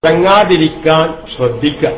മുടങ്ങാതിരിക്കാൻ ശ്രദ്ധിക്കുക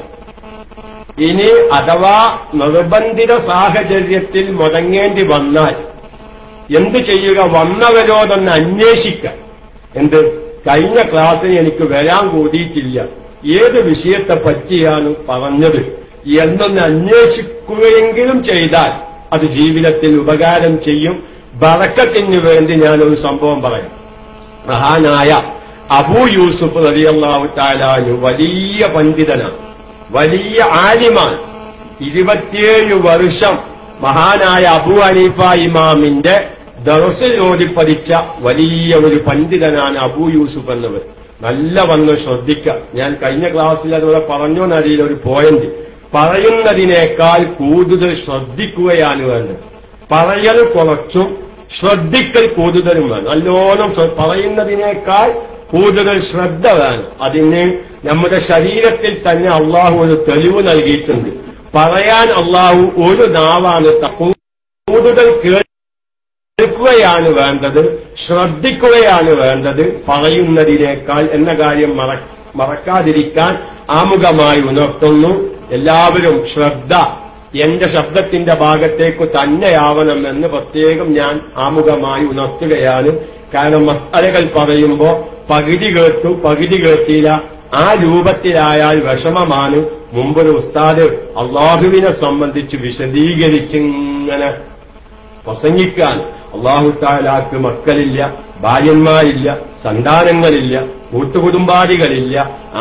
ഇനി അഥവാ നിർബന്ധിത സാഹചര്യത്തിൽ മുടങ്ങേണ്ടി വന്നാൽ എന്ത് ചെയ്യുക വന്നവരോടൊന്ന് അന്വേഷിക്കുക എന്ത് കഴിഞ്ഞ ക്ലാസ്സിന് എനിക്ക് വരാൻ കൂടിയിട്ടില്ല ഏത് വിഷയത്തെ പറ്റിയാണ് പറഞ്ഞത് എന്നൊന്ന് അന്വേഷിക്കുകയെങ്കിലും ചെയ്താൽ അത് ജീവിതത്തിൽ ഉപകാരം ചെയ്യും ബറക്കത്തിന് വേണ്ടി ഞാനൊരു സംഭവം പറയാം മഹാനായ അബൂ യൂസുഫ് റളിയല്ലാഹു താലാനു വലിയ പണ്ഡിതനാണ് വലിയ ആലിമാൻ ഇരുപത്തിയേഴ് വർഷം മഹാനായ അബു ഹനീഫ ഇമാമിന്റെ ദറസിൽ ഓതിപ്പതിച്ച വലിയ ഒരു പണ്ഡിതനാണ് അബൂ യൂസുഫ് എന്നവർ നല്ല വന്ന് ശ്രദ്ധിക്കുക ഞാൻ കഴിഞ്ഞ ക്ലാസ്സിൽ അതുപോലെ പറഞ്ഞോന്നറിയില്ല ഒരു പോയിന്റ് പറയുന്നതിനേക്കാൾ കൂടുതൽ ശ്രദ്ധിക്കുകയാണ് വേണ്ടത് പറയൽ കുറച്ചും ശ്രദ്ധിക്കൽ കൂടുതലും വേണം നല്ലോണം ശ്ര- പറയുന്നതിനേക്കാൾ കൂടുതൽ ശ്രദ്ധ വേണം അതിന് നമ്മുടെ ശരീരത്തിൽ തന്നെ അള്ളാഹു ഒരു തെളിവ് നൽകിയിട്ടുണ്ട് പറയാൻ അള്ളാഹു ഒരു നാവാണ് ത- കൂടുതൽ കേൾക്കുകയാണ് വേണ്ടത് ശ്രദ്ധിക്കുകയാണ് വേണ്ടത് പറയുന്നതിനേക്കാൾ എന്ന കാര്യം മറ- മറക്കാതിരിക്കാൻ ആമുഖമായി ഉണർത്തുന്നു എല്ലാവരും ശ്രദ്ധ എന്റെ ശബ്ദത്തിന്റെ ഭാഗത്തേക്ക് തന്നെയാവണമെന്ന് പ്രത്യേകം ഞാൻ ആമുഖമായി ഉണർത്തുകയാണ് കാരണം മസാലകൾ പറയുമ്പോ പകുതി കേട്ടു പകുതി കേട്ടില്ല ആ രൂപത്തിലായാൽ വിഷമമാണ് മുമ്പൊരു ഉസ്താദ് അള്ളാഹുവിനെ സംബന്ധിച്ച് വിശദീകരിച്ചിങ്ങനെ പ്രസംഗിക്കാൻ അള്ളാഹു താലാക്ക് മക്കളില്ല ഭാര്യന്മാരില്ല സന്താനങ്ങളില്ല കൂട്ടുകുടുംബാദികളില്ല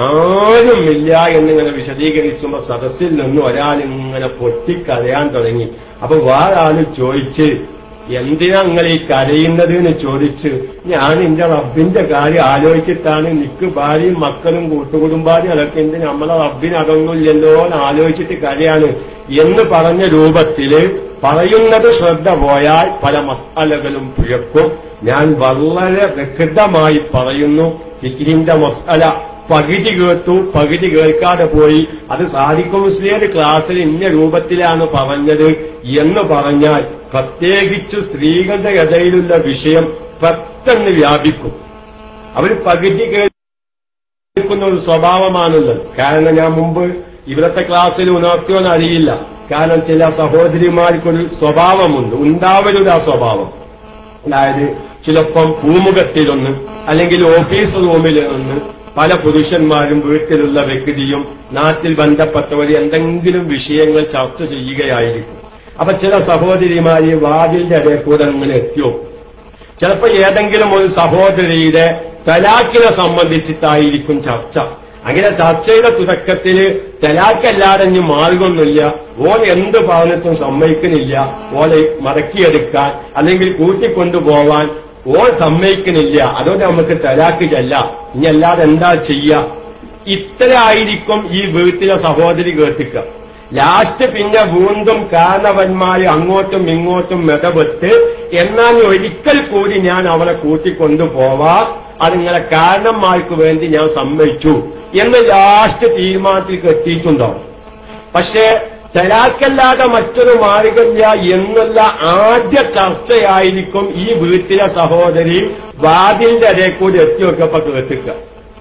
ആരുമില്ല എന്നിങ്ങനെ വിശദീകരിച്ചുമ്പോ സദസ്സിൽ നിന്ന് ഒരാളിങ്ങനെ പൊട്ടിക്കരയാൻ തുടങ്ങി അപ്പൊ വേറാള് ചോദിച്ച് എന്തിനാ നിങ്ങൾ ഈ കരയുന്നത് എന്ന് ചോദിച്ച് ഞാൻ എന്റെ റബ്ബിന്റെ കാര്യം ആലോചിച്ചിട്ടാണ് നിക്ക് ഭാര്യയും മക്കളും കൂട്ടുകുടുംബാരും അതൊക്കെ എന്ത് നമ്മളെ റബ്ബിന് അതൊന്നുമില്ലല്ലോ എന്ന് ആലോചിച്ചിട്ട് കരയാണ് എന്ന് പറഞ്ഞ രൂപത്തില് പറയുന്നത് ശ്രദ്ധ പോയാൽ പല മസാലകളും പിഴക്കും ഞാൻ വളരെ വ്യക്തമായി പറയുന്നു ഫിഖിന്റെ മസാല പകുതി കേട്ടു പകുതി കേൾക്കാതെ പോയി അത് സാദിഖ് മുസ്ലിയർ ക്ലാസ്സിൽ ഇന്ന രൂപത്തിലാണ് പറഞ്ഞത് എന്ന് പറഞ്ഞാൽ പ്രത്യേകിച്ച് സ്ത്രീകളുടെ ഇടയിലുള്ള വിഷയം പെട്ടെന്ന് വ്യാപിക്കും അവർ പകുതി കേൾക്കുന്ന ഒരു സ്വഭാവമാണുള്ളത് കാരണം ഞാൻ മുമ്പ് ഇവിടത്തെ ക്ലാസ്സിൽ ഉണർത്തിയോന്ന് അറിയില്ല കാരണം ചില സഹോദരിമാർക്കൊരു സ്വഭാവമുണ്ട് ഉണ്ടാവരുത് ആ സ്വഭാവം അതായത് ചിലപ്പം പൂമുഖത്തിലൊന്ന് അല്ലെങ്കിൽ ഓഫീസ് റൂമിൽ ഒന്ന് പല പുരുഷന്മാരും വീട്ടിലുള്ള വ്യക്തിയും നാട്ടിൽ ബന്ധപ്പെട്ടവർ എന്തെങ്കിലും വിഷയങ്ങൾ ചർച്ച ചെയ്യുകയായിരിക്കും അപ്പൊ ചില സഹോദരിമാര് വാതിലിന്റെ ഇടയിൽ കൂടെ അങ്ങനെ എത്തിയോ ചിലപ്പോ ഏതെങ്കിലും ഒരു സഹോദരിയുടെ തലാക്കിനെ സംബന്ധിച്ചിട്ടായിരിക്കും ചർച്ച അങ്ങനെ ചർച്ചയുടെ തുടക്കത്തില് തലാക്കല്ലാതെ ഇനി മാർഗമൊന്നുമില്ല ഓൻ എന്ത് പറഞ്ഞിട്ടും സമ്മതിക്കുന്നില്ല ഓനെ മടക്കിയെടുക്കാൻ അല്ലെങ്കിൽ കൂട്ടിക്കൊണ്ടുപോവാൻ ഓൻ സമ്മതിക്കുന്നില്ല അതുകൊണ്ട് നമുക്ക് തലാക്ക് ചെല്ല ഇനി അല്ലാതെ എന്താ ചെയ്യ ഇത്തരായിരിക്കും ഈ വീട്ടിലെ സഹോദരി കേട്ടിക്കുക ലാസ്റ്റ് പിന്നെ വീണ്ടും കാരണവന്മാര് അങ്ങോട്ടും ഇങ്ങോട്ടും മെതപെട്ട് എന്നാൽ ഒരിക്കൽ കൂടി ഞാൻ അവളെ കൂട്ടിക്കൊണ്ടുപോവാ അതിങ്ങളെ കാരണന്മാർക്ക് വേണ്ടി ഞാൻ സമ്മതിച്ചു എന്ന് ലാസ്റ്റ് തീരുമാനത്തിൽ എത്തിയിട്ടുണ്ടാവും പക്ഷേ തലാക്കല്ലാതെ മറ്റൊരു മാർഗമില്ല എന്നുള്ള ആദ്യ ചർച്ചയായിരിക്കും ഈ വീട്ടിലെ സഹോദരി വാതിലിന്റെ ഇടയിൽ കൂടി എത്തി നോക്കിയപ്പോ കേട്ടിക്കുക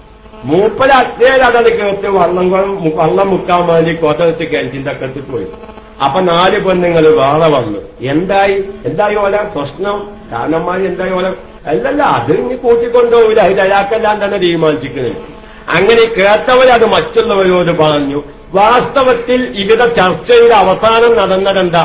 മൂപ്പര അത്തേൽ അതത് കേട്ട് വള്ളം കൊ- വള്ളം മുക്കാൻ വേണ്ടി കോട്ടകത്ത് കിണറ്റിന്റെ അക്കത്ത് പോയി അപ്പൊ നാല് പെണ്ണുങ്ങൾ വേറെ വന്നു എന്തായി എന്തായി ഓല പ്രശ്നം കാരണന്മാര് എന്തായി ഓല അല്ലല്ല അത് ഇനി കൂട്ടിക്കൊണ്ടുപോകില്ല അത് തയ്യാക്കെല്ലാം തന്നെ തീരുമാനിച്ചിരിക്കുന്നത് അങ്ങനെ കേട്ടവർ അത് മറ്റുള്ളവരോട് പറഞ്ഞു വാസ്തവത്തിൽ ഇവിടെ ചർച്ചയുടെ അവസാനം നടന്നതെന്താ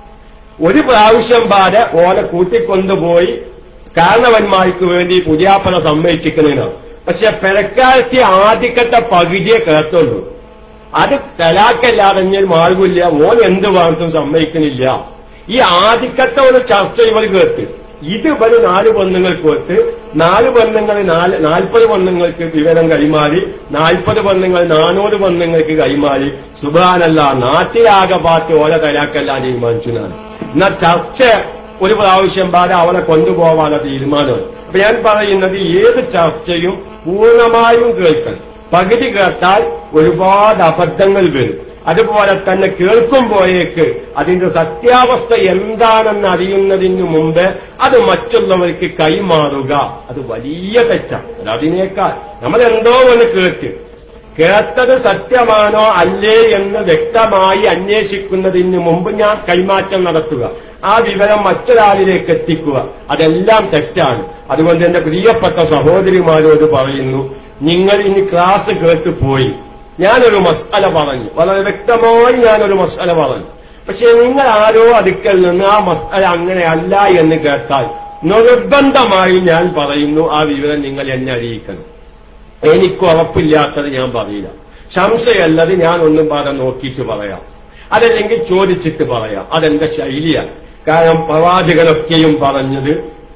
ഒരു പ്രാവശ്യം പാടെ ഓലെ കൂട്ടിക്കൊണ്ടുപോയി കാരണവന്മാർക്ക് വേണ്ടി പുതിയാപ്പന സമ്മതിച്ചിരിക്കുന്നതിനാണ് പക്ഷെ പെരക്കാലത്തെ ആദ്യത്തെ പകുതിയെ കേട്ടുള്ളൂ അത് തലാക്കല്ലാതെ ഇനി മാർഗമില്ല ഓൻ എന്ത് പറഞ്ഞിട്ടും സമ്മതിക്കുന്നില്ല ഈ ആദ്യത്തെ ഒരു ചർച്ച ഇവർ കേട്ട് ഇത് ഇവര് നാല് പെണ്ണുങ്ങൾക്ക് കേട്ട് നാല് പെണ്ണുങ്ങൾ നാല് നാൽപ്പത് പെണ്ണുങ്ങൾക്ക് വിവരം കൈമാറി നാൽപ്പത് പെണ്ണുങ്ങൾ നാനൂറ് പെണ്ണുങ്ങൾക്ക് കൈമാറി സുബാനല്ല നാട്ടിലാകെ പാർട്ടി ഓല തലാക്കല്ല തീരുമാനിച്ചു ഞാൻ എന്നാ ചർച്ച ഒരു പ്രാവശ്യം പാടെ അവളെ കൊണ്ടുപോകാനുള്ള തീരുമാനമാണ് അപ്പൊ ഞാൻ പറയുന്നത് ഏത് ചർച്ചയും പൂർണ്ണമായും കേൾക്കണം പകുതി കേട്ടാൽ ഒരുപാട് അബദ്ധങ്ങൾ വരും അതുപോലെ തന്നെ കേൾക്കുമ്പോഴേക്ക് അതിന്റെ സത്യാവസ്ഥ എന്താണെന്ന് അറിയുന്നതിന് മുമ്പ് അത് മറ്റുള്ളവർക്ക് കൈമാറുക അത് വലിയ തെറ്റാണ് അത് അതിനേക്കാൾ നമ്മൾ എന്തോ ഒന്ന് കേട്ട് കേട്ടത് സത്യമാണോ അല്ലേ എന്ന് വ്യക്തമായി അന്വേഷിക്കുന്നതിന് മുമ്പ് ഞാൻ കൈമാറ്റം നടത്തുക ആ വിവരം മറ്റൊരാളിലേക്ക് എത്തിക്കുക അതെല്ലാം തെറ്റാണ് അതുകൊണ്ട് എന്റെ പ്രിയപ്പെട്ട സഹോദരിമാരോട് പറയുന്നു നിങ്ങൾ ഇനി ക്ലാസ് കേട്ട് പോയി ഞാനൊരു മസാല പറഞ്ഞു വളരെ വ്യക്തമായി ഞാനൊരു മസാല പറഞ്ഞു പക്ഷെ നിങ്ങൾ ആരോ അടുക്കൽ നിന്ന് ആ മസാല അങ്ങനെയല്ല എന്ന് കേട്ടാൽ നിർബന്ധമായി ഞാൻ പറയുന്നു ആ വിവരം നിങ്ങൾ എന്നെ അറിയിക്കണം എനിക്ക് ഉറപ്പില്ലാത്തത് ഞാൻ പറയില്ല സംശയമല്ലത് ഞാൻ ഒന്നും പാടെ നോക്കിയിട്ട് പറയാം അതല്ലെങ്കിൽ ചോദിച്ചിട്ട് പറയാം അതെന്റെ ശൈലിയാണ് കാരണം പ്രവാചകനൊക്കെയും പറഞ്ഞത്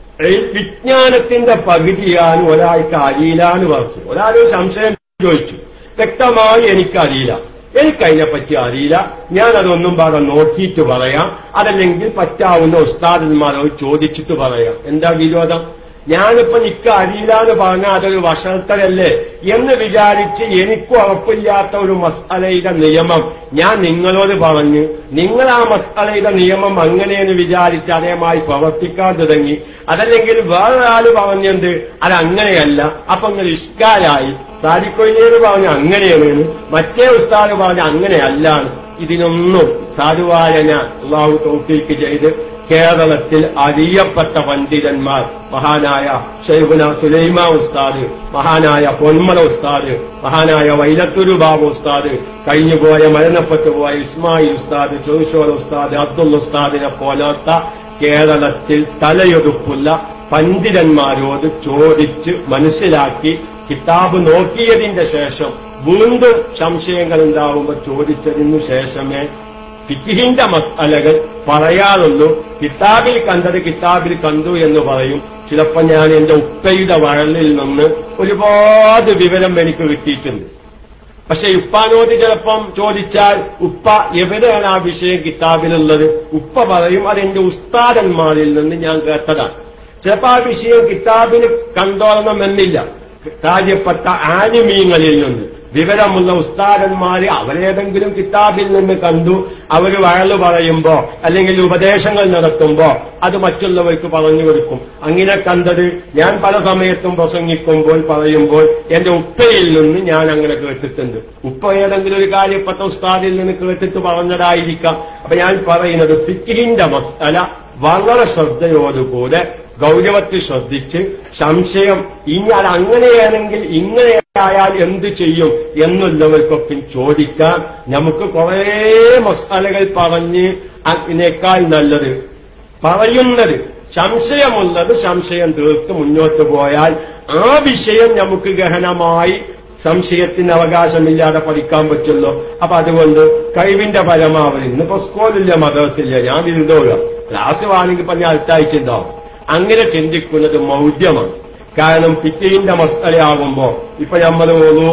ഈ വിജ്ഞാനത്തിന്റെ പകുതിയാണ് ഒരാൾക്ക് അറിയില്ലാന്ന് പറഞ്ഞു ഒരാളൊരു സംശയം ചോദിച്ചു വ്യക്തമായി എനിക്കറിയില്ല എനിക്കതിനെപ്പറ്റി അറിയില്ല ഞാൻ അതൊന്നും പാടെ നോക്കിയിട്ട് പറയാം അതല്ലെങ്കിൽ പറ്റാവുന്ന ഉസ്താദന്മാരോട് ചോദിച്ചിട്ട് പറയാം എന്താ വിരോധം ഞാനിപ്പോ നിക്ക് അറിയില്ല എന്ന് പറഞ്ഞാൽ അതൊരു വഷർത്തലല്ലേ എന്ന് വിചാരിച്ച് എനിക്ക് ഉറപ്പില്ലാത്ത ഒരു മസാലയുടെ നിയമം ഞാൻ നിങ്ങളോട് പറഞ്ഞു നിങ്ങൾ ആ മസാലയുടെ നിയമം അങ്ങനെയെന്ന് വിചാരിച്ച് അതേമായി പ്രവർത്തിക്കാൻ തുടങ്ങി അതല്ലെങ്കിൽ വേറൊരാള് പറഞ്ഞത് അത് അങ്ങനെയല്ല അപ്പൊ നിങ്ങൾ ഇഷ്കാലായി സാരിക്കൊയിലേന്ന് പറഞ്ഞ അങ്ങനെയാണ് മറ്റേ ഉസ്താദ് പറഞ്ഞ അങ്ങനെയല്ലാണ് ഇതിനൊന്നും സാധുവായ ഞാൻ അള്ളാഹു തോഫീക്ക് ചെയ്ത് കേരളത്തിൽ അറിയപ്പെട്ട പണ്ഡിതന്മാർ മഹാനായ ഷെയ്ഖുന സുലൈമ ഉസ്താദ് മഹാനായ പൊന്മല ഉസ്താദ് മഹാനായ വൈലത്തൂരു ബാബു ഉസ്താദ് കഴിഞ്ഞുപോയ മരണപ്പെട്ടു പോയ ഇസ്മായിൽ ഉസ്താദ് ചോദിച്ചോർ ഉസ്താദ് അബ്ദുൽ ഉസ്താദിനെ പോലത്തെ കേരളത്തിൽ തലയൊടുപ്പുള്ള പണ്ഡിതന്മാരോട് ചോദിച്ച് മനസ്സിലാക്കി കിതാബ് നോക്കിയതിന്റെ ശേഷം വീണ്ടും സംശയങ്ങൾ ഉണ്ടാവുമ്പോൾ ചോദിച്ചതിനു ശേഷമേ ഫിക്കിഹിന്റെ മസാലകൾ പറയാറുള്ളൂ കിതാബിൽ കണ്ടത് കിതാബിൽ കണ്ടു എന്ന് പറയും ചിലപ്പോൾ ഞാൻ എന്റെ ഉപ്പയുടെ വഴലിൽ നിന്ന് ഒരുപാട് വിവരം എനിക്ക് കിട്ടിയിട്ടുണ്ട് പക്ഷെ ഉപ്പാനോട് ചിലപ്പം ചോദിച്ചാൽ ഉപ്പ എവിടെയാണ് ആ വിഷയം കിതാബിലുള്ളത് ഉപ്പ പറയും അതെന്റെ ഉസ്താദന്മാരിൽ നിന്ന് ഞാൻ കേട്ടതാണ് ചിലപ്പോൾ ആ വിഷയം കിതാബിന് കണ്ടോളണമെന്നില്ല കാര്യപ്പെട്ട ആനിമീങ്ങളിൽ നിന്ന് വിവരമുള്ള ഉസ്താദന്മാര് അവരേതെങ്കിലും കിതാബിൽ നിന്ന് കണ്ടു അവർ വഴല് പറയുമ്പോ അല്ലെങ്കിൽ ഉപദേശങ്ങൾ നടത്തുമ്പോ അത് മറ്റുള്ളവർക്ക് പറഞ്ഞു കൊടുക്കും അങ്ങനെ കണ്ടത് ഞാൻ പല സമയത്തും പ്രസംഗിക്കുമ്പോൾ പറയുമ്പോൾ എന്റെ ഉപ്പയിൽ നിന്ന് ഞാൻ അങ്ങനെ കേട്ടിട്ടുണ്ട് ഉപ്പ ഏതെങ്കിലും ഒരു കാര്യപ്പെട്ട ഉസ്താദിൽ നിന്ന് കേട്ടിട്ട് പറഞ്ഞതായിരിക്കാം അപ്പൊ ഞാൻ പറയുന്നത് ഫിക്കിഹിന്റെ മസാല വളരെ ശ്രദ്ധയോടുകൂടെ ഗൗരവത്തിൽ ശ്രദ്ധിച്ച് സംശയം ഇനി അത് അങ്ങനെയാണെങ്കിൽ ഇങ്ങനെയായാൽ എന്ത് ചെയ്യും എന്നുള്ളവർക്കൊക്കെ ചോദിക്കാൻ നമുക്ക് കുറേ മസാലകൾ പറഞ്ഞ് അതിനേക്കാൾ നല്ലത് പറയുന്നത് സംശയമുള്ളത് സംശയം തീർത്ത് മുന്നോട്ട് പോയാൽ ആ വിഷയം നമുക്ക് ഗഹനമായി സംശയത്തിന് അവകാശമില്ലാതെ പഠിക്കാൻ പറ്റുള്ളൂ അപ്പൊ അതുകൊണ്ട് കഴിവിന്റെ പരമാവധി ഇന്നിപ്പോ സ്കൂളില്ല മദർസില്ല ഞാൻ ഇരുന്നോളുക ക്ലാസ് വേണമെങ്കിൽ പറഞ്ഞ അടുത്താഴ്ച ഉണ്ടാവും അങ്ങനെ ചിന്തിക്കുന്നത് മൗഢ്യമാണ് കാരണം പിറ്റീന്റെ മസ്തലയാകുമ്പോ ഇപ്പൊ നമ്മൾ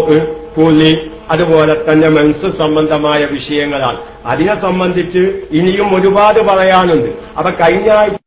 കൂലി അതുപോലെ തന്നെ മെൻസ് സംബന്ധമായ വിഷയങ്ങളാണ് അതിനെ സംബന്ധിച്ച് ഇനിയും ഒരുപാട് പറയാനുണ്ട് അപ്പൊ കഴിഞ്ഞ ആഴ്ച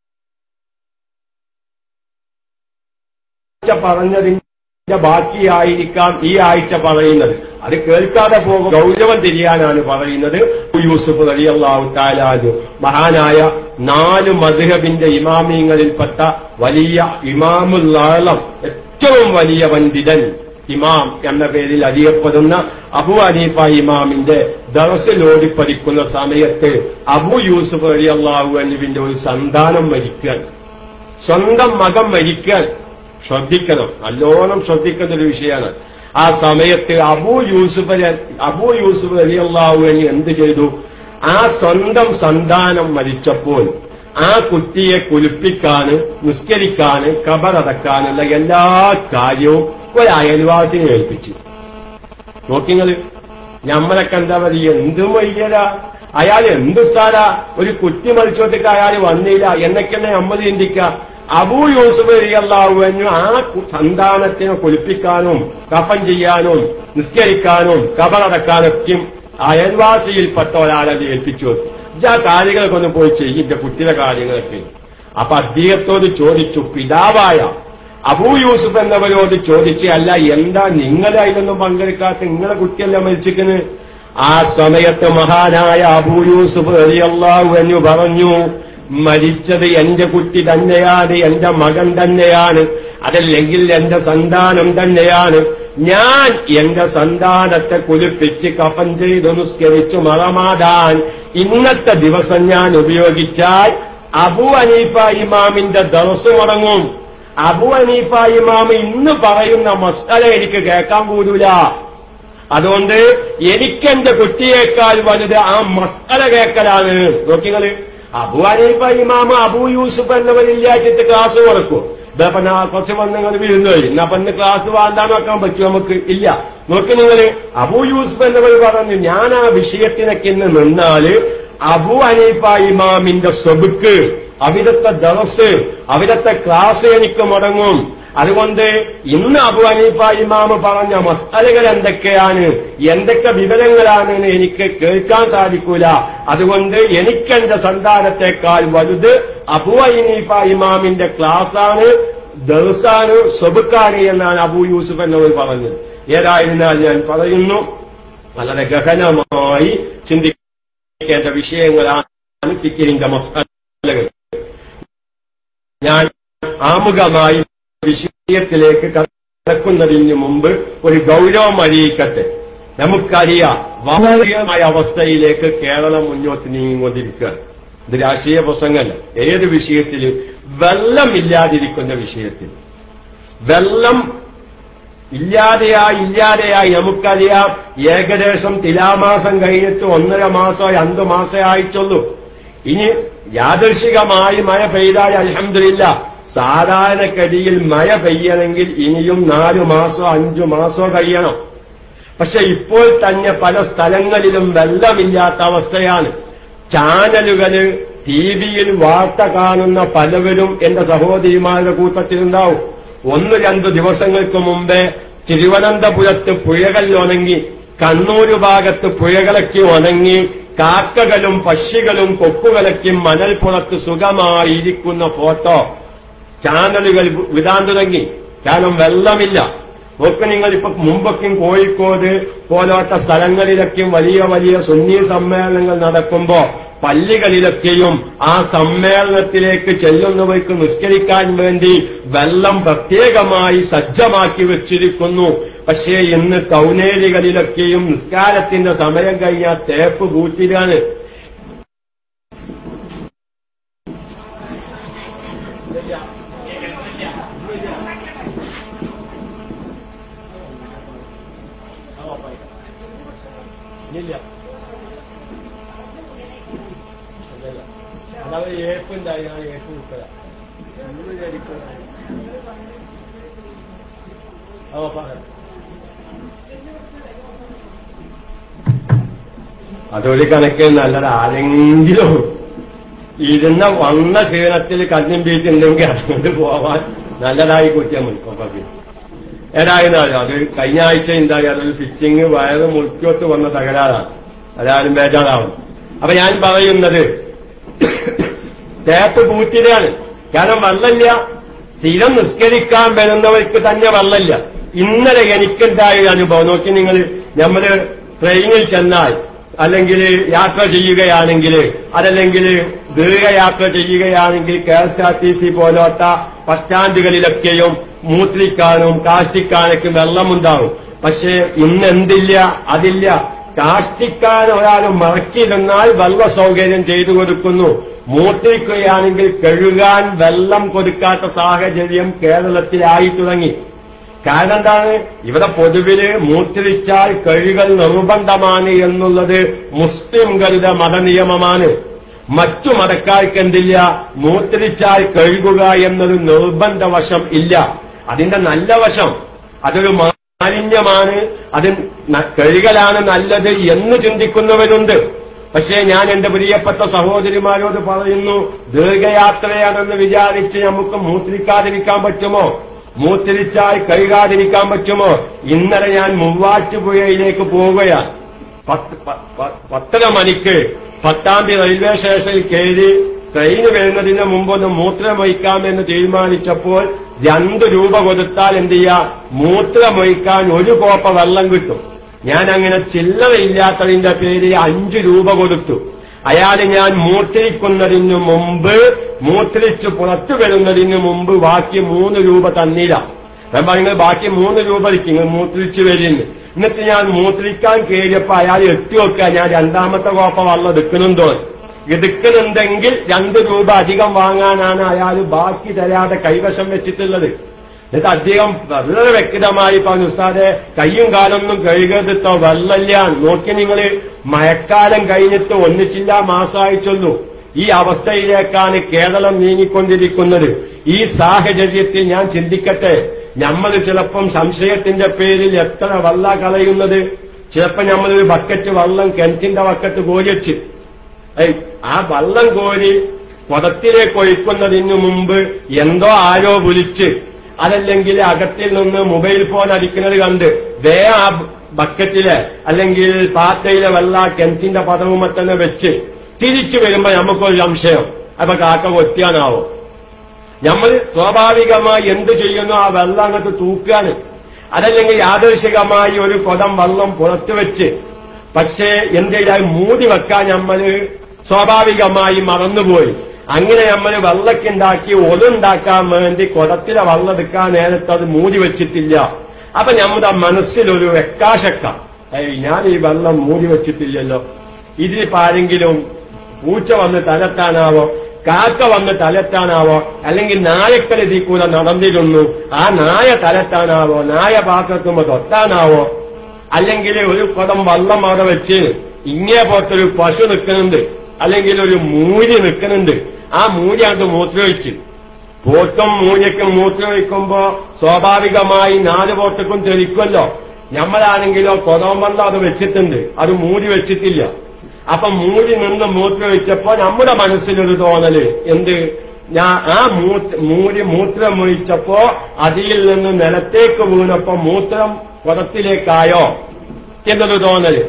പറഞ്ഞതിന്റെ ബാക്കിയായിരിക്കാം ഈ ആഴ്ച പറയുന്നത് അത് കേൾക്കാതെ പോകും ഗൗരവം തിരിയാനാണ് പറയുന്നത് യൂസുഫ് അലിയല്ലാഹു താലാനു മഹാനായ നാല് മധുഹബിന്റെ ഇമാമിയങ്ങളിൽപ്പെട്ട വലിയ ഇമാമുല്ലാളം ഏറ്റവും വലിയ പണ്ഡിതൻ ഇമാം എന്ന പേരിൽ അറിയപ്പെടുന്ന അബു അനീഫ ഇമാമിന്റെ ദറസിലോടി പഠിക്കുന്ന സമയത്ത് അബു യൂസുഫ് അലി അള്ളാഹു അനുവിന്റെ ഒരു സന്താനം മരിക്കാൻ സ്വന്തം മകൻ മരിക്കാൻ ശ്രദ്ധിക്കണം നല്ലോണം ശ്രദ്ധിക്കുന്ന ഒരു വിഷയമാണ് ആ സമയത്ത് അബൂ യൂസുഫ് അബൂ യൂസുഫ് അലി അള്ളാഹു അലി എന്ത് ചെയ്തു ആ സ്വന്തം സന്താനം മരിച്ചപ്പോൾ ആ കുട്ടിയെ കുലിപ്പിക്കാന് നിസ്കരിക്കാന് കബറടക്കാനുള്ള എല്ലാ കാര്യവും ഒരു അയൽവാസിനെ ഏൽപ്പിച്ചു നോക്കിങ്ങള് നമ്മളൊക്കെ എന്താ പറയുക എന്ത് വയ്യരാ അയാൾ എന്ത് സ്ഥാനാ ഒരു കുറ്റി മരിച്ചോട്ടേക്ക് അയാൾ വന്നില്ല എന്നൊക്കെയാണ് നമ്മൾ ചിന്തിക്കുക അബൂ യൂസുഫ് അള്ളാഹുവിനു ആ സന്താനത്തിനെ കുളിപ്പിക്കാനും കഫൻ ചെയ്യാനും നിസ്കരിക്കാനും കബറടക്കാനൊക്കെയും അയൽവാസിയിൽപ്പെട്ട ഒരാളെ ഏൽപ്പിച്ചു വെച്ചു ആ കാര്യങ്ങളൊക്കെ ഒന്ന് പോയി ചെയ്യും എന്റെ കുട്ടിയുടെ കാര്യങ്ങളൊക്കെ അപ്പൊ അദ്ദേഹത്തോട് ചോദിച്ചു പിതാവായ അബൂ യൂസുഫ് എന്നവരോട് ചോദിച്ചു അല്ല എന്താ നിങ്ങളെ അതിലൊന്നും പങ്കെടുക്കാത്ത നിങ്ങളെ കുട്ടിയല്ല മരിച്ചിരിക്കുന്നത് ആ സമയത്ത് മഹാനായ അബൂ യൂസുഫ് അലിയല്ലാഹു എന്ന് പറഞ്ഞു മരിച്ചത് എന്റെ കുട്ടി തന്നെയാണ് എന്റെ മകൻ തന്നെയാണ് അതല്ലെങ്കിൽ എന്റെ സന്താനം തന്നെയാണ് ഞാൻ എന്റെ സന്താനത്തെ കുലിപ്പിച്ച് കഫൻ ചെയ്തു നിസ്കരിച്ചു മറമാടാൻ ഇന്നത്തെ ദിവസം ഞാൻ ഉപയോഗിച്ചാൽ അബു അനീഫ ഇമാമിന്റെ ദർസ് മുടങ്ങും അബു അനീഫ ഇമാം ഇന്ന് പറയുന്ന മസാല എനിക്ക് കേൾക്കാൻ കൂടൂല അതുകൊണ്ട് എനിക്കെന്റെ കുട്ടിയേക്കാൾ വലുത് ആ മസാല കേൾക്കലാണ് നോക്കിങ്ങള് അബു അനീഫ ഇമാമ അബു യൂസുഫ് എന്നവരില്ലാച്ചിട്ട് ക്ലാസ് കൊടുക്കും ഇതപ്പൊ ഞാൻ കുറച്ച് വന്ന് നിങ്ങൾ വീഴുന്നു എന്നപ്പൊ ഇന്ന് ക്ലാസ് വാണ്ടാന്ന് വെക്കാൻ പറ്റുമോ നമുക്ക് ഇല്ല നോക്കി നിങ്ങള് അബു യൂസുഫ് എന്നവർ പറഞ്ഞു ഞാൻ ആ വിഷയത്തിനൊക്കെ ഇന്ന് നിന്നാല് അബു അനീഫ ഇമാമിന്റെ സ്വബുക്ക് അവിടത്തെ ദറസ് അവിടത്തെ ക്ലാസ് എനിക്ക് മുടങ്ങും അതുകൊണ്ട് ഇന്ന് അബു അനീഫ ഇമാമ് പറഞ്ഞ മസാലകൾ എന്തൊക്കെയാണ് എന്തൊക്കെ വിവരങ്ങളാണ് എന്ന് എനിക്ക് കേൾക്കാൻ സാധിക്കൂല അതുകൊണ്ട് എനിക്കെന്റെ സന്താനത്തെക്കാൾ വലുത് അബു അനീഫ ഇമാമിന്റെ ക്ലാസ്സാണ് ദർസാണ് സ്വബുക്കാണ് എന്നാണ് അബു യൂസുഫ് എന്നവർ പറഞ്ഞത് ഏതായിരുന്നാൽ ഞാൻ പറയുന്നു വളരെ ഗഹനമായി ചിന്തിക്കേണ്ട വിഷയങ്ങളാണ് ഫിക്കിരിന്റെ മസാലകൾ ഞാൻ ആമുഖമായി വിഷയത്തിലേക്ക് കടക്കുന്നതിന് മുമ്പ് ഒരു ഗൗരവം അറിയിക്കട്ടെ നമുക്കറിയാം വളരെമായ അവസ്ഥയിലേക്ക് കേരളം മുന്നോട്ട് നീങ്ങിക്കൊണ്ടിരിക്കുകയാണ് ഇത് രാഷ്ട്രീയ പ്രസംഗമല്ല ഏത് വിഷയത്തിലും വെള്ളമില്ലാതിരിക്കുന്ന വിഷയത്തിൽ വെള്ളം ഇല്ലാതെയായി ഇല്ലാതെയായി നമുക്കറിയാം ഏകദേശം തിലാമാസം കഴിഞ്ഞിട്ട് ഒന്നര മാസമോ രണ്ടു മാസമേ ആയിട്ടുള്ളൂ ഇനി യാദർശികമായി മഴ പെയ്താൽ അലഹമില്ല സാധാരണഗതിയിൽ മഴ പെയ്യണമെങ്കിൽ ഇനിയും നാലു മാസോ അഞ്ചു മാസോ കഴിയണം പക്ഷെ ഇപ്പോൾ തന്നെ പല സ്ഥലങ്ങളിലും വെള്ളമില്ലാത്ത അവസ്ഥയാണ് ചാനലുകള് ടി വിയിൽ വാർത്ത കാണുന്ന പലവരും എന്റെ സഹോദരിമാരുടെ കൂട്ടത്തിലുണ്ടാവും ഒന്ന് രണ്ട് ദിവസങ്ങൾക്ക് മുമ്പേ തിരുവനന്തപുരത്ത് പുഴകൾ ഉണങ്ങി കണ്ണൂർ ഭാഗത്ത് പുഴകളൊക്കെ ഉണങ്ങി കാക്കകളും പക്ഷികളും കൊക്കുകളൊക്കെ മണൽപ്പുറത്ത് സുഖമായിരിക്കുന്ന ഫോട്ടോ ചാനലുകൾ വിടാൻ തുടങ്ങി കാരണം വെള്ളമില്ല നോക്ക് നിങ്ങൾ ഇപ്പൊ മുമ്പൊക്കെയും കോഴിക്കോട് പോലോത്ത സ്ഥലങ്ങളിലൊക്കെയും വലിയ വലിയ സുന്നി സമ്മേളനങ്ങൾ നടക്കുമ്പോ പള്ളികളിലൊക്കെയും ആ സമ്മേളനത്തിലേക്ക് ചെല്ലുന്നവർക്ക് നിസ്കരിക്കാൻ വേണ്ടി വെള്ളം പ്രത്യേകമായി സജ്ജമാക്കി വെച്ചിരിക്കുന്നു പക്ഷേ ഇന്ന് ടൗണേരികളിലൊക്കെയും നിസ്കാരത്തിന്റെ സമയം കഴിഞ്ഞാൽ തേപ്പ് കൂട്ടിയിലാണ് ഇല്ല അതായത് ഏപ്പ് ഉണ്ടായി ഞാൻ ഏപ്പ് വിട്ടതാ ഓ പറയാം അതൊരു കണക്കിന് നല്ലത് ആരെങ്കിലും ഇരുന്ന വന്ന ക്ഷീണത്തിൽ കണ്ണിൻ ബീച്ചുണ്ടെങ്കിൽ അതുകൊണ്ട് പോവാൻ നല്ലതായി കുറ്റിയാൽ മതി ഏതായിരുന്നാലും അത് കഴിഞ്ഞ ആഴ്ച ഉണ്ടായി അതൊരു ഫിറ്റിംഗ് വയറ് മുറിക്കോട്ട് വന്ന തകരാറാണ് അതാരും ബേജാറാവും അപ്പൊ ഞാൻ പറയുന്നത് തേപ്പ് പൂറ്റിലാണ് കാരണം വെള്ളമില്ല സ്ഥിരം നിസ്കരിക്കാൻ വരുന്നവർക്ക് തന്നെ വെള്ളമില്ല ഇന്നലെ എനിക്കുണ്ടായ ഒരു അനുഭവം നോക്കി നിങ്ങൾ നമ്മള് ട്രെയിനിൽ ചെന്നാൽ അല്ലെങ്കിൽ യാത്ര ചെയ്യുകയാണെങ്കിൽ അതല്ലെങ്കിൽ ദീർഘയാത്ര ചെയ്യുകയാണെങ്കിൽ K S R T C പോലോത്ത ബസ് സ്റ്റാൻഡുകളിലൊക്കെയും മൂത്രിക്കാനും കാഷ്ടിക്കാനൊക്കെ വെള്ളമുണ്ടാവും പക്ഷേ ഇന്ന് എന്തില്ല അതില്ല കാഷ്ടിക്കാൻ ഒരാൾ മറക്കിയിരുന്നാൽ വെള്ള സൗകര്യം ചെയ്തു കൊടുക്കുന്നു മൂത്രിക്കുകയാണെങ്കിൽ കഴുകാൻ വെള്ളം കൊടുക്കാത്ത സാഹചര്യം കേരളത്തിലായി തുടങ്ങി കാരണം എന്താണ് ഇവിടെ പൊതുവില് മൂത്രിച്ചാൽ കഴുകൽ നിർബന്ധമാണ് എന്നുള്ളത് മുസ്ലിംകളുടെ മതനിയമമാണ് മറ്റു മതക്കാർക്ക് എന്തില്ല മൂത്രിച്ചാൽ കഴുകുക എന്നത് നിർബന്ധവശം ഇല്ല അതിന്റെ നല്ല വശം അതൊരു മാലിന്യമാണ് അത് ന- കഴുകലാണ് നല്ലത് എന്ന് ചിന്തിക്കുന്നവരുണ്ട് പക്ഷേ ഞാൻ എന്റെ പ്രിയപ്പെട്ട സഹോദരിമാരോട് പറയുന്നു ദീർഘയാത്രയാണെന്ന് വിചാരിച്ച് നമുക്ക് മൂത്രിക്കാതിരിക്കാൻ പറ്റുമോ മൂത്രിച്ചാൽ കഴുകാതിരിക്കാൻ പറ്റുമോ ഇന്നലെ ഞാൻ മൂവാറ്റുപുഴയിലേക്ക് പോവുകയാണ് പത്ത് പ- പ- പത്തര മണിക്ക് പട്ടാമ്പി റെയിൽവേ സ്റ്റേഷനിൽ കയറി ട്രെയിന് വരുന്നതിന് മുമ്പൊന്ന് മൂത്രമൊഴിക്കാമെന്ന് തീരുമാനിച്ചപ്പോൾ രണ്ട് രൂപ കൊടുത്താൽ എന്ത് ചെയ്യാം മൂത്രമൊഴിക്കാൻ ഒരു കോപ്പ വെള്ളം കിട്ടും ഞാൻ അങ്ങനെ ചില്ലറയില്ലാത്തതിന്റെ പേരിൽ അഞ്ചു രൂപ കൊടുത്തു അയാൾ ഞാൻ മൂത്രിക്കുന്നതിന് മുമ്പ് മൂത്രിച്ച് പുറത്തു വരുന്നതിന് മുമ്പ് ബാക്കി മൂന്ന് രൂപ തന്നില്ല ഞാൻ പറയുന്നത് ബാക്കി മൂന്ന് രൂപ നിങ്ങൾ മൂത്രിച്ച് വരുന്നു എന്നിട്ട് ഞാൻ മൂത്രിക്കാൻ കയറിയപ്പോ അയാൾ എത്തി നോക്കുക ഞാൻ രണ്ടാമത്തെ കോപ്പ വള്ളം എടുക്കുന്നുണ്ടോ എടുക്കുന്നുണ്ടെങ്കിൽ രണ്ട് രൂപ അധികം വാങ്ങാനാണ് അയാൾ ബാക്കി തരാതെ കൈവശം വെച്ചിട്ടുള്ളത് എന്നിട്ട് അദ്ദേഹം വളരെ വ്യക്തമായി പറഞ്ഞു ഉസ്താദെ കയ്യും കാലൊന്നും കഴുകരുതോ വെള്ളമില്ല നോക്കി നിങ്ങൾ മഴക്കാലം കഴിഞ്ഞിട്ട് ഒന്നിച്ചില്ല മാസമായിട്ടുള്ളൂ ഈ അവസ്ഥയിലേക്കാണ് കേരളം നീങ്ങിക്കൊണ്ടിരിക്കുന്നത് ഈ സാഹചര്യത്തിൽ ഞാൻ ചിന്തിക്കട്ടെ നമ്മൾ ചിലപ്പം സംശയത്തിന്റെ പേരിൽ എത്ര വെള്ള കളയുന്നത് ചിലപ്പോ നമ്മളൊരു ബക്കറ്റ് വെള്ളം കിണറ്റിന്റെ ബക്കറ്റ് കോരിച്ച് ഏയ്, ആ വെള്ളം കോരി കുടത്തിലേക്ക് ഒഴിക്കുന്നതിന് മുമ്പ് എന്തോ ആരോ വിളിച്ച് അതല്ലെങ്കിൽ അകത്തിൽ നിന്ന് മൊബൈൽ ഫോൺ അടിക്കുന്നത് കണ്ട് വേ ആ ബക്കറ്റിലെ അല്ലെങ്കിൽ പാത്തയിലെ വെള്ള കിണറ്റിന്റെ പദവുമ തന്നെ വെച്ച് തിരിച്ചു വരുമ്പോ നമുക്കൊരു സംശയം അപ്പൊ കാക്ക കൊത്തിയാനാവോ നമ്മൾ സ്വാഭാവികമായി എന്ത് ചെയ്യുന്നു ആ വെള്ളം അങ്ങോട്ട് തൂക്കാണ് അതല്ലെങ്കിൽ യാദൃശികമായി ഒരു കുടം വെള്ളം പുറത്തു വെച്ച് പക്ഷേ എന്തെങ്കിലും മൂടി വെക്കാൻ നമ്മൾ സ്വാഭാവികമായി മറന്നുപോയി അങ്ങനെ നമ്മൾ വെള്ളക്കുണ്ടാക്കി ഒലുണ്ടാക്കാൻ വേണ്ടി കുടത്തിലെ വെള്ളം എടുക്കാൻ നേരത്തെ അത് മൂടി വെച്ചിട്ടില്ല അപ്പൊ നമ്മുടെ മനസ്സിലൊരു വെക്കാശക്ക ഏയ് ഞാൻ ഈ വെള്ളം മൂടി വെച്ചിട്ടില്ലല്ലോ ഇതിലിപ്പോ ആരെങ്കിലും പൂച്ച വന്ന് തലത്താനാവോ കാക്ക വന്ന് തലത്താനാവോ അല്ലെങ്കിൽ നായക്കൽ ഇതിൽ കൂടെ നടന്നിരുന്നു ആ നായ തലത്താനാവോ നായ പാത്രത്തുമ്പോ തൊട്ടാനാവോ അല്ലെങ്കിൽ ഒരു കുടം വെള്ളം അവിടെ വെച്ച് ഇങ്ങേ പോലത്തൊരു പശു നിൽക്കുന്നുണ്ട് അല്ലെങ്കിൽ ഒരു മൂരി നിൽക്കുന്നുണ്ട് ആ മൂരി അത് മൂത്രമൊഴിച്ച് പോത്തും മൂഞ്ഞയ്ക്കും മൂത്രമൊഴിക്കുമ്പോ സ്വാഭാവികമായി നാല് പോത്തക്കും തെളിക്കുമല്ലോ നമ്മളാണെങ്കിലോ കൊതം വെള്ളം അത് വെച്ചിട്ടുണ്ട് അത് മൂടി വെച്ചിട്ടില്ല അപ്പൊ മൂടി നിന്ന് മൂത്രമൊഴിച്ചപ്പോ നമ്മുടെ മനസ്സിലൊരു തോന്നല് എന്ത് ഞാൻ ആ മൂത്ര മൂടി മൂത്രമൊഴിച്ചപ്പോ അതിൽ നിന്ന് നിലത്തേക്ക് വീണപ്പോ മൂത്രം കുടത്തിലേക്കായോ എന്നൊരു തോന്നല്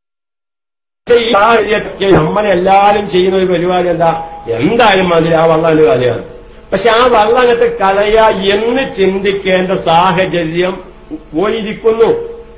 പക്ഷേ ഈ സാഹചര്യത്തിൽ നമ്മളെല്ലാരും ചെയ്യുന്ന ഒരു പരിപാടി എന്താ എന്തായാലും മതി ആ വള്ളം കളിയാണ് പക്ഷെ ആ വള്ളം അങ്ങോട്ട് കളയാ എന്ന് ചിന്തിക്കേണ്ട സാഹചര്യം പോയിരിക്കുന്നു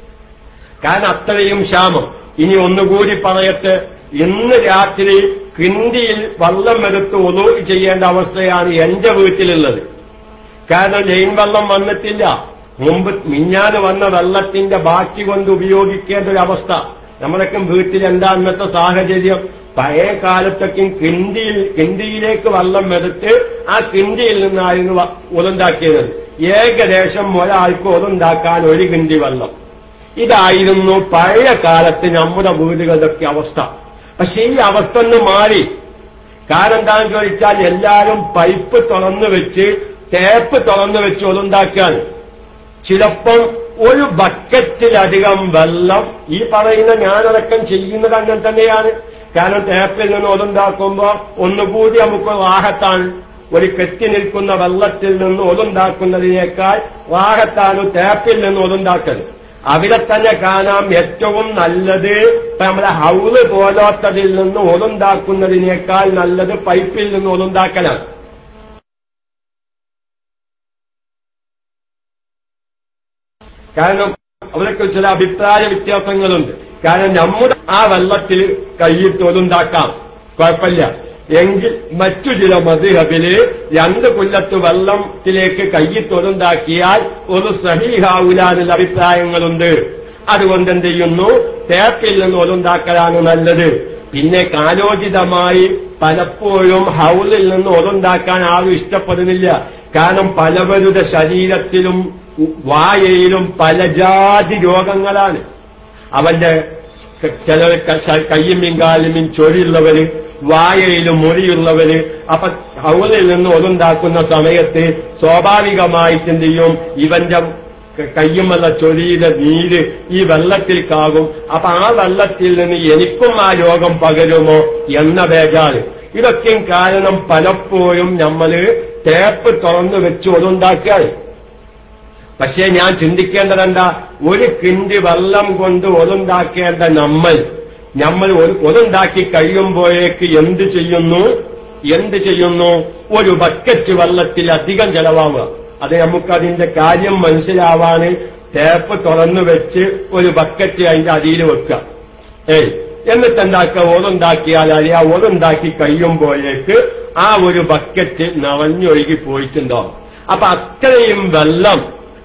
കാരണം അത്രയും ക്ഷാമം ഇനി ഒന്നുകൂടി പറയട്ടെ ഇന്ന് രാത്രി കിണ്ടിയിൽ വള്ളം എടുത്ത് ഒതു ചെയ്യേണ്ട അവസ്ഥയാണ് എന്റെ വീട്ടിലുള്ളത് കാരണം ലൈൻ വെള്ളം വന്നിട്ടില്ല മുമ്പ് മിഞ്ഞാന് വന്ന വെള്ളത്തിന്റെ ബാക്കി കൊണ്ട് ഉപയോഗിക്കേണ്ട ഒരു അവസ്ഥ നമ്മളൊക്കെ വീട്ടിൽ എന്താ അന്നത്തെ സാഹചര്യം പഴയ കാലത്തൊക്കെ കിണ്ടിയിൽ കിണ്ടിയിലേക്ക് വെള്ളം എടുത്ത് ആ കിണ്ടിയിൽ നിന്നായിരുന്നു വ- ഒതുണ്ടാക്കിയത് ഏകദേശം ഒരാൾക്ക് ഒതുണ്ടാക്കാൻ ഒരു കിണ്ടി വെള്ളം ഇതായിരുന്നു പഴയ കാലത്ത് നമ്മുടെ വീടുകളുടെ അവസ്ഥ പക്ഷെ ഈ അവസ്ഥ ഒന്ന് മാറി കാരണം എന്താണെന്ന് ചോദിച്ചാൽ എല്ലാവരും പൈപ്പ് തുറന്നു വെച്ച് ടേപ്പ് തുറന്നു വെച്ച് ഒതുണ്ടാക്കാൻ ചിലപ്പം ഒരു ബക്കറ്റിലധികം വെള്ളം ഈ പറയുന്ന ഞാനടക്കം ചെയ്യുന്നത് അങ്ങനെ തന്നെയാണ് കാരണം ടേപ്പിൽ നിന്ന് ഒതുണ്ടാക്കുമ്പോ ഒന്നുകൂടി നമുക്ക് വാഹത്താണ് ഒരു കെട്ടി നിൽക്കുന്ന വെള്ളത്തിൽ നിന്ന് ഒതുണ്ടാക്കുന്നതിനേക്കാൾ വാഹത്താണ് ടേപ്പിൽ നിന്ന് ഒതുണ്ടാക്കൽ അവിടെ തന്നെ കാണാം ഏറ്റവും നല്ലത് ഇപ്പൊ നമ്മുടെ ഹൗള് പോലാത്തതിൽ നിന്ന് ഒതുണ്ടാക്കുന്നതിനേക്കാൾ നല്ലത് പൈപ്പിൽ നിന്ന് ഒതുണ്ടാക്കലാണ് കാരണം അവരൊക്കെ ചില അഭിപ്രായ വ്യത്യാസങ്ങളുണ്ട് കാരണം നമ്മുടെ ആ വെള്ളത്തിൽ കൈയിട്ട് ഒതുണ്ടാക്കാം കുഴപ്പമില്ല എങ്കിൽ മറ്റു ചില മധുഹബില് രണ്ട് കൊല്ലത്ത് വെള്ളത്തിലേക്ക് കൈയിട്ട് ഒതുണ്ടാക്കിയാൽ ഒരു സഹീഹാവൂലാനുള്ള അഭിപ്രായങ്ങളുണ്ട് അതുകൊണ്ട് എന്ത് ചെയ്യുന്നു ടേപ്പിൽ നിന്ന് ഒതുണ്ടാക്കലാണ് നല്ലത് പിന്നെ കാലോചിതമായി പലപ്പോഴും ഹൗലിൽ നിന്ന് ഒതുണ്ടാക്കാൻ ആരും ഇഷ്ടപ്പെടുന്നില്ല കാരണം പലവരുടെ ശരീരത്തിലും വായയിലും പല ജാതി രോഗങ്ങളാണ് അവന്റെ ചില കയ്യും പിങ്കാലും ചൊരിയുള്ളവര് വായയിലും മുറിയുള്ളവര് അപ്പൊ ഹൗലിൽ നിന്ന് ഒതുണ്ടാക്കുന്ന സമയത്ത് സ്വാഭാവികമായിട്ട് എന്ത് ചെയ്യും ഇവന്റെ കയ്യുമല്ല ചൊരിയുടെ നീര് ഈ വെള്ളത്തിൽ കാകും അപ്പൊ ആ വെള്ളത്തിൽ നിന്ന് എനിക്കും ആ രോഗം പകരുമോ എന്ന ബേജാറ് ഇതൊക്കെയും കാരണം പലപ്പോഴും നമ്മള് ടേപ്പ് തുറന്നു വെച്ച് ഒതുണ്ടാക്കുകയാണ് പക്ഷേ ഞാൻ ചിന്തിക്കേണ്ടതെന്താ ഒരു കിണ്ടി വെള്ളം കൊണ്ട് ഒതുണ്ടാക്കേണ്ട നമ്മൾ നമ്മൾ ഒരു ഒതുണ്ടാക്കി കഴിയുമ്പോഴേക്ക് എന്ത് ചെയ്യുന്നു എന്ത് ചെയ്യുന്നു ഒരു ബക്കറ്റ് വെള്ളത്തിൽ അധികം ചെലവാവുക അത് നമുക്കതിന്റെ കാര്യം മനസ്സിലാവാന് ടേപ്പ് തുറന്നു വെച്ച് ഒരു ബക്കറ്റ് അതിന്റെ അടിയിൽ വെക്കുക ഏയ് എന്നിട്ട് എന്താക്കുക ഓതുണ്ടാക്കിയാൽ അറിയാ ഓതുണ്ടാക്കി കഴിയുമ്പോഴേക്ക് ആ ഒരു ബക്കറ്റ് നിറഞ്ഞൊഴുകി പോയിട്ടുണ്ടാവും അപ്പൊ അത്രയും വെള്ളം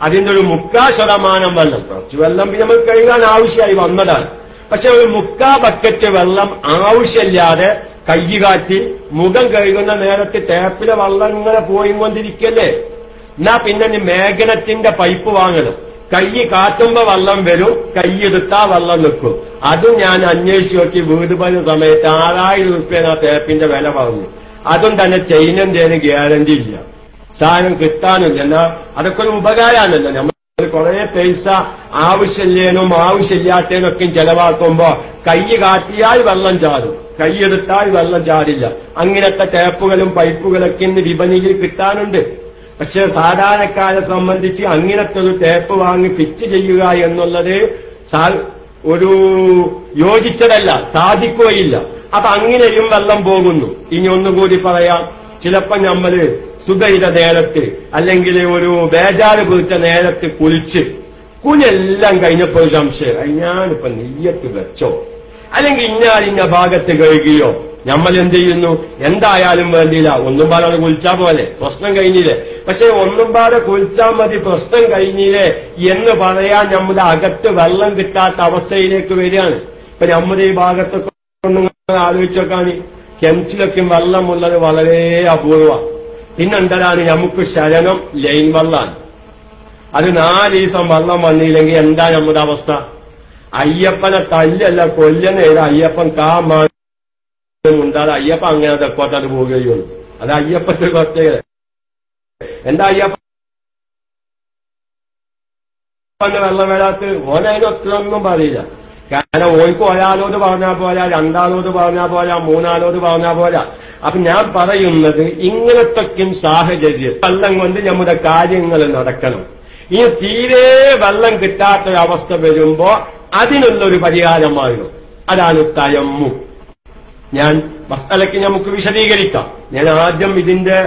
അതിന്റെ ഒരു മുക്കാ ശതമാനം വെള്ളം കുറച്ച് വെള്ളം പിന്നെ നമുക്ക് കഴുകാൻ ആവശ്യമായി വന്നതാണ് പക്ഷെ ഒരു മുക്കാ ബക്കറ്റ് വെള്ളം ആവശ്യമില്ലാതെ കൈ കാട്ടി മുഖം കഴുകുന്ന നേരത്ത് ടാപ്പിലെ വെള്ളം ഇങ്ങനെ പോയിക്കൊണ്ടിരിക്കല്ലേ എന്നാ പിന്നെ നീ മേഘനത്തിന്റെ പൈപ്പ് വാങ്ങണം കൈ കാട്ടുമ്പോ വെള്ളം വരും കൈ എടുത്താ വെള്ളം നിൽക്കും അതും ഞാൻ അന്വേഷിച്ച് നോക്കി വീട് പണി സമയത്ത് ആറായിരം റുപ്യ ആ തേപ്പിന്റെ വില പറഞ്ഞു അതും തന്നെ ചൈനന്റെ ഗ്യാരണ്ടി ഇല്ല സാധനം കിട്ടാനില്ല എന്നാ അതൊക്കെ ഒരു ഉപകാരമാണല്ലോ നമ്മൾ കുറെ പൈസ ആവശ്യമില്ലേനും ആവശ്യമില്ലാത്തതിനൊക്കെ ചെലവാക്കുമ്പോ കൈ കാട്ടിയാൽ വെള്ളം ചാടും കൈയെടുത്താൽ വെള്ളം ചാടില്ല അങ്ങനത്തെ ടാപ്പുകളും പൈപ്പുകളൊക്കെ ഇന്ന് വിപണിയിൽ കിട്ടാനുണ്ട് പക്ഷെ സാധാരണക്കാരെ സംബന്ധിച്ച് അങ്ങനത്തെ ഒരു ടേപ്പ് വാങ്ങി ഫിറ്റ് ചെയ്യുക എന്നുള്ളത് സാ- ഒരു യോജിച്ചതല്ല സാധിക്കുകയില്ല അപ്പൊ അങ്ങനെയും വെള്ളം പോകുന്നു ഇനി ഒന്നുകൂടി പറയാം ചിലപ്പോ നമ്മള് സുഖയിത നേരത്ത് അല്ലെങ്കിൽ ഒരു ബേജാറ് പിടിച്ച നേരത്ത് കുളിച്ച് കുഞ്ഞെല്ലാം കഴിഞ്ഞപ്പോ ഒരു സംശയം "ഐ, ഞാനിപ്പോ നെയ്യത്ത് വെച്ചോ അല്ലെങ്കിൽ ഇന്നാൾ ഇന്ന ഭാഗത്ത് കഴുകിയോ നമ്മൾ എന്ത് ചെയ്യുന്നു എന്തായാലും വേണ്ടിയില്ല ഒന്നും പാടെ കുളിച്ചാ പോലെ പ്രശ്നം കഴിഞ്ഞില്ലേ പക്ഷെ ഒന്നും പാടെ കുളിച്ചാൽ മതി പ്രശ്നം കഴിഞ്ഞില്ലേ എന്ന് പറയാൻ നമ്മുടെ അകത്ത് വെള്ളം കിട്ടാത്ത അവസ്ഥയിലേക്ക് വരികയാണ് ഇപ്പൊ നമ്മുടെ ഈ ഭാഗത്തൊക്കെ ഒന്ന് നിങ്ങൾ ആലോചിച്ച് നോക്കാണ് കിണറ്റിലൊക്കെ വെള്ളമുള്ളത് വളരെ അപൂർവം പിന്നെന്തരാണ് നമുക്ക് ശരണം ലൈൻ വെള്ളമാണ് അത് നാല് ദിവസം വെള്ളം വന്നില്ലെങ്കിൽ എന്താ നമ്മുടെ അവസ്ഥ അയ്യപ്പനെ തല്ലല്ല കൊല്ലുന്ന ഏത് അയ്യപ്പൻ കാമാണ്ടാൽ അയ്യപ്പൻ അങ്ങനെ തെക്കോട്ടത് പോവുകയുള്ളൂ അത് അയ്യപ്പന്റെ പ്രത്യേകത എന്താ അയ്യപ്പൻ വെള്ളം വരാത്ത ഓനതിനൊത്രയൊന്നും പറയില്ല കാരണം ഓയ്ക്ക് ഒരാളോട് പറഞ്ഞാൽ പോരാ രണ്ടാളോട് പറഞ്ഞാൽ പോരാ മൂന്നാളോട് പറഞ്ഞാൽ പോരാ അപ്പൊ ഞാൻ പറയുന്നത് ഇങ്ങനത്തൊക്കെയും സാഹചര്യം വെള്ളം കൊണ്ട് നമ്മുടെ കാര്യങ്ങൾ നടക്കണം ഇനി തീരെ വെള്ളം കിട്ടാത്തൊരവസ്ഥ വരുമ്പോ അതിനുള്ളൊരു പരിഹാരമായിരുന്നു അതാണ് തയമ്മു ഞാൻ മസ്തലയ്ക്ക് നമുക്ക് വിശദീകരിക്കാം ഞാൻ ആദ്യം ഇതിന്റെ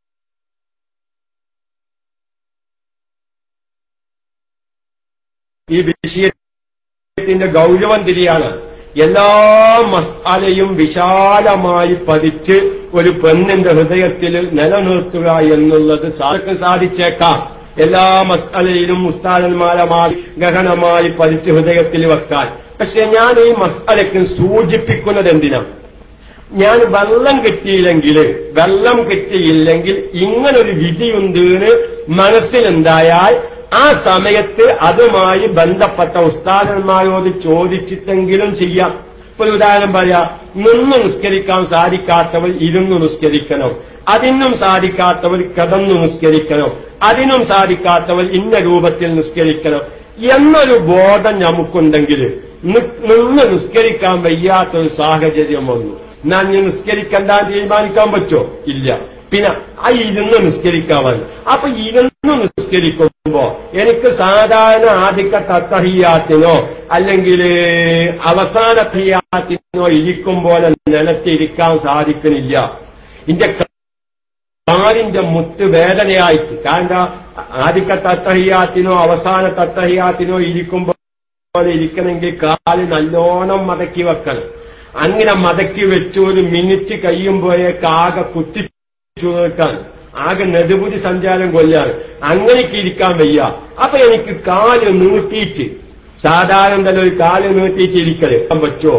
ഈ വിഷയത്തിന്റെ ഗൗരവം തിരിയാണ് എല്ലാ മസാലയും വിശാലമായി പതിച്ച് ഒരു പെണ്ണിന്റെ ഹൃദയത്തിൽ നിലനിർത്തുക എന്നുള്ളത് സാർക്ക് സാധിച്ചേക്കാം എല്ലാ മസാലയിലും ഉസ്താദന്മാരമായി ഗഹനമായി പതിച്ച് ഹൃദയത്തിൽ വെക്കാൻ പക്ഷെ ഞാൻ ഈ മസാലയ്ക്ക് സൂചിപ്പിക്കുന്നത് എന്തിനാണ് ഞാൻ വെള്ളം കിട്ടിയില്ലെങ്കിൽ വെള്ളം കിട്ടിയില്ലെങ്കിൽ ഇങ്ങനൊരു വിധിയുണ്ട് എന്ന് മനസ്സിലുണ്ടായാൽ ആ സമയത്ത് അതുമായി ബന്ധപ്പെട്ട ഉസ്താദന്മാരോട് ചോദിച്ചിട്ടെങ്കിലും ചെയ്യാം ഇപ്പൊ ഒരു ഉദാഹരണം പറയാ നിന്ന് നിസ്കരിക്കാൻ സാധിക്കാത്തവർ ഇരുന്ന് നിസ്കരിക്കണം അതിനും സാധിക്കാത്തവർ കിടന്നു നിസ്കരിക്കണം അതിനും സാധിക്കാത്തവർ ഇന്ന രൂപത്തിൽ നിസ്കരിക്കണം എന്നൊരു ബോധം നമുക്കുണ്ടെങ്കിൽ നി- നിന്ന് നിസ്കരിക്കാൻ വയ്യാത്തൊരു സാഹചര്യം വന്നു ഞാൻ ഇനി നിസ്കരിക്കണ്ട തീരുമാനിക്കാൻ പറ്റോ ഇല്ല പിന്നെ ആ ഇരുന്ന് നിസ്കരിക്കാൻ അപ്പൊ ഇരുന്ന് നിസ്കരിക്കുമ്പോ എനിക്ക് സാധാരണ ആദ്യത്തെ തത്തഹിയാത്തിനോ അല്ലെങ്കിൽ അവസാന തഹിയാത്തിനോ ഇരിക്കും പോലെ നിലത്തിരിക്കാൻ സാധിക്കണില്ല ഇന്റെ കാലിന്റെ മുത്ത് വേദനയായിട്ട് കാരണം ആദ്യത്തെ തത്തഹിയാത്തിനോ അവസാന തത്തഹിയാത്തിനോ ഇരിക്കുമ്പോൾ ഇരിക്കണമെങ്കിൽ കാല് നല്ലോണം മടക്കി വെക്കണം അങ്ങനെ മടക്കി വെച്ച് ഒരു മിനിറ്റ് കഴിയുമ്പോഴേക്ക് ആകെ കുത്തിച്ചു നിൽക്കാൻ ആകെ നെടുപുരി സഞ്ചാരം കൊല്ലാണ് അങ്ങനെയൊക്കെ ഇരിക്കാൻ വയ്യ അപ്പൊ എനിക്ക് കാല് നീട്ടിയിട്ട് സാധാരണ തന്നെ ഒരു കാല് നീട്ടിയിട്ട് ഇരിക്കല് പറ്റുമോ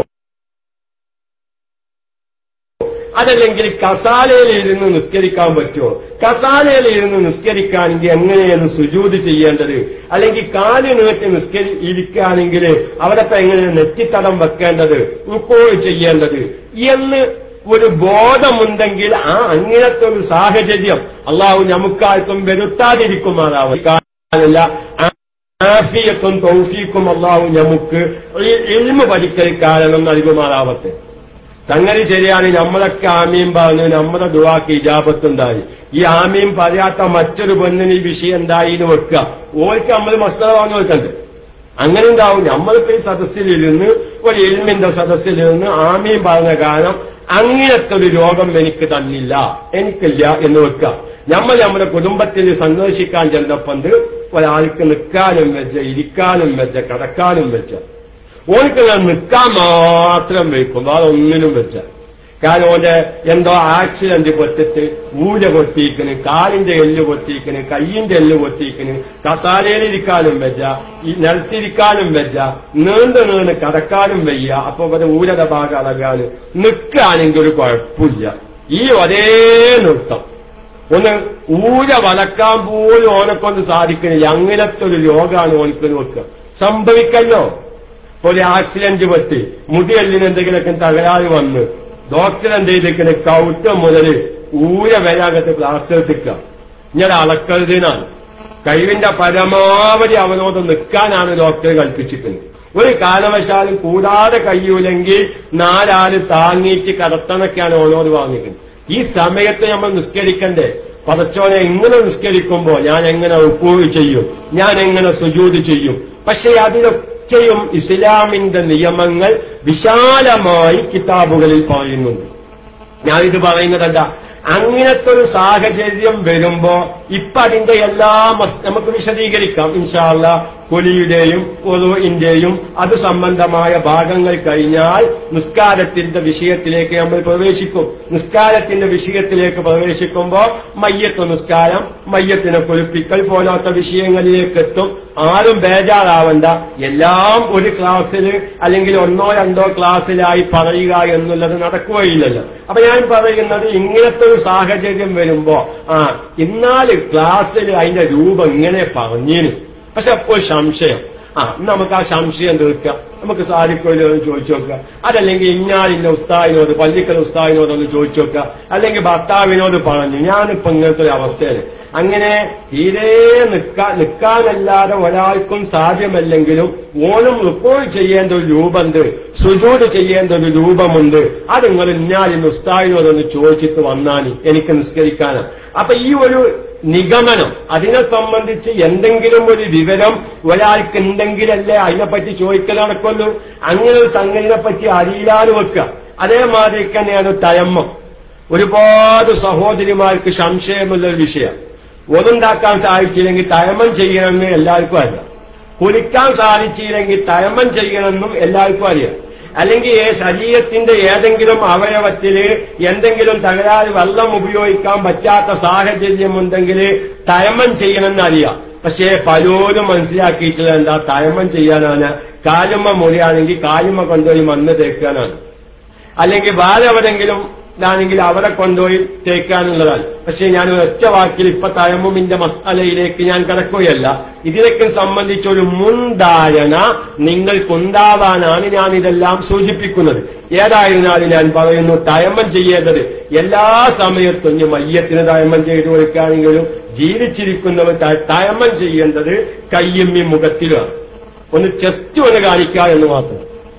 അതല്ലെങ്കിൽ കസാലയിൽ ഇരുന്ന് നിസ്കരിക്കാൻ പറ്റുമോ കസാലയിൽ ഇരുന്ന് നിസ്കരിക്കുകയാണെങ്കിൽ എങ്ങനെയാണ് സുജൂത് ചെയ്യേണ്ടത് അല്ലെങ്കിൽ കാല് നീട്ടി നിസ്കരി ഇരിക്കുകയാണെങ്കിൽ അവിടെ ഇപ്പൊ എങ്ങനെയാണ് നെറ്റിത്തടം വെക്കേണ്ടത് ഉക്കോൾ ചെയ്യേണ്ടത് എന്ന് ഒരു ബോധമുണ്ടെങ്കിൽ ആ അങ്ങനത്തെ ഒരു സാഹചര്യം അള്ളാഹു നമുക്കാർക്കും വരുത്താതിരിക്കുമാറാവില്ല ആഫിയത്തും തൗഫീക്കും അള്ളാഹു നമുക്ക് ഇൽമ പഠിക്കൽ കാരണം നൽകുമാറാവട്ടെ സംഗതി ശരിയാണ് നമ്മളൊക്കെ ആമീൻ പറഞ്ഞു നമ്മുടെ ദുവാക്ക് ഇജാബത്തുണ്ടായി ഈ ആമീൻ പറയാത്ത മറ്റൊരു പെണ്ണിന് ഈ വിഷയം ഉണ്ടായി എന്ന് വെക്കുക ഓർക്ക് നമ്മൾ മസല പറഞ്ഞു വെക്കണ്ട് അങ്ങനെ ഉണ്ടാവും നമ്മളിപ്പോ ഈ സദസ്സിലിരുന്ന് ഒരു എൽമിന്റെ സദസ്സിലിരുന്ന് ആമീൻ പറഞ്ഞ കാരണം അങ്ങനത്തെ ഒരു രോഗം എനിക്ക് തന്നില്ല എനിക്കില്ല എന്ന് വെക്കുക നമ്മൾ നമ്മുടെ കുടുംബത്തിൽ സന്ദർശിക്കാൻ ചെന്നപ്പണ്ട് ഒരാൾക്ക് നിൽക്കാനും വെച്ച ഇരിക്കാനും വെച്ച കിടക്കാനും വെച്ച ഓൾക്ക് ഞാൻ നിൽക്കാൻ മാത്രം വെക്കും അതൊന്നിനും വെച്ച കാരണം ഓന്റെ എന്തോ ആക്സിഡന്റ് പൊട്ടിട്ട് ഊര പൊട്ടിക്കണ് കാലിന്റെ എല്ല് പൊട്ടിക്കണ് കയ്യിന്റെ എല്ല് പൊട്ടിക്കണ് കസാലയിലിരിക്കാനും വെച്ച ഈ നിലത്തിരിക്കാനും വെച്ച നീണ്ട് നീണ്ട് കടക്കാനും വയ്യ അപ്പൊ ഇവിടെ ഊരത ഭാഗം അളകാന് നിൽക്കുകയാണെങ്കിൽ ഒരു കുഴപ്പമില്ല ഈ ഒരേ നൃത്തം ഒന്ന് ഊര വലക്കാൻ പോലും ഓനെക്കൊണ്ട് സാധിക്കുന്നില്ല അങ്ങനത്തെ ഒരു രോഗമാണ് ഓനക്ക് നോക്കുക സംഭവിക്കല്ലോ ഇപ്പൊ ഒരു ആക്സിഡന്റ് പറ്റി മുടിയല്ലിന് എന്തെങ്കിലുമൊക്കെ തകരാറ് വന്ന് ഡോക്ടർ എന്ത് ചെയ്തിരിക്കുന്നത് കൗട്ടം മുതല് ഊര വരാകത്ത് പ്ലാസ്റ്റർ എത്തിക്കുക ഇങ്ങനെ അളക്കരുതിനാണ് കഴിവിന്റെ പരമാവധി അവനോട് നിൽക്കാനാണ് ഡോക്ടർ കൽപ്പിച്ചിരിക്കുന്നത് ഒരു കാരണവശാലും കൂടാതെ കഴിയൂലെങ്കിൽ നാലാല് താങ്ങിയിട്ട് കടത്തണൊക്കെയാണ് ഓനോട് പറഞ്ഞിരിക്കുന്നത് ഈ സമയത്ത് നമ്മൾ നിസ്കരിക്കണ്ടേ പതച്ചോനെ ഇങ്ങനെ നിസ്കരിക്കുമ്പോ ഞാൻ എങ്ങനെ ഉപ്പൂവ് ചെയ്യും ഞാൻ എങ്ങനെ സുജൂത് ചെയ്യും പക്ഷെ അതിലൊക്കെയും ഇസ്ലാമിന്റെ നിയമങ്ങൾ വിശാലമായി കിതാബുകളിൽ പറയുന്നുണ്ട് ഞാനിത് പറയുന്നത് എന്താ അങ്ങനത്തെ ഒരു സാഹചര്യം വരുമ്പോ ഇപ്പൊ അതിന്റെ എല്ലാ മസ് നമുക്ക് വിശദീകരിക്കാം ഇൻഷാല്ല കൊലിയുടെയും ഒലുവിന്റെയും അത് സംബന്ധമായ ഭാഗങ്ങൾ കഴിഞ്ഞാൽ നിസ്കാരത്തിന്റെ വിഷയത്തിലേക്ക് നമ്മൾ പ്രവേശിക്കും നിസ്കാരത്തിന്റെ വിഷയത്തിലേക്ക് പ്രവേശിക്കുമ്പോ മയ്യത്ത് നിസ്കാരം മയ്യത്തിനെ കുളിപ്പിക്കൽ പോലാത്ത വിഷയങ്ങളിലേക്ക് എത്തും ആരും ബേജാറാവണ്ട എല്ലാം ഒരു ക്ലാസ്സിൽ അല്ലെങ്കിൽ ഒന്നോ രണ്ടോ ക്ലാസ്സിലായി പറയുക എന്നുള്ളത് നടക്കുകയില്ലല്ലോ അപ്പൊ ഞാൻ പറയുന്നത് ഇങ്ങനത്തെ ഒരു സാഹചര്യം വരുമ്പോ ആ ഇന്നാല് ക്ലാസ്സിൽ അതിന്റെ രൂപം ഇങ്ങനെ പറഞ്ഞിരുന്നു പക്ഷെ അപ്പോൾ സംശയം ആ നമുക്ക് ആ സംശയം തീർക്കാം നമുക്ക് സാധിക്കുമല്ലോ എന്ന് ചോദിച്ചു നോക്കുക അതല്ലെങ്കിൽ ഇഞ്ഞാലിന്റെ ഉസ്താദിനോട് പള്ളിക്കൽ ഉസ്താദിനോട് ഒന്ന് ചോദിച്ചു നോക്കുക അല്ലെങ്കിൽ ഭർത്താവിനോട് പറഞ്ഞു ഞാനിപ്പോ ഇങ്ങനത്തെ ഒരു അവസ്ഥയിൽ അങ്ങനെ തീരെ നിൽക്കാ നിൽക്കാനല്ലാതെ ഒരാൾക്കും സാധ്യമല്ലെങ്കിലും ഓനും റിപ്പോർട്ട് ചെയ്യേണ്ട ഒരു രൂപമുണ്ട് സുജൂട് ചെയ്യേണ്ട ഒരു രൂപമുണ്ട് അത് നിങ്ങൾ ഇഞ്ഞാലിന്റെ ഉസ്താദിനോടൊന്ന് ചോദിച്ചിട്ട് വന്നാനി എനിക്ക് നിസ്കരിക്കാനാണ് അപ്പൊ ഈ ഒരു നിഗമനം അതിനെ സംബന്ധിച്ച് എന്തെങ്കിലും ഒരു വിവരം ഒരാൾക്ക് ഉണ്ടെങ്കിലല്ലേ അതിനെപ്പറ്റി ചോദിക്കൽ നടക്കുമല്ലോ അങ്ങനെ ഒരു സംഗതിനെ പറ്റി അറിയില്ലാന്ന് വെക്കുക അതേമാതിരി തന്നെയാണ് തയമ്മം ഒരുപാട് സഹോദരിമാർക്ക് സംശയമുള്ള ഒരു വിഷയം ഒന്നുണ്ടാക്കാൻ സാധിച്ചില്ലെങ്കിൽ തയമം ചെയ്യണമെന്ന് എല്ലാവർക്കും അറിയാം കുളിക്കാൻ സാധിച്ചില്ലെങ്കിൽ തയമം ചെയ്യണമെന്നും എല്ലാവർക്കും അറിയാം അല്ലെങ്കിൽ ശരീരത്തിന്റെ ഏതെങ്കിലും അവയവത്തില് എന്തെങ്കിലും തകരാറ് വെള്ളം ഉപയോഗിക്കാൻ പറ്റാത്ത സാഹചര്യമുണ്ടെങ്കിൽ തയമം ചെയ്യണമെന്ന് അറിയാം പക്ഷേ പലരും മനസ്സിലാക്കിയിട്ടുള്ള എന്താ തയമം ചെയ്യാനാണ് കാലുമ്മ മുറിയാണെങ്കിൽ കാലുമ്മ കൊണ്ടുപോയി മണ്ണ് തേക്കാനാണ് അല്ലെങ്കിൽ വേറെ എവിടെങ്കിലും ഇതാണെങ്കിൽ അവിടെ കൊണ്ടുപോയി തേക്കാനുള്ളതാണ് പക്ഷെ ഞാൻ ഒറ്റ വാക്കിൽ ഇപ്പൊ തയമ്മുമിന്റെ മസാലയിലേക്ക് ഞാൻ കിടക്കുകയല്ല ഇതിനൊക്കെ സംബന്ധിച്ച ഒരു മുൻധാരണ നിങ്ങൾക്കുണ്ടാവാനാണ് ഞാൻ ഇതെല്ലാം സൂചിപ്പിക്കുന്നത് ഏതായിരുന്നാലും ഞാൻ പറയുന്നു തയമ്മം ചെയ്യേണ്ടത് എല്ലാ സമയത്തും ഇനി മയ്യത്തിന് തയമ്മം ചെയ്തു കൊടുക്കുകയാണെങ്കിലും ജീവിച്ചിരിക്കുന്നവർ തയമ്മം ചെയ്യേണ്ടത് കയ്യമ്മി മുഖത്തിലാണ് ഒന്ന് ചെസ്റ്റ് ഒന്ന് കാണിക്കുക എന്ന് മാത്രം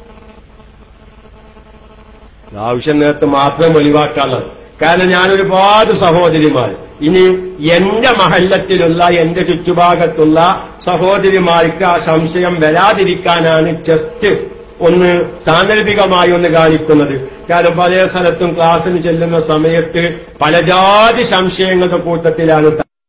ആവശ്യം നേരത്തെ മാത്രം ഒഴിവാക്കാനുള്ളത് കാരണം ഞാൻ ഒരുപാട് സഹോദരിമാർ ഇനി എന്റെ മഹല്ലത്തിലുള്ള എന്റെ ചുറ്റുഭാഗത്തുള്ള സഹോദരിമാർക്ക് ആ സംശയം വരാതിരിക്കാനാണ് ജസ്റ്റ് ഒന്ന് സാന്ദർഭികമായി ഒന്ന് കാണിക്കുന്നത് കാരണം പല സ്ഥലത്തും ക്ലാസ്സിന് ചെല്ലുന്ന സമയത്ത് പല ജാതി സംശയങ്ങളുടെ കൂട്ടത്തിലാണ്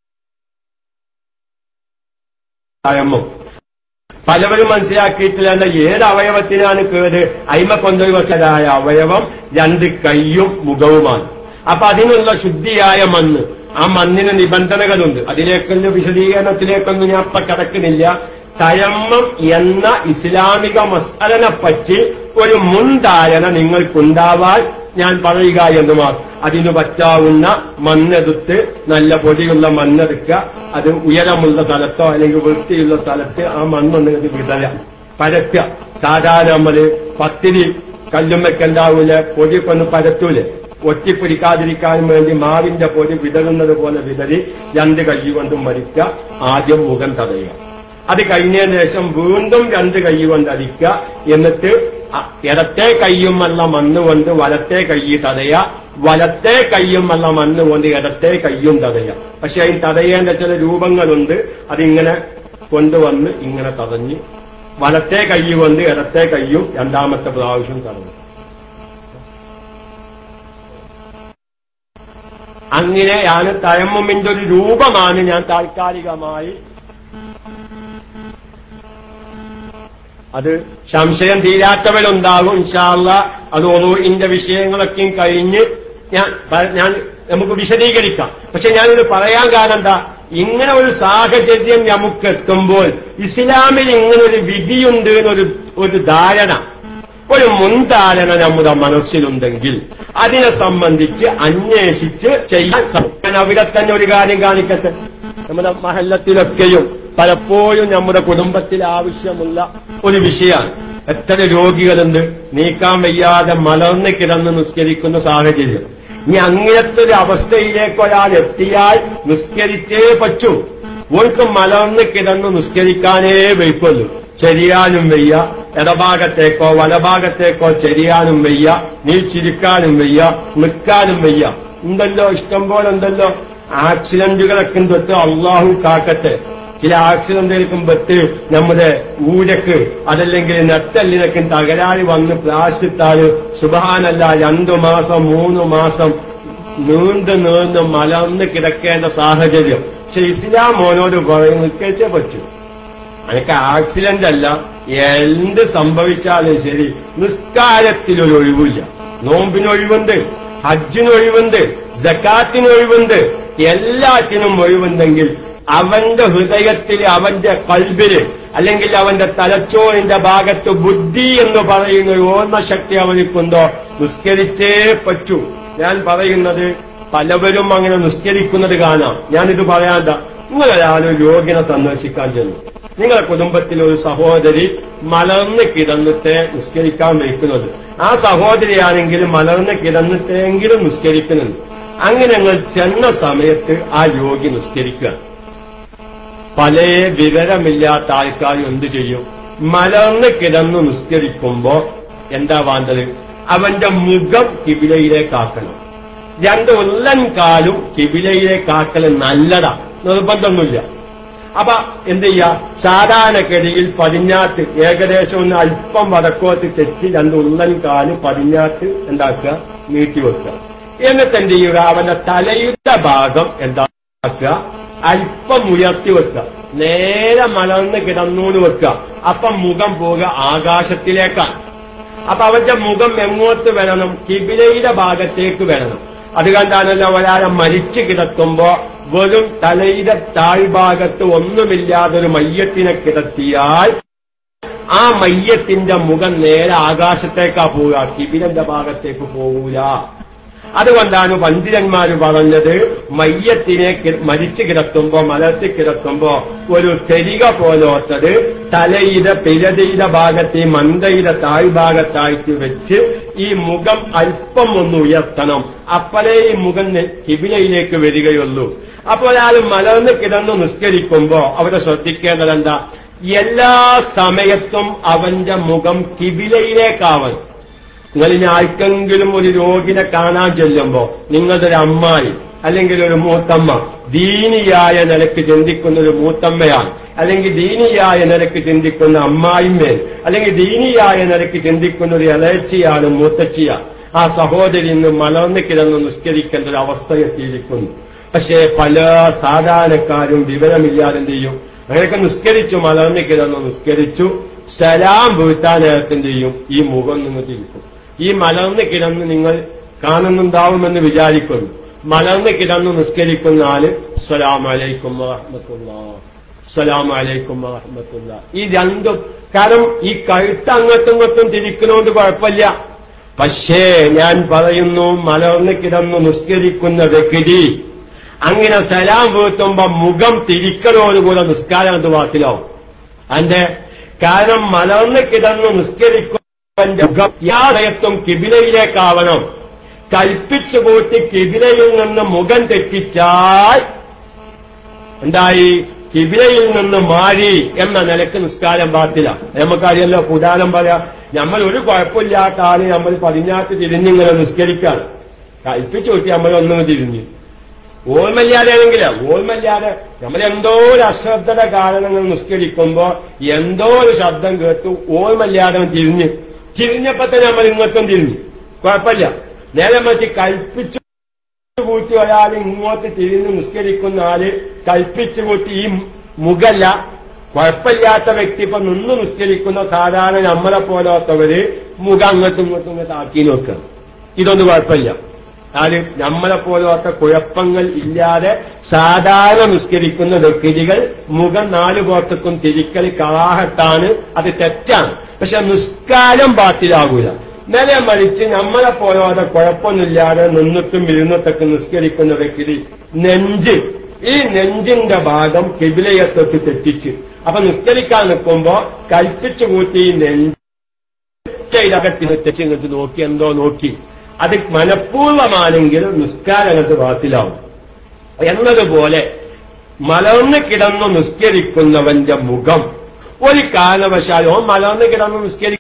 തയമ്മം പലവരും മനസ്സിലാക്കിയിട്ടില്ല ഏത് അവയവത്തിനാണ് കേട് അയിമ കൊണ്ടുപോയി വെച്ചതായ അവയവം രണ്ട് കൈയും മുഖവുമാണ് അപ്പൊ അതിനുള്ള ശുദ്ധിയായ മണ്ണ് ആ മണ്ണിന് നിബന്ധനകളുണ്ട് അതിലേക്കൊന്നും വിശദീകരണത്തിലേക്കൊന്നും ഞാൻ ഇപ്പൊ കിടക്കുന്നില്ല തയമ്മം എന്ന ഇസ്ലാമിക മസ്അലനെ പറ്റി ഒരു മുൻധാരണ നിങ്ങൾക്കുണ്ടാവാൻ ഞാൻ പറയുക എന്ന് മാത്രം അതിന് പറ്റാവുന്ന മണ്ണെടുത്ത് നല്ല പൊടിയുള്ള മണ്ണെടുക്കുക അത് ഉയരമുള്ള സ്ഥലത്തോ അല്ലെങ്കിൽ വൃത്തിയുള്ള സ്ഥലത്ത് ആ മണ്ണൊന്ന് ഇത് വിടല പരത്തുക സാധാരണ നമ്മള് പത്തിരി കല്ലുമ്മക്കുണ്ടാവൂല പൊടിയൊക്കെ ഒന്ന് പരത്തൂലെ ഒറ്റിപ്പിടിക്കാതിരിക്കാൻ വേണ്ടി മാവിന്റെ പൊടി വിതറുന്നത് പോലെ വിതറി രണ്ട് കൈ കൊണ്ടും മരിക്കുക ആദ്യം മുഖം തടയുക അത് കഴിഞ്ഞതിന് ശേഷം വീണ്ടും രണ്ട് കൈ കൊണ്ട് അടിക്കുക എന്നിട്ട് ഇടത്തെ കൈയുമല്ല മണ്ണ് കൊണ്ട് വലത്തെ കൈ തടയുക വലത്തെ കൈയുമല്ല മണ്ണ് കൊണ്ട് ഇടത്തെ കൈയും തടയുക പക്ഷെ അതിന് തടയേണ്ട ചില രൂപങ്ങളുണ്ട് അതിങ്ങനെ കൊണ്ടുവന്ന് ഇങ്ങനെ തടഞ്ഞ് വലത്തെ കൈ കൊണ്ട് ഇടത്തെ കൈയും രണ്ടാമത്തെ പ്രാവശ്യം തടഞ്ഞു അങ്ങനെയാണ് തയമ്മുമിന്റെ ഒരു രൂപമാണ് ഞാൻ താൽക്കാലികമായി അത് സംശയം തീരാത്തവരുണ്ടാകും ഇൻഷാല്ല അത് ഒന്നുവിന്റെ വിഷയങ്ങളൊക്കെയും കഴിഞ്ഞ് ഞാൻ പ- ഞാൻ നമുക്ക് വിശദീകരിക്കാം പക്ഷെ ഞാനിത് പറയാൻ കാരണം എന്താ ഇങ്ങനെ ഒരു സാഹചര്യം നമുക്ക് എത്തുമ്പോൾ ഇസ്ലാമിൽ ഇങ്ങനെ ഒരു വിധിയുണ്ട് എന്നൊരു ഒരു ധാരണ ഒരു മുൻധാരണ നമ്മുടെ മനസ്സിലുണ്ടെങ്കിൽ അതിനെ സംബന്ധിച്ച് അന്വേഷിച്ച് ചെയ്യാൻ ശ്രമിക്കും. ഞാൻ അവിടെ തന്നെ ഒരു കാര്യം കാണിക്കട്ടെ നമ്മുടെ മഹല്ലത്തിലൊക്കെയും പലപ്പോഴും നമ്മുടെ കുടുംബത്തിൽ ആവശ്യമുള്ള ഒരു വിഷയമാണ് എത്ര രോഗികളുണ്ട് നീക്കാൻ വയ്യാതെ മലർന്ന് കിടന്ന് നിസ്കരിക്കുന്ന സാഹചര്യം ഇനി അങ്ങനത്തെ ഒരു അവസ്ഥയിലേക്ക് ഒരാൾ എത്തിയാൽ നിസ്കരിച്ചേ പറ്റൂ ഓൾക്ക് മലർന്ന് കിടന്ന് നിസ്കരിക്കാനേ വയ്ക്കുള്ളൂ ചെരിയാനും വയ്യ ഇടഭാഗത്തേക്കോ വലഭാഗത്തേക്കോ ചെരിയാനും വയ്യ നീ ചിരിക്കാനും വയ്യ നിൽക്കാനും വയ്യ ഉണ്ടല്ലോ ഇഷ്ടം പോലെ ഉണ്ടല്ലോ ആക്സിഡന്റുകളൊക്കെ തൊട്ട് അള്ളാഹു കാക്കട്ടെ ചില ആക്സിഡന്റുകൾക്കും പറ്റ് നമ്മുടെ ഊരക്ക് അതല്ലെങ്കിൽ നെത്തല്ലിനൊക്കെ തകരാറ് വന്ന് പ്ലാസ്റ്റിത്താല് സുബാനല്ല രണ്ടു മാസം മൂന്ന് മാസം നീണ്ടു നീണ്ട് മലർന്ന് കിടക്കേണ്ട സാഹചര്യം പക്ഷെ ഇസ്ലാം മോനോട് പറയും നിൽക്കേ പറ്റൂ അനക്ക് ആക്സിഡന്റ് അല്ല എന്ത് സംഭവിച്ചാലും ശരി നിസ്കാരത്തിലൊരു ഒഴിവില്ല നോമ്പിന് ഒഴിവുണ്ട് ഹജ്ജിന് ഒഴിവുണ്ട് ജക്കാത്തിന് ഒഴിവുണ്ട് എല്ലാറ്റിനും ഒഴിവുണ്ടെങ്കിൽ അവന്റെ ഹൃദയത്തിൽ അവന്റെ കൽബില് അല്ലെങ്കിൽ അവന്റെ തലച്ചോറിന്റെ ഭാഗത്ത് ബുദ്ധി എന്ന് പറയുന്ന ഒരു ഓർമ്മശക്തി അവനിക്കുണ്ടോ നിസ്കരിച്ചേ പറ്റൂ ഞാൻ പറയുന്നത് പലവരും അങ്ങനെ നിസ്കരിക്കുന്നത് കാണാം ഞാനിത് പറയാണ്ട നിങ്ങളൊരാളും രോഗിനെ സന്ദർശിക്കാൻ ചെന്നു നിങ്ങളുടെ കുടുംബത്തിലെ ഒരു സഹോദരി മലർന്ന് കിടന്നിട്ട് നിസ്കരിക്കാൻ വയ്ക്കുന്നത് ആ സഹോദരിയാണെങ്കിൽ മലർന്ന് കിടന്നിട്ടെങ്കിലും നിസ്കരിക്കുന്നുണ്ട് അങ്ങനെ ഞങ്ങൾ ചെന്ന സമയത്ത് ആ രോഗി നിസ്കരിക്കുക പല വിവരമില്ലാത്ത ആൾക്കാർ എന്തു ചെയ്യും മലർന്ന് കിടന്ന് നിസ്കരിക്കുമ്പോ എന്താ വേണ്ടത് അവന്റെ മുഖം കിബിലയിലേക്കാക്കണം രണ്ട് ഉള്ളൻ കാലും കിബിലയിലേക്കാക്കൽ നല്ലതാ നിർബന്ധമൊന്നുമില്ല അപ്പൊ എന്ത് ചെയ്യാ സാധാരണഗതിയിൽ പടിഞ്ഞാത്ത് ഏകദേശം ഒന്ന് അല്പം വടക്കോട്ട് തെറ്റി രണ്ട് ഉള്ളൻ കാല് പടിഞ്ഞാത്ത് എന്താക്കുക നീട്ടിവെക്കുക എന്നിട്ട് എന്ത് ചെയ്യുക അവന്റെ തലയുടെ ഭാഗം എന്താക്കുക അല്പം ഉയർത്തി വെക്കുക നേരെ മലർന്ന് കിടന്നൂന്ന് വെക്കുക അപ്പം മുഖം പോവുക ആകാശത്തിലേക്കാണ് അപ്പൊ അവന്റെ മുഖം എങ്ങോട്ട് വരണം കിബിലയുടെ ഭാഗത്തേക്ക് വരണം അതുകൊണ്ടാണല്ലോ ഒരാളെ മരിച്ചു കിടത്തുമ്പോ വെറും തലയുടെ താഴ്ഭാഗത്ത് ഒന്നുമില്ലാതെ ഒരു മയ്യത്തിനെ കിടത്തിയാൽ ആ മയ്യത്തിന്റെ മുഖം നേരെ ആകാശത്തേക്കാ പോവുക കിബിലന്റെ ഭാഗത്തേക്ക് പോകൂല അതുകൊണ്ടാണ് പണ്ഡിതന്മാര് പറഞ്ഞത് മയ്യത്തിനെ കി- മരിച്ചു കിടത്തുമ്പോ മലർത്തി കിടത്തുമ്പോ ഒരു തെരിക പോലോത്തത് തലയുടെ പിരതയുടെ ഭാഗത്ത് ഈ മന്തയുടെ താഴ്ഭാഗത്തായിട്ട് വെച്ച് ഈ മുഖം അല്പം ഒന്ന് ഉയർത്തണം അപ്പോഴേ ഈ മുഖം നെ- കിബിലയിലേക്ക് വരികയുള്ളൂ അപ്പോൾ ഒരാൾ മലർന്ന് കിടന്ന് നിസ്കരിക്കുമ്പോ അവിടെ ശ്രദ്ധിക്കേണ്ടത് എന്താ എല്ലാ സമയത്തും അവന്റെ മുഖം കിബിലയിലേക്കാവണം നിങ്ങൾ ഇനി ആർക്കെങ്കിലും ഒരു രോഗിനെ കാണാൻ ചെല്ലുമ്പോ നിങ്ങളുടെ ഒരു അമ്മായി അല്ലെങ്കിൽ ഒരു മൂത്തമ്മ ദീനിയായ നിലക്ക് ചിന്തിക്കുന്ന ഒരു മൂത്തമ്മയാണ് അല്ലെങ്കിൽ ദീനിയായ നിലക്ക് ചിന്തിക്കുന്ന അമ്മായിമ്മേൻ അല്ലെങ്കിൽ ദീനിയായ നിലക്ക് ചിന്തിക്കുന്ന ഒരു ഇളയച്ചിയാണ് മൂത്തച്ചിയാണ് ആ സഹോദരി ഇന്ന് മലർന്ന് കിടന്ന് നിസ്കരിക്കേണ്ട ഒരു അവസ്ഥയെത്തിയിരിക്കുന്നു പക്ഷേ പല സാധാരണക്കാരും വിവരമില്ലാതെ എന്ത് ചെയ്യും അങ്ങനെയൊക്കെ നിസ്കരിച്ചു മലർന്ന് കിടന്ന് നിസ്കരിച്ചു സലാം വീഴ്ത്താൻ നേരത്തെ എന്ത് ചെയ്യും ഈ മുഖം നിങ്ങൾ തിരിക്കും ഈ മലർന്ന് കിടന്ന് നിങ്ങൾ കാണുന്നുണ്ടാവുമെന്ന് വിചാരിക്കുന്നു മലർന്ന് കിടന്ന് നിസ്കരിക്കുന്ന ആള് സലാം അലൈക്കും വറഹ്മത്തുള്ള സലാം അലൈക്കും വറഹ്മത്തുള്ള ഈ രണ്ടും കാരണം ഈ കഴുത്ത് അങ്ങോട്ടും ഇങ്ങോട്ടും തിരിക്കുന്നതുകൊണ്ട് കുഴപ്പമില്ല പക്ഷേ ഞാൻ പറയുന്നു മലർന്ന് കിടന്ന് നിസ്കരിക്കുന്ന വ്യക്തി അങ്ങനെ സലാം വീഴ്ത്തുമ്പോ മുഖം തിരിക്കലോടുകൂടെ നിസ്കാരം അത് വാക്കിലാവും അതിന്റെ കാരണം മലർന്ന് കിടന്ന് നിസ്കരിക്കുന്നവന്റെ മുഖം യാദയത്വം കിബിലയിലേക്കാവണം കൽപ്പിച്ചു കൂട്ടി കിബിലയിൽ നിന്ന് മുഖം തെറ്റിച്ചാൽ എന്തായി കിബിലയിൽ നിന്ന് മാറി എന്ന നിലക്ക് നിസ്കാരം പാത്തില്ല നമുക്കറിയല്ലോ പുരാണം പറയാം നമ്മൾ ഒരു കുഴപ്പമില്ലാത്ത ആള് നമ്മൾ പടിഞ്ഞാറ്റ് തിരിഞ്ഞിങ്ങനെ നിസ്കരിക്കാൻ കൽപ്പിച്ചു കൂട്ടി നമ്മൾ ഒന്നും തിരിഞ്ഞു ഓർമ്മല്ലാതെ ആണെങ്കില് ഓർമ്മല്ലാതെ നമ്മൾ എന്തോ ഒരു അശ്രദ്ധയുടെ കാരണങ്ങൾ നിസ്കരിക്കുമ്പോ എന്തോ ഒരു ശബ്ദം കേട്ടു ഓർമ്മല്ലാതെ അവൻ തിരിഞ്ഞ് തിരിഞ്ഞപ്പോ തന്നെ നമ്മൾ ഇങ്ങോട്ടും തിരിഞ്ഞു കുഴപ്പമില്ല നേരെ മറിച്ച് കൽപ്പിച്ചു കൂട്ടി ഒരാൾ ഇങ്ങോട്ട് തിരിഞ്ഞ് നിസ്കരിക്കുന്ന ആള് കൽപ്പിച്ചു കൂട്ടി ഈ മുഖല്ല കുഴപ്പമില്ലാത്ത വ്യക്തി ഇപ്പൊ നിന്ന് നിസ്കരിക്കുന്ന സാധാരണ നമ്മളെ പോലത്തവര് മുഖം അങ്ങോട്ടും ഇങ്ങോട്ടും ഇങ്ങോട്ട് ആക്കി നോക്കുക ഇതൊന്നും കുഴപ്പമില്ല ആര് നമ്മളെ പോലത്തെ കുഴപ്പങ്ങൾ ഇല്ലാതെ സാധാരണ നിസ്കരിക്കുന്ന വ്യക്തികൾ മുഖം നാലു പുറത്തേക്കും തിരിക്കൽ കലാഹത്താണ് അത് തെറ്റാണ് പക്ഷെ നിസ്കാരം ബാത്തിലാകൂല നേരെ മറിച്ച് നമ്മളെ പോലത്തെ കുഴപ്പമൊന്നുമില്ലാതെ നിന്നിട്ടും ഇരുന്നിട്ടൊക്കെ നിസ്കരിക്കുന്ന വ്യക്തി നെഞ്ച് ഈ നെഞ്ചിന്റെ ഭാഗം കിബിലയെ തൊട്ട് തെറ്റിച്ച് അപ്പൊ നിസ്കരിക്കാൻ നിൽക്കുമ്പോ കൽപ്പിച്ചു കൂട്ടി ഈ നെഞ്ച് ഇതകത്തിന് തെച്ചിങ്ങോട്ട് നോക്കി എന്തോ നോക്കി അത് മനഃപൂർവമാണെങ്കിൽ നിസ്കാരം അങ്ങോട്ട് ബാത്തിലാവും എന്നതുപോലെ മലർന്ന് കിടന്നു നിസ്കരിക്കുന്നവന്റെ മുഖം ഒരു കാരണവശാലും ഓൻ മലർന്ന് കിടന്ന് നിസ്കരിക്കും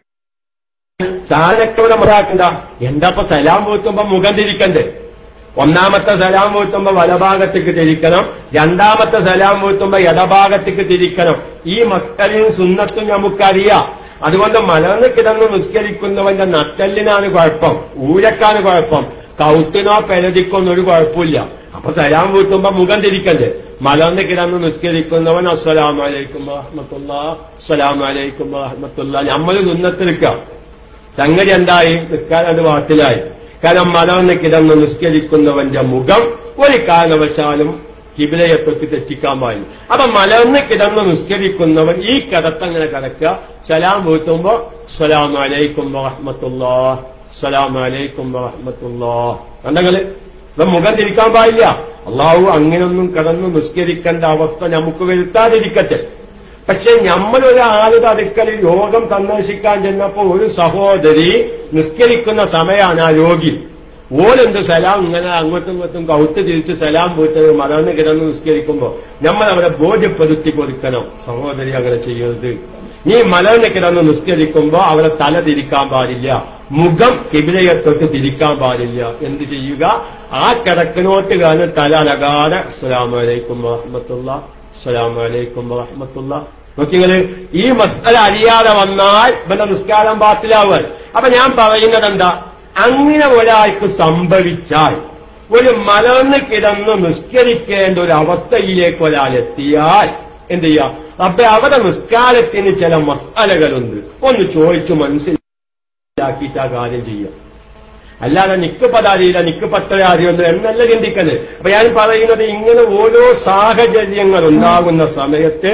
സാധനത്തോടെ മുറാക്കണ്ട എന്താ സലാം പൂത്തുമ്പോ മുഖം തിരിക്കണ്ടേ ഒന്നാമത്തെ സലാം പൂത്തുമ്പോ വലഭാഗത്തേക്ക് തിരിക്കണം രണ്ടാമത്തെ സലാം പൂത്തുമ്പോ ഇടഭാഗത്തേക്ക് തിരിക്കണം ഈ മസ്കലിയും സുന്നത്തും നമുക്കറിയാം അതുകൊണ്ട് മലർന്ന് കിടന്ന് നിസ്കരിക്കുന്നവന്റെ നട്ടലിനാണ് കുഴപ്പം ഊരക്കാണ് കുഴപ്പം കൗത്തിനോ പെലതിക്കൊന്നും ഒരു കുഴപ്പമില്ല അപ്പൊ സലാം പൂത്തുമ്പോ മുഖം തിരിക്കണ്ടേ മലർന്ന് കിടന്ന് നിസ്കരിക്കുന്നവൻ അസ്സലാമലൈക്കും വറഹമത്തുള്ള അസ്സലാമലൈക്കും വറഹമത്തുള്ള നമ്മൾ സുന്നത്തിരിക്കാം സംഗതി എന്തായി നിൽക്കാൻ അത് വാത്തിലായി കാരണം മലർന്ന് കിടന്ന് നിസ്കരിക്കുന്നവന്റെ മുഖം ഒരു കാരണവശാലും കിബിലയെ തൊട്ട് തെറ്റിക്കാൻ പാടില്ല അപ്പൊ മലർന്ന് കിടന്ന് നിസ്കരിക്കുന്നവൻ ഈ കിടത്തങ്ങനെ കിടക്കുക സലാം വീട്ടുമ്പോ സലാം അലൈക്കും വറഹമത്തുല്ലാ സലാം അലൈക്കും വറഹമത്തുല്ലാ കണ്ടങ്ങള് ഇപ്പൊ മുഖം തിരിക്കാൻ പാടില്ല അള്ളാഹു അങ്ങനെയൊന്നും കിടന്ന് നിസ്കരിക്കേണ്ട അവസ്ഥ നമുക്ക് വരുത്താതിരിക്കട്ടെ പക്ഷെ നമ്മളൊരാളുടെ അടുക്കൽ രോഗം സന്ദർശിക്കാൻ ചെന്നപ്പോ ഒരു സഹോദരി നിസ്കരിക്കുന്ന സമയമാണ് ആ രോഗി ഓരെന്ത് സലാം ഇങ്ങനെ അങ്ങോട്ടും ഇങ്ങോട്ടും കൗത്ത് തിരിച്ച് സലാം പോയിട്ട് മലർന്ന് കിടന്ന് നിസ്കരിക്കുമ്പോ നമ്മൾ അവരെ ബോധ്യപ്പെടുത്തി കൊടുക്കണം സഹോദരി അങ്ങനെ ചെയ്യരുത് നീ മലർന്ന് കിടന്ന് നിസ്കരിക്കുമ്പോ അവരെ തല തിരിക്കാൻ പാടില്ല മുഖം കിബിലയെ തൊട്ട് തിരിക്കാൻ പാടില്ല എന്ത് ചെയ്യുക ആ കിടക്കിനോട്ട് കാണുന്ന തല അലകാതെ അസ്സലാമലൈക്കും വറഹമത്തുള്ള അസ്സലാമലൈക്കും വറഹമത്തുള്ള നോക്കിങ്ങള് ഈ മസ്അല അറിയാതെ വന്നാൽ ഇവന്റെ നിസ്കാരം പാത്തിലാവുക അപ്പൊ ഞാൻ പറയുന്നത് എന്താ അങ്ങനെ ഒരാൾക്ക് സംഭവിച്ചാൽ ഒരു മലർന്ന് കിടന്ന് നിസ്കരിക്കേണ്ട ഒരു അവസ്ഥയിലേക്ക് ഒരാൾ എത്തിയാൽ എന്ത് ചെയ്യാം അപ്പൊ അവിടെ നിസ്കാരത്തിന് ചില മസാലകളുണ്ട് ഒന്ന് ചോദിച്ചു മനസ്സിലാക്കിയിട്ട് ആ കാര്യം ചെയ്യാം അല്ലാതെ നിക്ക് പതാരിയില്ല നിക്ക് പത്തരാരിയൊന്നും എന്നല്ല ചിന്തിക്കല് അപ്പൊ ഞാൻ പറയുന്നത് ഇങ്ങനെ ഓരോ സാഹചര്യങ്ങൾ ഉണ്ടാകുന്ന സമയത്ത്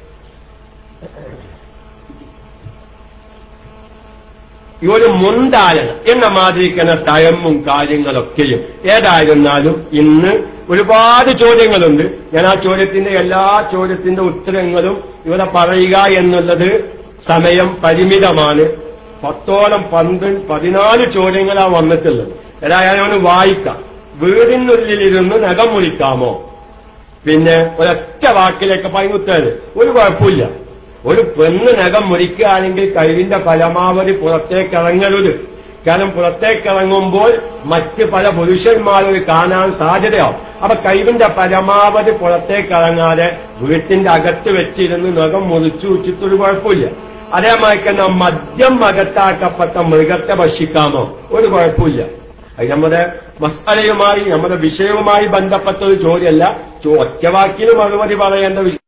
ഈ ഒരു മുണ്ടാലന എന്ന മാതിരിക്കുന്ന തയമ്മും കാര്യങ്ങളൊക്കെയും ഏതായിരുന്നാലും ഇന്ന് ഒരുപാട് ചോദ്യങ്ങളുണ്ട് ഞാൻ ആ ചോദ്യത്തിന്റെ എല്ലാ ചോദ്യത്തിന്റെ ഉത്തരങ്ങളും ഇവിടെ പറയുക എന്നുള്ളത് സമയം പരിമിതമാണ് പത്തോളം പന്ത് പതിനാല് ചോദ്യങ്ങളാണ് വന്നിട്ടുള്ളത് ഏതായാലും അവന് വായിക്കാം വീടിനുള്ളിലിരുന്ന് നഖം മുറിക്കാമോ പിന്നെ ഒരൊറ്റ വാക്കിലേക്ക് പൈമുത്തേത് ഒരു കുഴപ്പമില്ല ഒരു പെണ്ണ് നഖം മുറിക്കുകയാണെങ്കിൽ കഴിവിന്റെ പരമാവധി പുറത്തേക്ക് ഇറങ്ങരുത് കാരണം പുറത്തേക്ക് ഇറങ്ങുമ്പോൾ മറ്റ് പല പുരുഷന്മാരും കാണാൻ സാധ്യതയാവും അപ്പൊ കഴിവിന്റെ പരമാവധി പുറത്തേക്ക് ഇറങ്ങാതെ വീട്ടിന്റെ അകത്ത് വെച്ചിരുന്ന് നഖം മുറിച്ചു വെച്ചിട്ടൊരു കുഴപ്പമില്ല അതേമാതിരി തന്നെ മദ്യം അകത്താക്കപ്പെട്ട മൃഗത്തെ ഭക്ഷിക്കാമോ ഒരു കുഴപ്പമില്ല അത് നമ്മുടെ മസാലയുമായി നമ്മുടെ വിഷയവുമായി ബന്ധപ്പെട്ട ഒരു ചോദ്യമല്ല ചോ- ഒറ്റവാക്കിന് മറുപടി പറയേണ്ട വിഷയം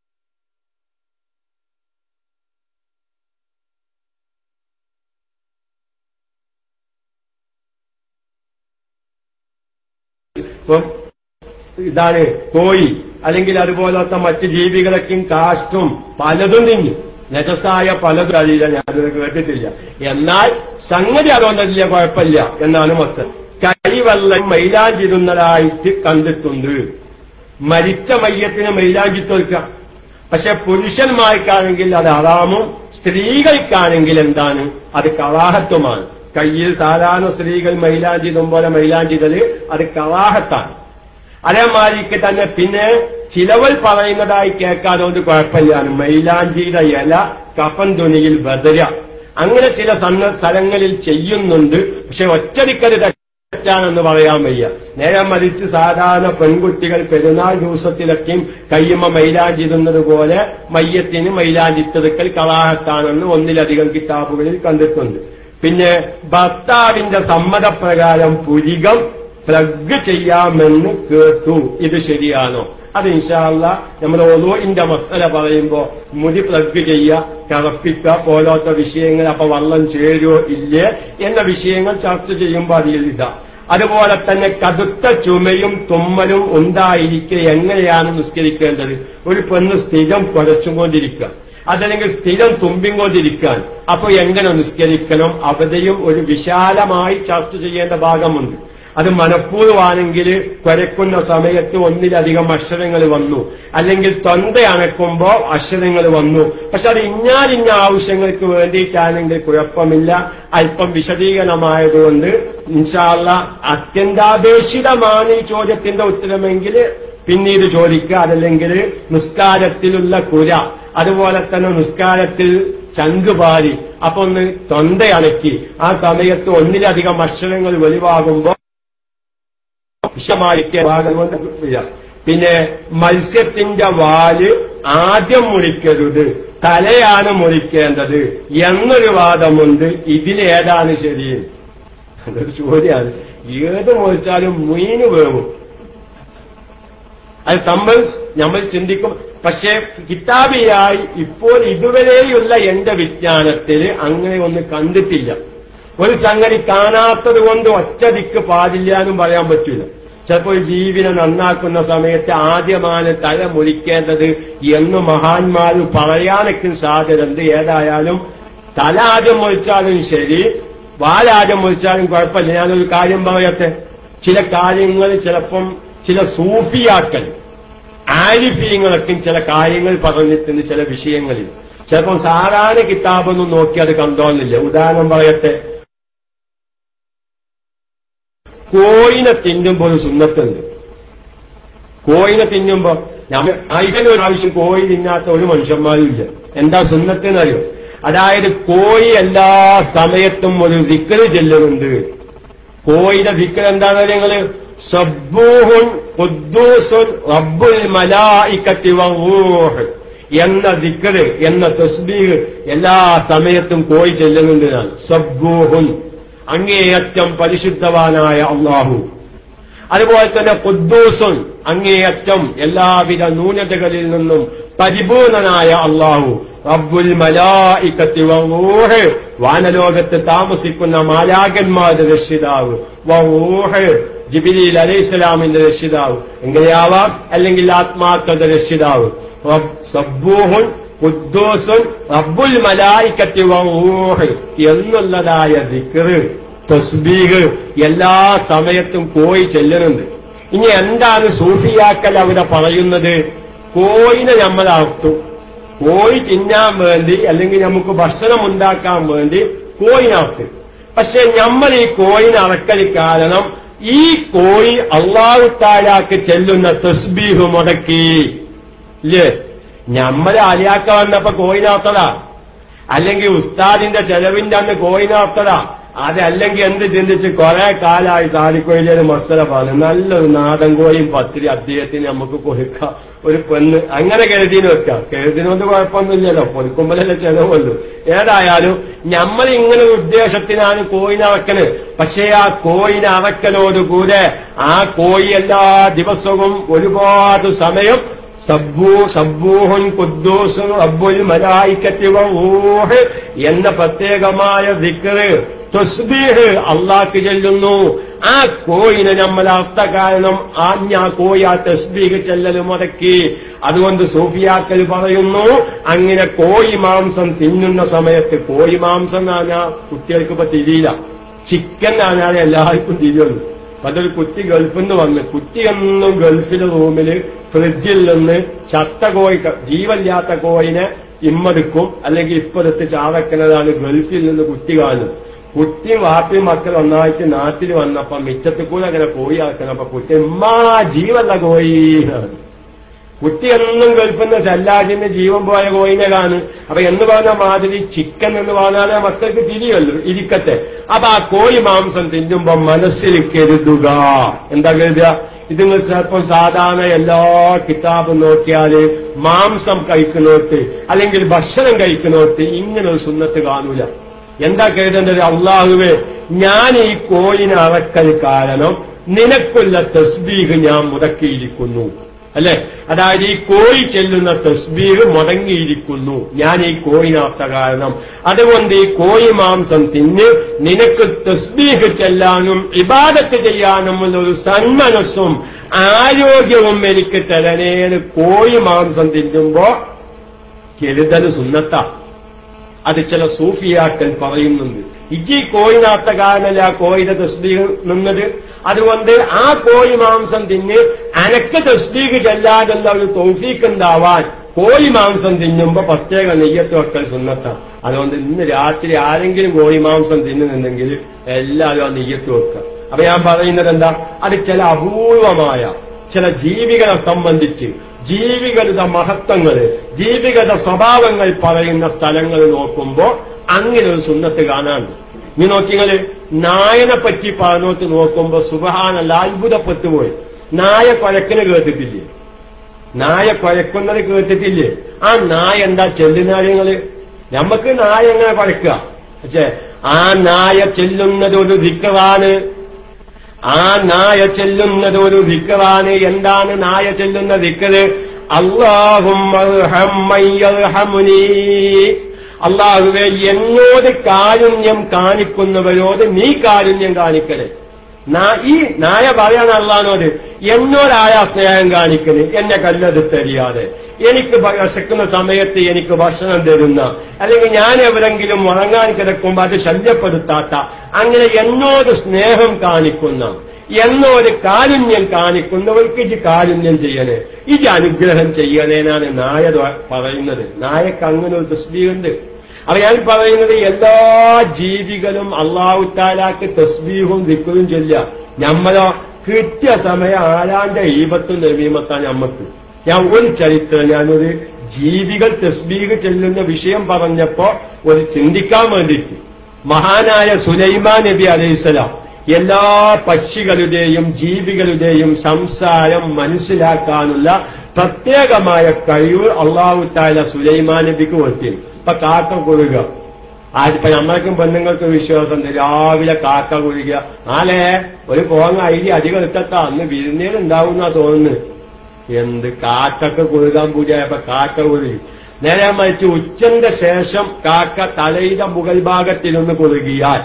ഇപ്പം ഇതാണ് കോഴി അല്ലെങ്കിൽ അതുപോലത്തെ മറ്റ് ജീവികളൊക്കെയും കാഷ്ടും പലതും തിന്നും നജസായ പലതും അറിയില്ല ഞാനത് കേട്ടിട്ടില്ല എന്നാൽ സംഗതി അതുകൊണ്ടല്ല കുഴപ്പമില്ല എന്നാണ് മസൽ കൈവെള്ളം മൈലാഞ്ചിരുന്നതായിട്ട് കണ്ടിട്ടുണ്ട് മരിച്ച മയ്യത്തിന് മൈലാഞ്ചി തോൽക്കാം പക്ഷെ പുരുഷന്മാർക്കാണെങ്കിൽ അത് ഹറാമും സ്ത്രീകൾക്കാണെങ്കിൽ എന്താണ് അത് കവാഹത്വമാണ് കയ്യിൽ സാധാരണ സ്ത്രീകൾ മൈലാഞ്ചിടും പോലെ മൈലാഞ്ചിതല് അത് കവാഹത്താണ് അതേമാതിരിക്ക് തന്നെ പിന്നെ ചിലവൾ പറയുന്നതായി കേൾക്കാതുകൊണ്ട് കുഴപ്പമില്ലാണ് മൈലാഞ്ചിയുടെ ഇല കഫൻ തുണിയിൽ ബദര അങ്ങനെ ചില സന്ന സ്ഥലങ്ങളിൽ ചെയ്യുന്നുണ്ട് പക്ഷെ ഒറ്റടിക്കത് തെറ്റാണെന്ന് പറയാൻ വയ്യ നേരെ മറിച്ച് സാധാരണ പെൺകുട്ടികൾ പെരുന്നാൾ ദിവസത്തിലൊക്കെയും കയ്യുമ്മ മൈലാഞ്ചിടുന്നത് പോലെ മയ്യത്തിന് മൈലാഞ്ചിത്തെടുക്കൽ കളാഹത്താണെന്ന് ഒന്നിലധികം കിതാബുകളിൽ കണ്ടിട്ടുണ്ട് പിന്നെ ഭർത്താവിന്റെ സമ്മതപ്രകാരം പുരികം പ്ലഗ് ചെയ്യാമെന്ന് കേട്ടു ഇത് ശരിയാണോ അത് ഇൻഷാല്ല നമ്മൾ ഒലോയിന്റെ മസല പറയുമ്പോ മുടി പ്ലഗ് ചെയ്യുക കറപ്പിക്കുക പോലത്തെ വിഷയങ്ങൾ അപ്പൊ വള്ളം ചേരുവോ ഇല്ലേ എന്ന വിഷയങ്ങൾ ചർച്ച ചെയ്യുമ്പോൾ അതിൽ ഇതാ അതുപോലെ തന്നെ കടുത്ത ചുമയും തുമ്മലും ഉണ്ടായിരിക്കെ എങ്ങനെയാണ് നിസ്കരിക്കേണ്ടത് ഒരു പെണ്ണ് സ്ഥിരം കുഴച്ചുകൊണ്ടിരിക്കുക അതല്ലെങ്കിൽ സ്ഥിരം തുമ്പിക്കൊണ്ടിരിക്കാൻ അപ്പൊ എങ്ങനെ നിസ്കരിക്കണം അവിടെയും ഒരു വിശാലമായി ചർച്ച ചെയ്യേണ്ട ഭാഗമുണ്ട് അത് മനഃപൂർവ്വമാണെങ്കിൽ കുരക്കുന്ന സമയത്ത് ഒന്നിലധികം അക്ഷരങ്ങൾ വന്നു അല്ലെങ്കിൽ തൊണ്ട അണക്കുമ്പോ അക്ഷരങ്ങൾ വന്നു പക്ഷെ അത് ഇഞ്ഞാലിഞ്ഞ ആവശ്യങ്ങൾക്ക് വേണ്ടിയിട്ടാണെങ്കിൽ കുഴപ്പമില്ല അല്പം വിശദീകരണമായതുകൊണ്ട് ഇൻഷാല്ല അത്യന്താപേക്ഷിതമാണ് ഈ ചോദ്യത്തിന്റെ ഉത്തരമെങ്കിൽ പിന്നീട് ചോദിക്കുക അതല്ലെങ്കിൽ നിസ്കാരത്തിലുള്ള കുര അതുപോലെ തന്നെ നിസ്കാരത്തിൽ ചങ്കുപാരി അപ്പൊ ഒന്ന് തൊണ്ടയണക്കി ആ സമയത്ത് ഒന്നിലധികം അക്ഷരങ്ങൾ വെളിവാകുമ്പോ വിഷമായിരിക്കുക ഭാഗം കൊണ്ട് വരിക. പിന്നെ മത്സ്യത്തിന്റെ വാല് ആദ്യം മുറിക്കരുത് തലയാണ് മുറിക്കേണ്ടത് എന്നൊരു വാദമുണ്ട് ഇതിലേതാണ് ശരി അതൊരു ചോദ്യമാണ് ഏത് മുറിച്ചാലും മീന് വേവും അത് സംബന്ധിച്ച് നമ്മൾ ചിന്തിക്കും പക്ഷേ കിതാബിയായി ഇപ്പോൾ ഇതുവരെയുള്ള എന്റെ വിജ്ഞാനത്തിൽ അങ്ങനെ ഒന്ന് കണ്ടിട്ടില്ല ഒരു സംഗതി കാണാത്തത് കൊണ്ട് ഒറ്റദിക്ക് പാടില്ല എന്നും പറയാൻ പറ്റില്ല ചിലപ്പോൾ ഒരു ജീവിനെ നന്നാക്കുന്ന സമയത്ത് ആദ്യമാണ് തല മുറിക്കേണ്ടത് എന്ന് മഹാന്മാർ പറയാനൊക്കെ സാധ്യതയുണ്ട് ഏതായാലും തല ആദ്യം മുറിച്ചാലും ശരി വാലാദ്യം മുറിച്ചാലും കുഴപ്പമില്ല ഞാനൊരു കാര്യം പറയട്ടെ ചില കാര്യങ്ങൾ ചിലപ്പം ചില സൂഫിയാക്കൾ ആരിഫീങ്ങളൊക്കെ ചില കാര്യങ്ങൾ പറഞ്ഞിട്ടുണ്ട് ചില വിഷയങ്ങളിൽ ചിലപ്പം സാധാരണ കിതാബൊന്നും നോക്കി അത് കണ്ടോന്നില്ല ഉദാഹരണം പറയട്ടെ കോയിനെ തിന്നുമ്പോ ഒരു സുന്നത്തുണ്ട് കോയിനെ തിന്നുമ്പോ നമ്മൾ അതിന് ഒരു ആവശ്യം കോഴി തിന്നാത്ത ഒരു മനുഷ്യന്മാരും ഇല്ല എന്താ സുന്നത്തെന്നറിയോ അതായത് കോഴി എല്ലാ സമയത്തും ഒരു ദിക്കറ് ചെല്ലുന്നുണ്ട് കോയിന്റെ ദിക്കർ എന്താണ് നിങ്ങള് സബ്ബൂഹുൻ ഖുദ്ദൂസുൻ റബ്ബുൽ മലായിക്കത്തി വറൂഹ് എന്ന ദിക്കറ് എന്ന തസ്ബീഹ് എല്ലാ സമയത്തും കോയി ചെല്ലുന്നുണ്ട് ഞാൻ സബ്ബൂഹുൻ അങ്ങേയറ്റം പരിശുദ്ധവാനായ അള്ളാഹു അതുപോലെ തന്നെ ഖുദ്ദൂസുൻ അങ്ങേയറ്റം എല്ലാവിധ ന്യൂനതകളിൽ നിന്നും പരിപൂർണനായ അള്ളാഹു റബ്ബുൽ മലായിക്കത്തി വറൂഹ് വാനലോകത്ത് താമസിക്കുന്ന മാലാകന്മാരുടെ രക്ഷിതാവ് വറൂഹ് ജിബിലിൽ അലൈഹിസ്സലാമിന്റെ രക്ഷിതാവ് എങ്ങനെയാവാം അല്ലെങ്കിൽ ആത്മാക്കളുടെ രക്ഷിതാവ് റബ്ബ് സബ്ബൂഹുൻ ഖുദ്ദൂസുൻ റബ്ബുൽ മലായിക്കത്തി വറൂഹ് എന്നുള്ളതായ ദിക്റ് തസ്ബീഹ് എല്ലാ സമയത്തും കോയി ചെല്ലുന്നുണ്ട് ഇനി എന്താണ് സൂഫിയാക്കൽ അവിടെ പറയുന്നത് കോയിനെ നമ്മൾ അർത്ഥം കോഴി തിന്നാൻ വേണ്ടി അല്ലെങ്കിൽ നമുക്ക് ഭക്ഷണം ഉണ്ടാക്കാൻ വേണ്ടി കോയിനർത്ത് പക്ഷെ നമ്മൾ ഈ കോയിന് അറക്കൽ കാരണം ഈ കോഴി അള്ളാഹുത്താലാക്ക് ചെല്ലുന്ന തസ്ബീഹ് മുടക്കി ഇല്ലേ നമ്മൾ അലിയാക്ക വന്നപ്പോ കോയിനർത്തതാ അല്ലെങ്കിൽ ഉസ്താദിന്റെ ചെലവിന്റെ അന്ന് കോയിനർത്തതാ അതല്ലെങ്കിൽ എന്ത് ചിന്തിച്ച് കുറെ കാലമായി സാദിക്കോയിലെ മസല പറഞ്ഞു നല്ലൊരു നാടൻ കോയും പത്തിരി അദ്ദേഹത്തിന് നമുക്ക് കൊടുക്കാം ഒരു പെണ്ണ് അങ്ങനെ കരുതിന് വെക്കാം കരുതിനൊന്നും കുഴപ്പമൊന്നുമില്ലല്ലോ പൊതുക്കുമ്പോഴല്ലേ ചെലവുള്ളൂ ഏതായാലും നമ്മൾ ഇങ്ങനെ ഒരു ഉദ്ദേശത്തിനാണ് കോയിനെ അറക്കല് പക്ഷേ ആ കോയിനെ അറക്കലോടുകൂടെ ആ കോയി എല്ലാ ദിവസവും ഒരുപാട് സമയം സബ്ബൂ സബ്ബൂഹുൻ ഖുദ്ദൂസുൻ റബ്ബുൽ മലായിക്കത്തി വറൂഹ് എന്ന പ്രത്യേകമായ ദിക്റ് തസ്ബീഹ് അള്ളാഹ്ക്ക് ചെല്ലുന്നു ആ കോയിനെ നമ്മൾ അർത്ഥ കാരണം ആഞ്ഞ ആ കോയി ആ തസ്ബീഹ് ചെല്ലല് മുടക്കി അതുകൊണ്ട് സൂഫിയാക്കൽ പറയുന്നു അങ്ങനെ കോയി മാംസം തിന്നുന്ന സമയത്ത് കോയി മാംസം എന്ന് പറഞ്ഞാൽ കുട്ടികൾക്ക് ഇപ്പൊ തിരിയില്ല ചിക്കൻ പറഞ്ഞാൽ എല്ലാവർക്കും തിരിയുള്ളൂ അതൊരു കുട്ടി ഗൾഫിൽ നിന്ന് വന്ന് കുട്ടി എന്നും ഗൾഫിലെ റൂമില് ഫ്രിഡ്ജിൽ നിന്ന് ചത്ത കോഴി ജീവല്ലാത്ത കോഴിനെ ഇമ്മടുക്കും അല്ലെങ്കിൽ ഇപ്പടുത്ത് ചാവക്കുന്നതാണ് ഗൾഫിൽ നിന്ന് കുട്ടി കാണുന്നത് കുട്ടി വാപ്പി മക്കൾ ഒന്നായിട്ട് നാട്ടിൽ വന്നപ്പോ മിച്ചത്തിൽ കൂടെ അങ്ങനെ കോഴി ആക്കണം അപ്പൊ കുട്ടി ഉമ്മാ ജീവല്ല കോഴി എന്നാണ്. കുട്ടി എന്നും ഗൾഫിന്ന് സല്ലാജിന്റെ ജീവൻ പോയ കോയിനെ കാണു അപ്പൊ എന്ന് പറഞ്ഞ മാതിരി ചിക്കൻ എന്ന് പറഞ്ഞാലേ മക്കൾക്ക് തിരിയല്ലോ ഇരിക്കട്ടെ അപ്പൊ ആ കോഴി മാംസം തിന്നുമ്പോ മനസ്സിൽ കരുതുക എന്താ കരുതുക ഇത് നിങ്ങൾ ചിലപ്പം സാധാരണ എല്ലാ കിതാബും നോക്കിയാല് മാംസം കഴിക്കുന്നോട്ട് അല്ലെങ്കിൽ ഭക്ഷണം കഴിക്കുന്നോട്ട് ഇങ്ങനെ ഒരു സുന്നത്ത് കാണൂല എന്താ കരുതേണ്ടത് അള്ളാഹുവേ ഞാൻ ഈ കോയിനെ അറക്കൽ കാരണം നിനക്കുള്ള തസ്ബീഹ് ഞാൻ മുടക്കിയിരിക്കുന്നു അല്ലെ അതായത് ഈ കോഴി ചെല്ലുന്ന തസ്ബീർ മുടങ്ങിയിരിക്കുന്നു ഞാൻ ഈ കോഴിനാത്ത കാരണം അതുകൊണ്ട് ഈ കോഴി മാംസം തിന്ന് നിനക്ക് തസ്ബീഹ് ചെല്ലാനും ഇബാദത്ത് ചെയ്യാനുമുള്ള ഒരു സന്മനസ്സും ആരോഗ്യവും എനിക്ക് തരണേന്ന് കോഴി മാംസം തിന്നുമ്പോ കെരുതൽ സുന്നത്താ അത് ചില സൂഫിയാക്കൾ പറയുന്നുണ്ട് ഇജി കോഴിനാത്ത കാരണല്ല ആ കോഴിയുടെ തസ്ബീഹ് നിന്നത് അതുകൊണ്ട് ആ കോഴി മാംസം തിന്ന് അനക്ക് തസ്ബീഹ് ചെല്ലാതുള്ള ഒരു തൗഫീക്ക് ഉണ്ടാവാൻ കോഴി മാംസം തിന്നുമ്പോ പ്രത്യേക നെയ്യത്ത് വെക്കൽ സുന്നത്ത അതുകൊണ്ട് ഇന്ന് രാത്രി ആരെങ്കിലും കോഴി മാംസം തിന്നുന്നുണ്ടെങ്കിൽ എല്ലാവരും ആ നെയ്യത്ത് വെക്കുക അപ്പൊ ഞാൻ പറയുന്നത് എന്താ അത് ചില അപൂർവമായ ചില ജീവികളെ സംബന്ധിച്ച് ജീവികളുടെ മഹത്വങ്ങള് ജീവികളുടെ സ്വഭാവങ്ങൾ പറയുന്ന സ്ഥലങ്ങൾ നോക്കുമ്പോ അങ്ങനെ ഒരു സുന്നത്ത് കാണാണ്ട് നീ നോക്കിങ്ങള് നായനെ പറ്റി പറഞ്ഞോട്ട് നോക്കുമ്പോ സുബഹാനല്ല അത്ഭുതപ്പെട്ടു പോയി നായ കൊലക്കല് കേട്ടിട്ടില്ലേ നായ കൊലക്കുന്നത് കേട്ടിട്ടില്ലേ ആ നായ എന്താ ചെല്ലുന്നാര്യങ്ങള് നമുക്ക് നായ എങ്ങനെ കൊലക്കുക പക്ഷേ ആ നായ ചെല്ലുന്നത് ഒരു ദിക്കറാണ് ആ നായ ചെല്ലുന്നത് ഒരു ദിക്കറാണ് എന്താണ് നായ ചെല്ലുന്ന ദിക്കറ് അള്ളാഹും അള്ളാഹുവെ എന്നോട് കാരുണ്യം കാണിക്കുന്നവരോട് നീ കാരുണ്യം കാണിക്കണേ നാ- ഈ നായ പറയാണ് അള്ളഹാനോട് എന്നോടായ സ്നേഹം കാണിക്കണേ എന്നെ കല്ലെടുത്തറിയാതെ എനിക്ക് ഭ- വിശക്കുന്ന സമയത്ത് എനിക്ക് ഭക്ഷണം തരുന്ന അല്ലെങ്കിൽ ഞാൻ എവിടെങ്കിലും ഉറങ്ങാൻ കിടക്കുമ്പോൾ അത് ശല്യപ്പെടുത്താത്ത അങ്ങനെ എന്നോട് സ്നേഹം കാണിക്കുന്ന എന്നോട് കാരുണ്യം കാണിക്കുന്നവർക്ക് ഇത് കാരുണ്യം ചെയ്യണേ ഇത് അനുഗ്രഹം ചെയ്യണേനാണ് നായ ദ- പറയുന്നത് നായക്ക് അങ്ങനെ ഒരു തസ്ബീഹുണ്ട് അപ്പൊ ഞാൻ പറയുന്നത് എല്ലാ ജീവികളും അള്ളാഹു താലാക്ക് തസ്ബീഹും ദിക്കറും ചൊല്ലുക ഞമ്മളോ കൃത്യസമയം ആരാന്റെ ഈപത്തും നവീമത്താണ് ഞമ്മക്ക് ഞാൻ ഒരു ചരിത്രം ഞാനൊരു ജീവികൾ തസ്ബീഹ് ചെല്ലുന്ന വിഷയം പറഞ്ഞപ്പോ ഒരു ചിന്തിക്കാൻ വേണ്ടിയിട്ട് മഹാനായ സുലൈമാൻ നബി അലൈഹിസ്സലാം എല്ലാ പക്ഷികളുടെയും ജീവികളുടെയും സംസാരം മനസ്സിലാക്കാനുള്ള പ്രത്യേകമായ കഴിവ് അള്ളാഹു താല സുലൈമാൻ നബിക്ക് കൊടുത്തി ഇപ്പൊ കാക്ക കൊഴുക ആരിപ്പോ നമ്മൾക്കും പെണ്ണുങ്ങൾക്കും വിശ്വാസം ഉണ്ട് രാവിലെ കാക്ക കൊഴുക ആലേ ഒരു പോങ്ങ അരി അധികം എടുത്തത്താ അന്ന് വിരുന്നേലുണ്ടാവും എന്നാ തോന്നുന്നു എന്ത് കാക്കൊക്കെ കൊഴുകാൻ പൂജയായപ്പോ കാക്ക കൊഴുകി നേരെ മറിച്ച് ഉച്ചന്റെ ശേഷം കാക്ക തലയുടെ മുകൾ ഭാഗത്തിലൊന്ന് കൊഴുകിയാൽ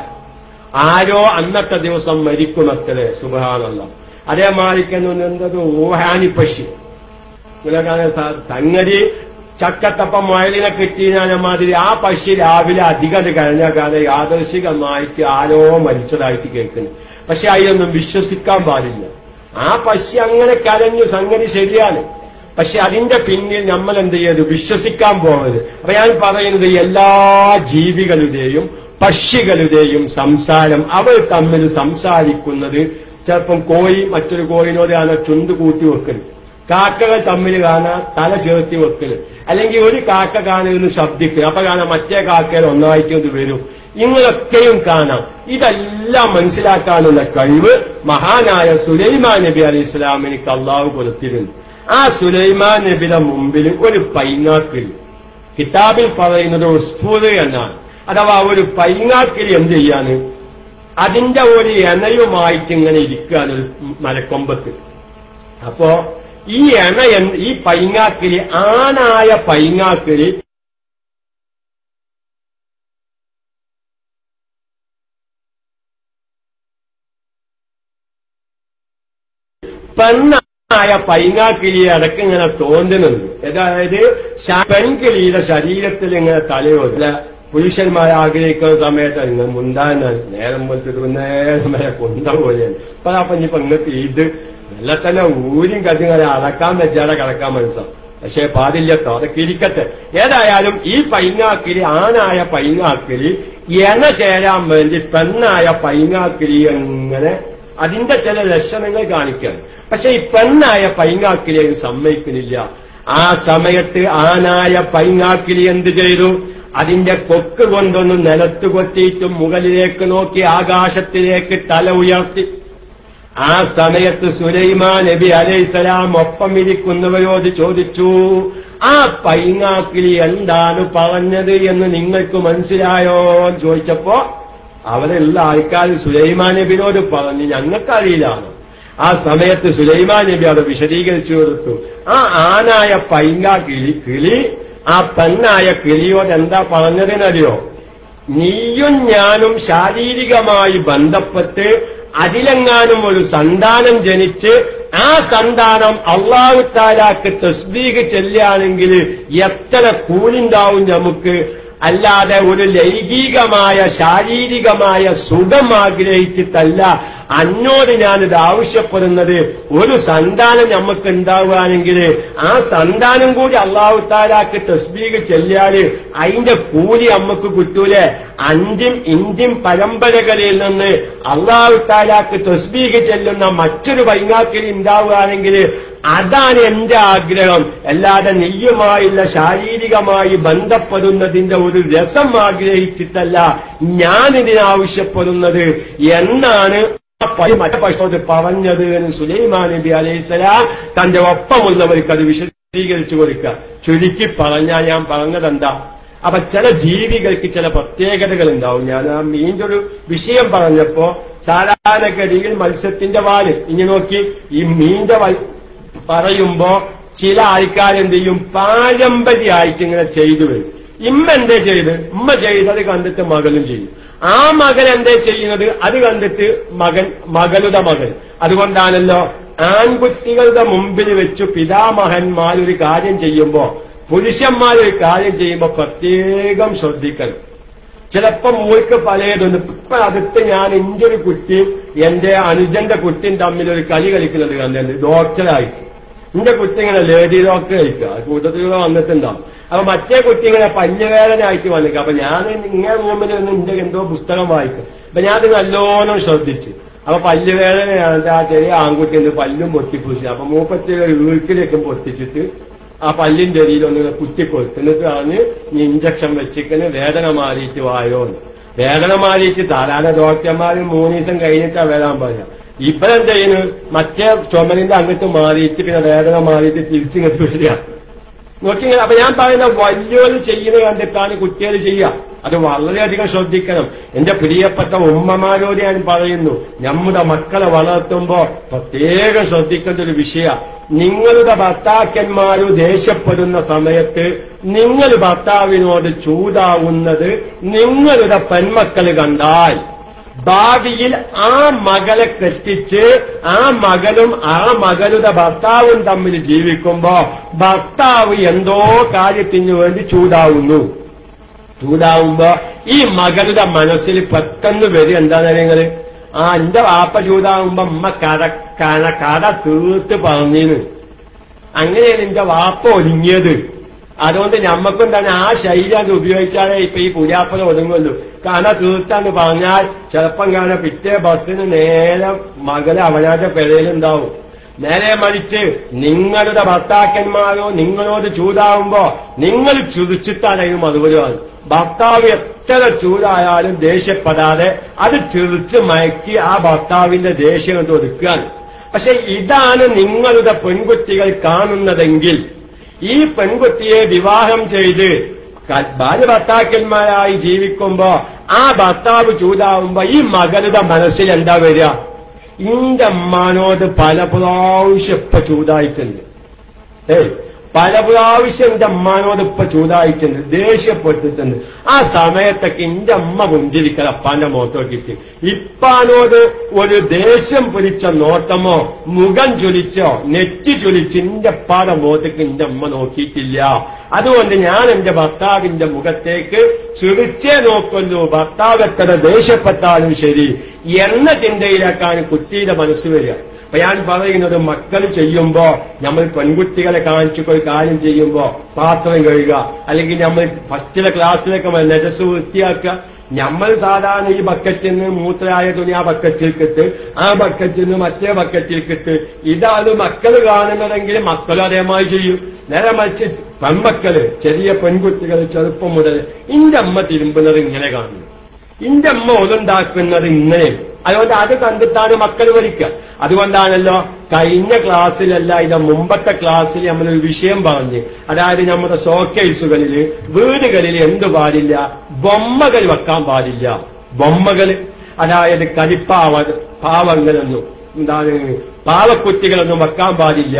ആരോ അന്നത്തെ ദിവസം മരിക്കുമത്രേ സുബാനല്ല അതേമാതിരിക്കുന്നു എന്തത് ഊഹാനി പശു ഇങ്ങനെ സംഗതി ചക്കത്തപ്പം മുയലിനെ കിട്ടിയാൽ മാതിരി ആ പശു രാവിലെ അധികം കഴിഞ്ഞ കാലം യാദർശികമായിട്ട് ആരോ മരിച്ചതായിട്ട് കേൾക്കുന്നു പക്ഷെ അതിലൊന്നും വിശ്വസിക്കാൻ പാടില്ല ആ പശു അങ്ങനെ കരഞ്ഞു സംഗതി ശരിയാണ് പക്ഷെ അതിന്റെ പിന്നിൽ നമ്മൾ എന്ത് ചെയ്യരുത് വിശ്വസിക്കാൻ പോകരുത് അപ്പൊ ഞാൻ പറയുന്നത് എല്ലാ ജീവികളുടെയും പക്ഷികളുടെയും സംസാരം അവർ തമ്മിൽ സംസാരിക്കുന്നത് ചിലപ്പം കോഴി മറ്റൊരു കോഴിനോടാണ് ചുണ്ട് കൂട്ടി വെക്കൽ കാക്കകൾ തമ്മിൽ കാണാൻ തല ചേർത്തി വെക്കൽ അല്ലെങ്കിൽ ഒരു കാക്ക കാണുന്നു ശബ്ദിക്കുക അപ്പൊ കാണാം മറ്റേ കാക്കയിൽ ഒന്നായിട്ട് ഇത് വരും ഇങ്ങനൊക്കെയും കാണാം ഇതെല്ലാം മനസ്സിലാക്കാനുള്ള കഴിവ് മഹാനായ സുലൈമാൻ നബി അലൈഹി ഇസ്ലാമിനിക്ക് അള്ളാഹു കൊടുത്തിരുന്നു ആ സുലൈമാൻ നബിയുടെ മുമ്പിൽ ഒരു പൈങ്ങാക്കിൽ കിതാബിൽ പറയുന്നത് ഉസ്ഫൂദ് എന്നാണ് അഥവാ ഒരു പൈങ്ങാക്കിൽ എന്ത് ചെയ്യാന് അതിന്റെ ഒരു എനയുമായിട്ട് ഇങ്ങനെ ഇരിക്കുകയാണ് ഒരു മരക്കൊമ്പത്ത് അപ്പോ ഈ എണ എന്ത് ഈ പൈങ്ങാക്കിലി ആനായ പൈങ്ങാക്കിലി പെണ്ണായ പൈങ്ങാക്കിളിയെ അടക്കം ഇങ്ങനെ തോന്നുന്നുണ്ട് അതായത് ശ- പെൺകിളിയുടെ ശരീരത്തിൽ ഇങ്ങനെ തലയോല്ല പുരുഷന്മാർ ആഗ്രഹിക്കുന്ന സമയത്ത് ഇങ്ങനെ മുണ്ടാനാണ് നേരം പോലത്തെ നേരം വരെ കൊണ്ട പോലെയാണ് അപ്പൊ അപ്പൊ ഇനിയിപ്പൊ ഇങ്ങനത്തെ ഇത് നല്ല തന്നെ ഊരും കത്തിങ്ങനെ അടക്കാൻ വെച്ചാടെ കിടക്കാൻ മനസ്സാ പക്ഷെ പാടില്ലട്ടോ അതൊക്കെ ഇരിക്കട്ടെ ഏതായാലും ഈ പൈങ്ങാക്കിലി ആനായ പൈങ്ങാക്കിലി എന ചേരാൻ വേണ്ടി പെണ്ണായ പൈങ്ങാക്കിലി എങ്ങനെ അതിന്റെ ചില ലക്ഷണങ്ങൾ കാണിക്കുകയാണ് പക്ഷെ ഈ പെണ്ണായ പൈങ്ങാക്കിലി അതിന് സമ്മതിക്കുന്നില്ല ആ സമയത്ത് ആനായ പൈങ്ങാക്കിലി എന്ത് ചെയ്തു അതിന്റെ കൊക്ക് കൊണ്ടൊന്ന് നിലത്ത് കൊത്തിയിട്ടും മുകളിലേക്ക് നോക്കി ആകാശത്തിലേക്ക് തല ഉയർത്തി ആ സമയത്ത് സുലൈമാൻ നബി അലൈസലാം ഒപ്പം ഇരിക്കുന്നവരോട് ചോദിച്ചു ആ പൈങ്ങാക്കിലി എന്താണ് പറഞ്ഞത് എന്ന് നിങ്ങൾക്ക് മനസ്സിലായോ എന്ന് ചോദിച്ചപ്പോ അവരുള്ള ആൾക്കാർ സുലൈമാൻ നബിനോട് പറഞ്ഞു ഞങ്ങൾക്കറിയില്ലാണ് ആ സമയത്ത് സുലൈമാൻ നബി അത് വിശദീകരിച്ചു കൊടുത്തു ആ ആനായ പൈങ്ക കിളി കിളി ആ പെണ്ണായ കിളിയോട് എന്താ പറഞ്ഞതിനറിയോ നീയും ഞാനും ശാരീരികമായി ബന്ധപ്പെട്ട് അതിലെങ്ങാനും ഒരു സന്താനം ജനിച്ച് ആ സന്താനം അള്ളാഹു താലാക്ക് തസ്ബീഗ് ചെല്ലുകയാണെങ്കിൽ എത്ര കൂലുണ്ടാവും നമുക്ക് അല്ലാതെ ഒരു ലൈംഗികമായ ശാരീരികമായ സുഖം ആഗ്രഹിച്ചിട്ടല്ല അന്നോട് ഞാനിത് ആവശ്യപ്പെടുന്നത് ഒരു സന്താനം നമുക്ക് ഉണ്ടാവുകയാണെങ്കിൽ ആ സന്താനം കൂടി അള്ളാഹു താലാക്ക് തസ്ബീഗ് ചെല്ലിയാല് അതിന്റെ കൂലി നമുക്ക് കിട്ടൂലേ അഞ്ചും ഇന്ത്യൻ പരമ്പരകളിൽ നിന്ന് അള്ളാഹു താലാക്ക് തസ്ബീഗ് ചെല്ലുന്ന മറ്റൊരു വൈകാക്കിൽ ഉണ്ടാവുകയാണെങ്കിൽ അതാണ് എന്റെ ആഗ്രഹം അല്ലാതെ നെയ്യുമായുള്ള ശാരീരികമായി ബന്ധപ്പെടുന്നതിന്റെ ഒരു രസം ആഗ്രഹിച്ചിട്ടല്ല ഞാൻ ആവശ്യപ്പെടുന്നത് എന്നാണ് ആ പരി മറ്റേ പക്ഷത്തോട് പറഞ്ഞത് എന്ന് സുലൈമാൻ നബി അലൈഹിസ്സലാം തന്റെ ഒപ്പമുള്ളവർക്ക് അത് വിശദീകരിച്ചു കൊടുക്കുക ചുരുക്കി പറഞ്ഞാൽ ഞാൻ പറഞ്ഞതെന്താ അപ്പൊ ചില ജീവികൾക്ക് ചില പ്രത്യേകതകൾ ഉണ്ടാവും ഞാൻ ആ മീൻ്റെ ഒരു വിഷയം പറഞ്ഞപ്പോ സാധാരണഗതിയിൽ മത്സ്യത്തിന്റെ വാല് ഇനി നോക്കി ഈ മീന്റെ വൽ പറയുമ്പോ ചില ആൾക്കാരെന്ത് ചെയ്യും പാരമ്പര്യമായിട്ട് ഇങ്ങനെ ചെയ്തു വരും ഇമ്മ എന്തേ ചെയ്ത് ഉമ്മ ചെയ്തത് കണ്ടിട്ട് മകളും ചെയ്യും ആ മകൻ എന്തേ ചെയ്യുന്നത് അത് കണ്ടിട്ട് മകൻ മകളുടെ മകൻ അതുകൊണ്ടാണല്ലോ ആൺകുട്ടികളുടെ മുമ്പിൽ വെച്ച് പിതാമഹന്മാർ ഒരു കാര്യം ചെയ്യുമ്പോ പുരുഷന്മാർ ഒരു കാര്യം ചെയ്യുമ്പോ പ്രത്യേകം ശ്രദ്ധിക്കണം ചിലപ്പോ മൂൾക്ക് പലതുണ്ട് ഇപ്പൊ അടുത്ത് ഞാൻ എന്റെ ഒരു കുട്ടിയും എന്റെ അനുജന്റെ കുട്ടിയും തമ്മിൽ ഒരു കളി കളിക്കുന്നത് കണ്ടത് ഡോക്ടറായിട്ട് എന്റെ കുട്ടി ഇങ്ങനെ ലേഡി ഡോക്ടർ കഴിക്കുക കൂട്ടത്തിലൂടെ വന്നിട്ടുണ്ടാവും അപ്പൊ മറ്റേ കുട്ടി ഇങ്ങനെ പല്ലുവേദനയായിട്ട് വന്നിക്കുക അപ്പൊ ഞാൻ ഇങ്ങനെ റൂമിൽ നിന്ന് എന്റെ എന്തോ പുസ്തകം വായിക്കും അപ്പൊ ഞാൻ അത് നല്ലോണം ശ്രദ്ധിച്ചു അപ്പൊ പല്ലുവേദനയാണ് ആ ചെറിയ ആൺകുട്ടി എന്ത് പല്ലും പൊട്ടിപ്പൂശി അപ്പൊ മൂപ്പത്തി വീട്ടിലേക്കും പൊട്ടിച്ചിട്ട് ആ പല്ലിന്റെ അടിയിൽ ഒന്ന് കുത്തിക്കൊടുത്തു എന്നിട്ട് പറഞ്ഞ് നീ ഇഞ്ചക്ഷൻ വെച്ചിക്കന് വേദന മാറിയിട്ട് വായോന്ന് വേദന മാറിയിട്ട് ധാരാളം ഡോക്ടർമാർ മൂന്ന് ദിവസം കഴിഞ്ഞിട്ടാ വരാൻ പറയാം ഇവരെന്ത് ചെയ്യുന്നു മറ്റേ ചുമലിന്റെ അങ്ങോട്ട് മാറിയിട്ട് പിന്നെ വേദന മാറിയിട്ട് തിരിച്ചിങ്ങോട്ട് വരിക നോക്കി അപ്പൊ ഞാൻ പറയുന്ന വലിയൊരു ചെയ്യുന്നത് കണ്ടിട്ടാണ് കുട്ടികൾ ചെയ്യുക അത് വളരെയധികം ശ്രദ്ധിക്കണം എന്റെ പ്രിയപ്പെട്ട ഉമ്മമാരോട് ഞാൻ പറയുന്നു നമ്മുടെ മക്കളെ വളർത്തുമ്പോ പ്രത്യേകം ശ്രദ്ധിക്കേണ്ട ഒരു വിഷയ നിങ്ങളുടെ ഭർത്താക്കന്മാര് ദേഷ്യപ്പെടുന്ന സമയത്ത് നിങ്ങൾ ഭർത്താവിനോട് ചൂടാവുന്നത് നിങ്ങളുടെ പെൺമക്കൾ കണ്ടാൽ ഭാവിയിൽ ആ മകളെ കെട്ടിച്ച് ആ മകനും ആ മകളുടെ ഭർത്താവും തമ്മിൽ ജീവിക്കുമ്പോ ഭർത്താവ് എന്തോ കാര്യത്തിന് വേണ്ടി ചൂടാവുന്നു ചൂടാവുമ്പോ ഈ മകളുടെ മനസ്സിൽ പെട്ടെന്ന് വരും എന്താണ് നിങ്ങള് ആ എന്റെ വാപ്പ ചൂടാവുമ്പോ അമ്മ കട കട കട തീർത്ത് പറഞ്ഞിന് അങ്ങനെയാണ് എന്റെ വാപ്പ ഒതുങ്ങിയത് അതുകൊണ്ട് ഞമ്മക്കും തന്നെ ആ ശൈലി അത് ഉപയോഗിച്ചാലേ ഇപ്പൊ ഈ പുരാപ്പന ഒതുങ്ങുള്ളൂ കാരണം തീർത്താന്ന് പറഞ്ഞാൽ ചിലപ്പം കാണാൻ പിറ്റേ ബസ്സിന് നേരെ മകള് അവനാന്റെ പെരയിലുണ്ടാവും നേരെ മറിച്ച് നിങ്ങളുടെ ഭർത്താക്കന്മാരോ നിങ്ങളോട് ചൂടാവുമ്പോ നിങ്ങൾ ചുരിച്ചിട്ടാണ് അതിന് മറുപടി പറയും ഭർത്താവ് എത്ര ചൂടായാലും ദേഷ്യപ്പെടാതെ അത് ചിരിച്ച് മയക്കി ആ ഭർത്താവിന്റെ ദേഷ്യം കൊണ്ട് ഒതുക്കുകയാണ് പക്ഷെ ഇതാണ് നിങ്ങളുടെ പെൺകുട്ടികൾ കാണുന്നതെങ്കിൽ ഈ പെൺകുട്ടിയെ വിവാഹം ചെയ്ത് ക- ഭാര്യ ഭർത്താക്കന്മാരായി ജീവിക്കുമ്പോ ആ ഭർത്താവ് ചൂടാവുമ്പോ ഈ മകളുടെ മനസ്സിൽ എന്താ വരിക ഇന്റെ അമ്മാനോട് പല പ്രാവശ്യം ഇപ്പൊ ചൂടായിട്ടുണ്ട് ഏയ് പല പ്രാവശ്യം എന്റെ അമ്മാനോട് ഇപ്പൊ ചൂടായിട്ടുണ്ട് ദേഷ്യപ്പെട്ടിട്ടുണ്ട് ആ സമയത്തൊക്കെ എന്റെ അമ്മ പുഞ്ചിരിക്കൽ അപ്പാന്റെ മുഖത്ത് നോക്കിയിട്ട് ഇപ്പാനോട് ഒരു ദേഷ്യം പിടിച്ച നോട്ടമോ മുഖം ചൊലിച്ചോ നെറ്റി ചൊലിച്ച് എന്റെ അപ്പാടെ മുഖത്തേക്ക് എന്റെ അമ്മ നോക്കിയിട്ടില്ല അതുകൊണ്ട് ഞാൻ എന്റെ ഭർത്താവിന്റെ മുഖത്തേക്ക് ചിരിച്ചേ നോക്കുന്നു ഭർത്താവ് എത്ര ദേഷ്യപ്പെട്ടാലും ശരി എന്ന ചിന്തയിലേക്കാണ് കുട്ടിയുടെ മനസ്സ് വരിക അപ്പൊ ഞാൻ പറയുന്നത് മക്കൾ ചെയ്യുമ്പോ നമ്മൾ പെൺകുട്ടികളെ കാണിച്ചു ഒരു കാര്യം ചെയ്യുമ്പോ പാത്രം കഴുകുക അല്ലെങ്കിൽ നമ്മൾ ഫസ്റ്റിലെ ക്ലാസ്സിലൊക്കെ നെജസ് വൃത്തിയാക്കുക നമ്മൾ സാധാരണ ഈ ബക്കറ്റിൽ നിന്ന് മൂത്രയായ തുണി ആ ബക്കറ്റിൽക്കിട്ട് ആ ബക്കറ്റിൽ നിന്ന് മറ്റേ ബക്കറ്റിൽക്കിട്ട് ഇതാണ് മക്കൾ കാണുന്നതെങ്കിൽ മക്കളും അതേമായി ചെയ്യും നേരെ മറിച്ച് പെൺമക്കള് ചെറിയ പെൺകുട്ടികൾ ചെറുപ്പം മുതൽ ഇന്റെ അമ്മ തിരുമ്പുന്നത് ഇങ്ങനെ കാണുന്നു ഇന്റെ അമ്മ ഒതുണ്ടാക്കുന്നത് ഇങ്ങനെ അതുകൊണ്ട് അത് കണ്ടിട്ടാണ് മക്കൾ പഠിക്കുക അതുകൊണ്ടാണല്ലോ കഴിഞ്ഞ ക്ലാസ്സിലല്ല ഇതിന്റെ മുമ്പത്തെ ക്ലാസ്സിൽ നമ്മളൊരു വിഷയം പറഞ്ഞ് അതായത് നമ്മുടെ ഷോക്കേസുകളിൽ വീടുകളിൽ എന്ത് പാടില്ല ബൊമ്മകൾ വെക്കാൻ പാടില്ല ബൊമ്മകള് അതായത് കളിപ്പാവ പാവങ്ങളൊന്നും എന്താണ് പാവക്കുട്ടികളൊന്നും വെക്കാൻ പാടില്ല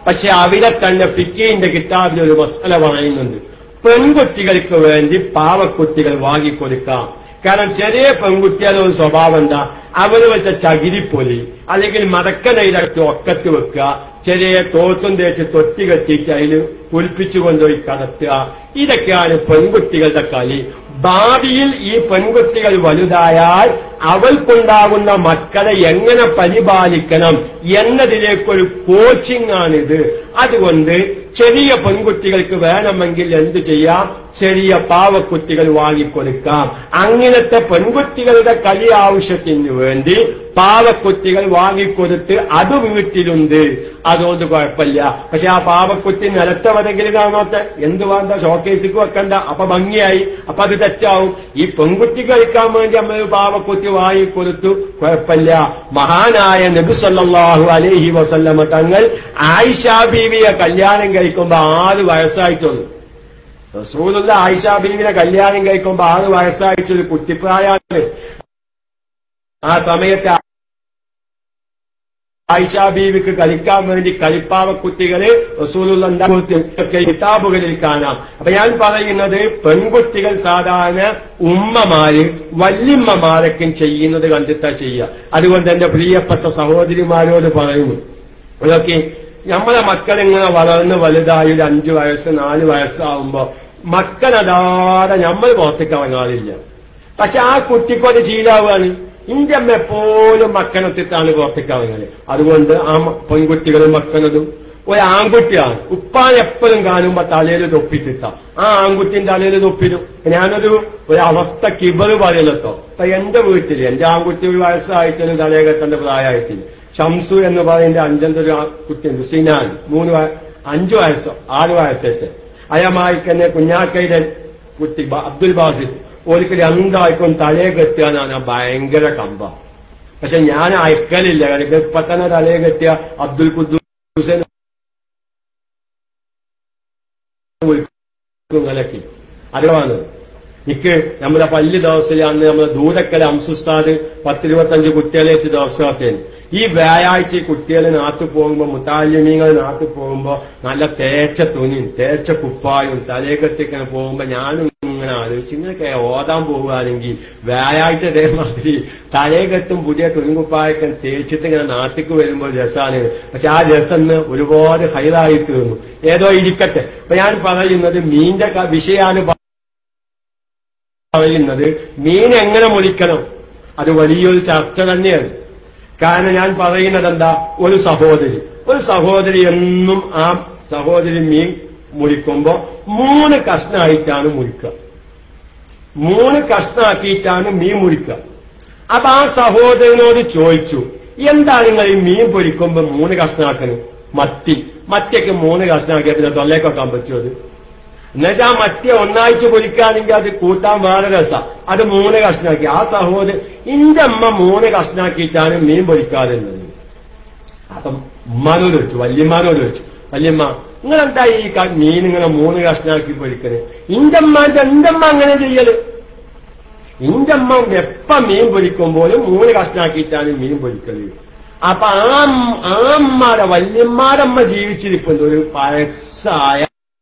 പക്ഷെ അവിടെ തന്നെ ഫിക്കീന്റെ കിതാബിൽ ഒരു മസല പറയുന്നുണ്ട് പെൺകുട്ടികൾക്ക് വേണ്ടി പാവക്കുട്ടികൾ വാങ്ങിക്കൊടുക്കാം കാരണം ചെറിയ പെൺകുട്ടികളുടെ ഒരു സ്വഭാവം എന്താ അവര് വെച്ച ചകിരിപ്പൊലി അല്ലെങ്കിൽ മടക്കനയിലൊക്കെ ഒക്കത്ത് വെക്കുക ചെറിയ തോത്തും തേച്ച് തൊട്ടി കെട്ടിയിട്ട് അതിൽ കുളിപ്പിച്ചു കൊണ്ടുപോയി കടത്തുക ഇതൊക്കെയാണ് പെൺകുട്ടികളുടെ കളി ഭാവിയിൽ ഈ പെൺകുട്ടികൾ വലുതായാൽ അവൾക്കുണ്ടാകുന്ന മക്കളെ എങ്ങനെ പരിപാലിക്കണം എന്നതിലേക്കൊരു കോച്ചിങ് ആണിത് അതുകൊണ്ട് ചെറിയ പെൺകുട്ടികൾക്ക് വേണമെങ്കിൽ എന്തു ചെയ്യാം ചെറിയ പാവക്കുട്ടികൾ വാങ്ങിക്കൊടുക്കാം അങ്ങനത്തെ പെൺകുട്ടികളുടെ കളി ആവശ്യത്തിന് വേണ്ടി പാവക്കുട്ടികൾ വാങ്ങിക്കൊടുത്ത് അത് വീട്ടിലുണ്ട് അതുകൊണ്ട് കുഴപ്പമില്ല പക്ഷെ ആ പാവക്കുട്ടി നിലത്തവരെങ്കിലും കാണാത്ത എന്ത് വേണ്ട ഷോക്കേസിക്ക് വെക്കണ്ട അപ്പൊ ഭംഗിയായി അപ്പൊ അത് തെറ്റാവും ഈ പെൺകുട്ടി കളിക്കാൻ വേണ്ടി നമ്മൾ പാവക്കുട്ടി വാങ്ങിക്കൊടുത്തു കുഴപ്പമില്ല മഹാനായ നബി സല്ലല്ലാഹു അലൈഹി വസല്ലമ തങ്ങൾ ആയിഷാ ബീവിയെ കല്യാണം കഴിക്കുമ്പോ ആറ് വയസ്സായിട്ടുള്ളൂ റസൂലുള്ള ആയിഷാ ബീവിനെ കല്യാണം കഴിക്കുമ്പോ ആറ് വയസ്സായിട്ടൊരു കുട്ടിപ്രായാണ് ആ സമയത്ത് ആയിഷ ബീവിക്ക് കളിക്കാൻ വേണ്ടി കളിപ്പാവ കുട്ടികള് റസൂലുള്ള ഒക്കെ കിതാബുകളിൽ കാണാം അപ്പൊ ഞാൻ പറയുന്നത് പെൺകുട്ടികൾ സാധാരണ ഉമ്മമാര് വല്യമ്മമാരൊക്കെ ചെയ്യുന്നത് കണ്ടിട്ടാ ചെയ്യുക അതുകൊണ്ട് എന്റെ പ്രിയപ്പെട്ട സഹോദരിമാരോട് പറയുന്നു അതൊക്കെ നമ്മളെ മക്കളിങ്ങനെ വളർന്ന് വലുതായി ഒരു അഞ്ചു വയസ്സ് നാല് വയസ്സാവുമ്പോ മക്കളതാതെ നമ്മൾ പുറത്തേക്ക് ഇറങ്ങാറില്ല പക്ഷെ ആ കുട്ടിക്കൊരു ശീലാവാണ് ഇന്റെ അമ്മ എപ്പോഴും മക്കണത്തിട്ടാണ് പുറത്തേക്ക് ഇറങ്ങല് അതുകൊണ്ട് ആ മ- പെൺകുട്ടികളും മക്കളതും ഒരു ആൺകുട്ടിയാണ് ഉപ്പാൻ എപ്പോഴും കാണുമ്പോ തലയിൽ തൊപ്പിത്തിട്ട ആ ആൺകുട്ടിയും തലയിൽ തൊപ്പിടും ഞാനൊരു ഒരു അവസ്ഥ കിബറ് പറയലട്ടോ അപ്പൊ എന്റെ വീട്ടിൽ എന്റെ ആൺകുട്ടി ഒരു വയസ്സായിട്ടൊരു തലയകത്തന്റെ പ്രായമായിട്ടില്ല ഷംസു എന്ന് പറയുന്ന അഞ്ചന്റെ ഒരു ആ- കുട്ടിയുണ്ട് സിനാൻ മൂന്ന് വയ- അഞ്ചു വയസ്സോ ആറ് വയസ്സേറ്റ് അയമായിക്കന്നെ കുഞ്ഞാക്കയുടെ കുട്ടി ബ- അബ്ദുൽ ബാസിദ് ഓർക്ക് രണ്ടാൾക്കും തലയെ കെട്ടുകയെന്നാണ് ഭയങ്കര കമ്പ പക്ഷെ ഞാൻ അയക്കലില്ല കാരണം ഇപ്പൊ തന്നെ തലയെ കെട്ടിയ അബ്ദുൽ ഖുദ്ദൂസ് ഇങ്ങനൊക്കെ അറിവാണ് എനിക്ക് നമ്മുടെ പല്ല് ദിവസത്തിൽ അന്ന് നമ്മുടെ ദൂരക്കല അംസുസ്താദ് പത്തിരുപത്തഞ്ച് കുട്ടികളേറ്റ് ദിവസമാക്കേന് ഈ വ്യാഴാഴ്ച ഈ കുട്ടികൾ നാട്ടിൽ പോകുമ്പോ മുത്താലിമീങ്ങൾ നാട്ടിൽ പോകുമ്പോ നല്ല തേച്ച തുണിയും തേച്ച കുപ്പായും തലയെക്കെട്ടിങ്ങനെ പോകുമ്പോ ഞാനും ഇങ്ങനെ ആലോചിച്ച് ഇങ്ങനെയൊക്കെ ഓതാൻ പോവുകയാണെങ്കിൽ വ്യാഴാഴ്ച അതേമാതിരി തലയെക്കെട്ടും പുതിയ തുണിക്കുപ്പായൊക്കെ തേച്ചിട്ട് ഇങ്ങനെ നാട്ടിക്ക് വരുമ്പോൾ രസമാണ് പക്ഷെ ആ രസം ഇന്ന് ഒരുപാട് ഹൈറായി തീർന്നു ഏതോ ഇരിക്കട്ടെ അപ്പൊ ഞാൻ പറയുന്നത് മീന്റെ ക- വിഷയാണ് പ- പറയുന്നത് മീൻ എങ്ങനെ മുറിക്കണം അത് വലിയൊരു ചർച്ച തന്നെയാണ് കാരണം ഞാൻ പറയുന്നത് എന്താ ഒരു സഹോദരി ഒരു സഹോദരി എന്നും ആ സഹോദരി മീൻ മുറിക്കുമ്പോ മൂന്ന് കഷ്ണമായിട്ടാണ് മുറിക്കുക മൂന്ന് കഷ്ണാക്കിയിട്ടാണ് മീൻ മുറിക്കുക അപ്പൊ ആ സഹോദരനോട് ചോദിച്ചു എന്താണ് നിങ്ങൾ ഈ മീൻ പൊരിക്കുമ്പോ മൂന്ന് കഷ്ണാക്കണ് മത്തി മത്തിയൊക്കെ മൂന്ന് കഷ്ണാക്കിയ പിന്നെ തൊല്ലേക്ക് വെക്കാൻ പറ്റുമോ അത് എന്നുവെച്ചാൽ ആ മത്തി ഒന്നാഴ്ച പൊരിക്കുകയാണെങ്കിൽ അത് കൂട്ടാൻ വേറെ രസം അത് മൂന്ന് കഷ്ണാക്കി ആ സഹോദരൻ ഇന്റെ അമ്മ മൂന്ന് കഷ്ണാക്കിയിട്ടാണ് മീൻ പൊരിക്കാറുള്ളത് അപ്പം ഉമ്മാനോട് ചോദിച്ചു വല്യമ്മാനോട് ചോദിച്ചു വല്യമ്മ നിങ്ങൾ എന്താ ഈ ക- മീൻ ഇങ്ങനെ മൂന്ന് കഷ്ണാക്കി പൊരിക്കണേ ഇന്റെ അമ്മാന്റെ എന്റെ അമ്മ അങ്ങനെ ചെയ്യല് ഇന്റെ അമ്മ എപ്പ മീൻ പൊരിക്കുമ്പോഴും മൂന്ന് കഷ്ണാക്കിയിട്ടാണ് മീൻ പൊരിക്കല് അപ്പൊ ആ അമ്മ- ആ അമ്മാരെ വല്യമ്മാരമ്മ ജീവിച്ചിരിപ്പുണ്ട് ഒരു വയസ്സായ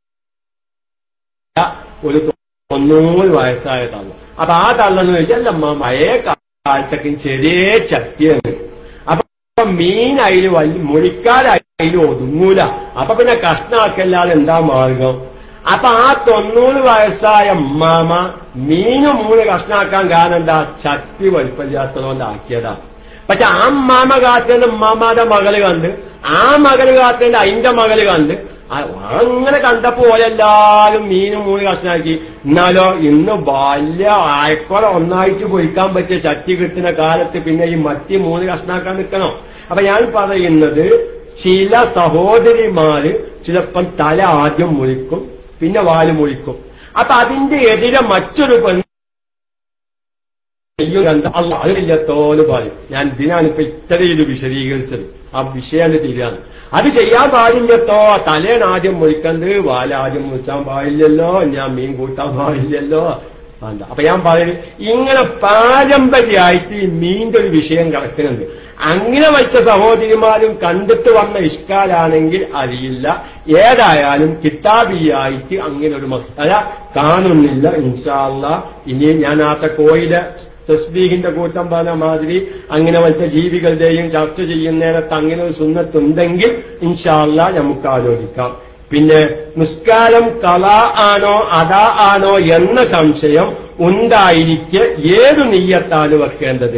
ഒരു തൊണ്ണൂറ് വയസ്സായ തള്ള അപ്പൊ ആ തള്ളെന്ന് ചോദിച്ചാൽ അല്ലമ്മ പഴയ കാലത്തൊക്കെ ചെറിയ ചട്ടിയാണ് അപ്പൊ മീൻ അതിൽ വലിയ മുഴിക്കാതെ അതിൽ ഒതുങ്ങൂല അപ്പൊ പിന്നെ കഷ്ണാക്കല്ലാതെ എന്താ മാർഗം അപ്പൊ ആ തൊണ്ണൂറ് വയസ്സായ ഉമ്മാമ മീന് മൂന്ന് കഷ്ണാക്കാൻ കാരണം എന്താ ചട്ടി വലിപ്പമില്ലാത്തതുകൊണ്ട് ആക്കിയതാ പക്ഷെ ആ ഉമ്മാമ കാത്തേണ്ട ഉമ്മാമാന്റെ മകള് കണ്ട് ആ മകള് കാത്തേണ്ട അതിന്റെ മകള് കണ്ട് ആ- അങ്ങനെ കണ്ടപ്പോ ഓരെല്ലാരും മീനും മൂന്ന് കഷ്ണാക്കി എന്നാലോ ഇന്ന് വലിയ ആയക്കോളെ ഒന്നായിട്ട് പൊരിക്കാൻ പറ്റിയ ചട്ടി കിട്ടുന്ന കാലത്ത് പിന്നെ ഈ മത്തി മൂന്ന് കഷ്ണാക്കാൻ നിൽക്കണോ അപ്പൊ ഞാൻ പറയുന്നത് ചില സഹോദരിമാര് ചിലപ്പം തല ആദ്യം മുറിക്കും പിന്നെ വാല് മുറിക്കും അപ്പൊ അതിന്റെ എതിരെ മറ്റൊരു പെണ്ണ് അയ്യോ രണ്ട് അല്ല അതില്ലത്തോന്ന് പറയും ഞാൻ ഇതിനാണിപ്പോ ഇത്രയും ഇത് വിശദീകരിച്ചത് ആ വിഷയാണ് തീരാണ് അത് ചെയ്യാൻ പാടില്ലട്ടോ തലേൻ ആദ്യം മുറിക്കണ്ട് വാലാദ്യം മുറിച്ചാൻ പാടില്ലല്ലോ ഞാൻ മീൻ കൂട്ടാൻ പാടില്ലല്ലോ വേണ്ട അപ്പൊ ഞാൻ പറയുന്നത് ഇങ്ങനെ പാരമ്പര്യമായിട്ട് ഈ മീന്റെ ഒരു വിഷയം കിടക്കുന്നുണ്ട് അങ്ങനെ വെച്ച സഹോദരിമാരും കണ്ടിട്ട് വന്ന ഇഷ്കാലാണെങ്കിൽ അറിയില്ല ഏതായാലും കിതാബിയായിട്ട് അങ്ങനെ ഒരു മസാല കാണുന്നില്ല ഇൻഷാല്ല ഇനി ഞാൻ ആത്ത കോയിലെ തസ്ബീഹിന്റെ കൂട്ടം പറഞ്ഞ മാതിരി അങ്ങനെ വെച്ച ജീവികളുടെയും ചർച്ച ചെയ്യുന്നേരത്ത് അങ്ങനെ ഒരു സുന്നത്തുണ്ടെങ്കിൽ ഇൻഷാല്ല നമുക്ക് ആലോചിക്കാം പിന്നെ നിസ്കാരം കല ആണോ അതാ ആണോ എന്ന സംശയം ഉണ്ടായിരിക്കെ ഏതു നെയ്യത്താണ് വെക്കേണ്ടത്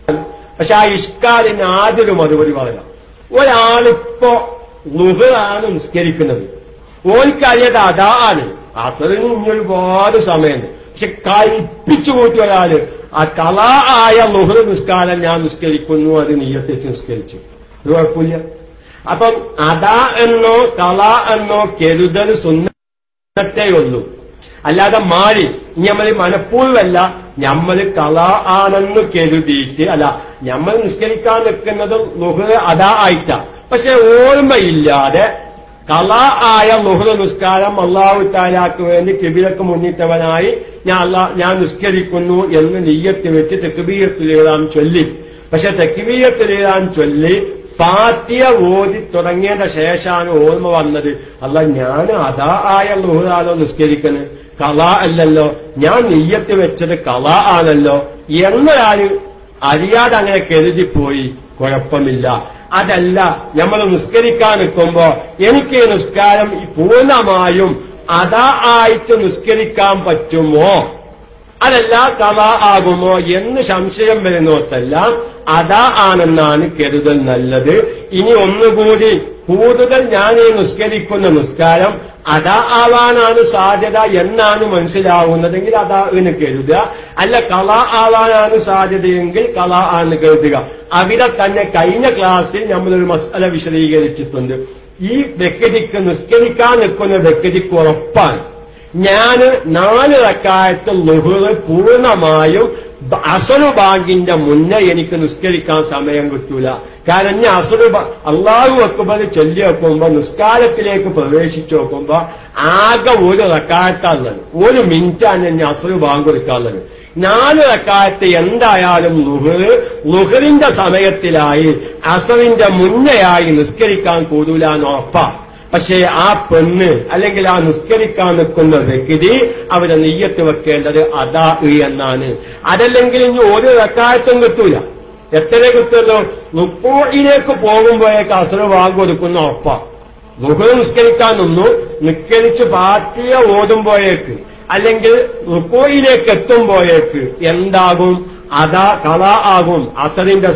പക്ഷെ ആ ഇഷ്കാലിന് ആദ്യൊരു മറുപടി പറയാം ഒരാളിപ്പോ ലുഹറാണ് നിസ്കരിക്കുന്നത് ഓൽക്കറിയത് അതാ ആണ് അസറിന് ഇനി ഒരുപാട് സമയമുണ്ട് പക്ഷെ കൽപ്പിച്ചു കൂട്ടി ഒരാള് ആ കല ആയ ലുഹർ നിസ്കാരം ഞാൻ നിസ്കരിക്കുന്നു അത് നീയത്തേച്ച് നിസ്കരിച്ചു ഇത് കുഴപ്പമില്ല അപ്പം അതാ എന്നോ കല എന്നോ കരുതൽ സുന്നത്തേ ഉള്ളൂ അല്ലാതെ മാറി ഇനി നമ്മൾ മനഃപൂർവ്വമല്ല നമ്മൾ കല ആണെന്ന് കരുതിയിട്ട് അല്ല നമ്മൾ നിസ്കരിക്കാൻ നിൽക്കുന്നത് ലുഹ് അതാ ആയിട്ട പക്ഷെ ഓർമ്മയില്ലാതെ കല ആയ ലുഹ്റ നിസ്കാരം അള്ളാഹു താലാക്ക് വേണ്ടി കിബിലക്ക് മുന്നിട്ടവനായി ഞാൻ അല്ലാ ഞാൻ നിസ്കരിക്കുന്നു എന്ന് നെയ്യത്ത് വെച്ച് തെക്കുബീയത്തിലെഴുതാൻ ചൊല്ലി പക്ഷെ തെക്കുബീയത്തിലെഴുതാൻ ചൊല്ലി ഫാത്തിയ ഓതി തുടങ്ങിയതിന്റെ ശേഷമാണ് ഓർമ്മ വന്നത് അല്ല ഞാൻ അതാ ആയ ലുഹറാണോ നിസ്കരിക്കുന്നത് കല അല്ലല്ലോ ഞാൻ നെയ്യത്ത് വെച്ചത് കല ആണല്ലോ എന്നൊരാള് അറിയാതെ അങ്ങനെ കരുതിപ്പോയി കുഴപ്പമില്ല അതല്ല നമ്മൾ നിസ്കരിക്കാൻ നിൽക്കുമ്പോ എനിക്ക് ഈ നിസ്കാരം ഈ പൂർണ്ണമായും അതാ ആയിട്ട് നിസ്കരിക്കാൻ പറ്റുമോ അതല്ല കഥ ആകുമോ എന്ന് സംശയം വരുന്നോട്ടെല്ലാം അതാ ആണെന്നാണ് കരുതൽ നല്ലത് ഇനി ഒന്നുകൂടി കൂടുതൽ ഞാൻ ഈ നിസ്കരിക്കുന്ന നിസ്കാരം അതാ ആവാനാണ് സാധ്യത എന്നാണ് മനസ്സിലാവുന്നതെങ്കിൽ അതാ എന്ന് കരുതുക അല്ല കള ആവാനാണ് സാധ്യതയെങ്കിൽ കള ആണ് കരുതുക അവിടെ തന്നെ കഴിഞ്ഞ ക്ലാസ്സിൽ നമ്മളൊരു മസാല വിശദീകരിച്ചിട്ടുണ്ട് ഈ വ്യക്തിക്ക് നിസ്കരിക്കാൻ നിൽക്കുന്ന വ്യക്തിക്ക് ഉറപ്പാണ് ഞാന് നാല് റക്കായത്ത് ലുഹുറ് പൂർണ്ണമായും അസലു ബാങ്കിന്റെ മുന്നേ എനിക്ക് നിസ്കരിക്കാൻ സമയം കിട്ടൂല കാരണം ഞാൻ അസലു അള്ളാഹു വെക്കുമ്പോൾ ചൊല്ലി വെക്കുമ്പോ നിസ്കാരത്തിലേക്ക് പ്രവേശിച്ചു നോക്കുമ്പോ ആകെ ഒരു റക്കായത്താണുള്ളത് ഒരു മിനിറ്റാണ് ഞാൻ അസലു ബാങ്ക് കൊടുക്കാനുള്ളത് നാല് റക്കായത്ത് എന്തായാലും ലുഹറ് ലുഹറിന്റെ സമയത്തിലായി അസറിന്റെ മുന്നെയായി നിസ്കരിക്കാൻ കൂടൂലെന്ന് ഉറപ്പാ പക്ഷേ ആ പെണ്ണ് അല്ലെങ്കിൽ ആ നിസ്കരിക്കാൻ നിൽക്കുന്ന വ്യക്തി അവരെ നെയ്യത്ത് വെക്കേണ്ടത് അതാ എന്നാണ് അതല്ലെങ്കിൽ ഇനി ഒരു റക്കായത്തും കിട്ടൂല എത്ര കിട്ടുമല്ലോ റുക്കോയിലേക്ക് പോകുമ്പോഴേക്ക് അസുര വാങ്ങ് കൊടുക്കുന്ന ഉറപ്പാ റുഹു നിസ്കരിക്കാൻ നിന്നു നിസ്കരിച്ച് പാത്തിയ ഓടുമ്പോഴേക്ക് അല്ലെങ്കിൽ റുക്കോയിലേക്ക് എത്തുമ്പോഴേക്ക് എന്താകും അതാ കള ആകും അസറിന്റെ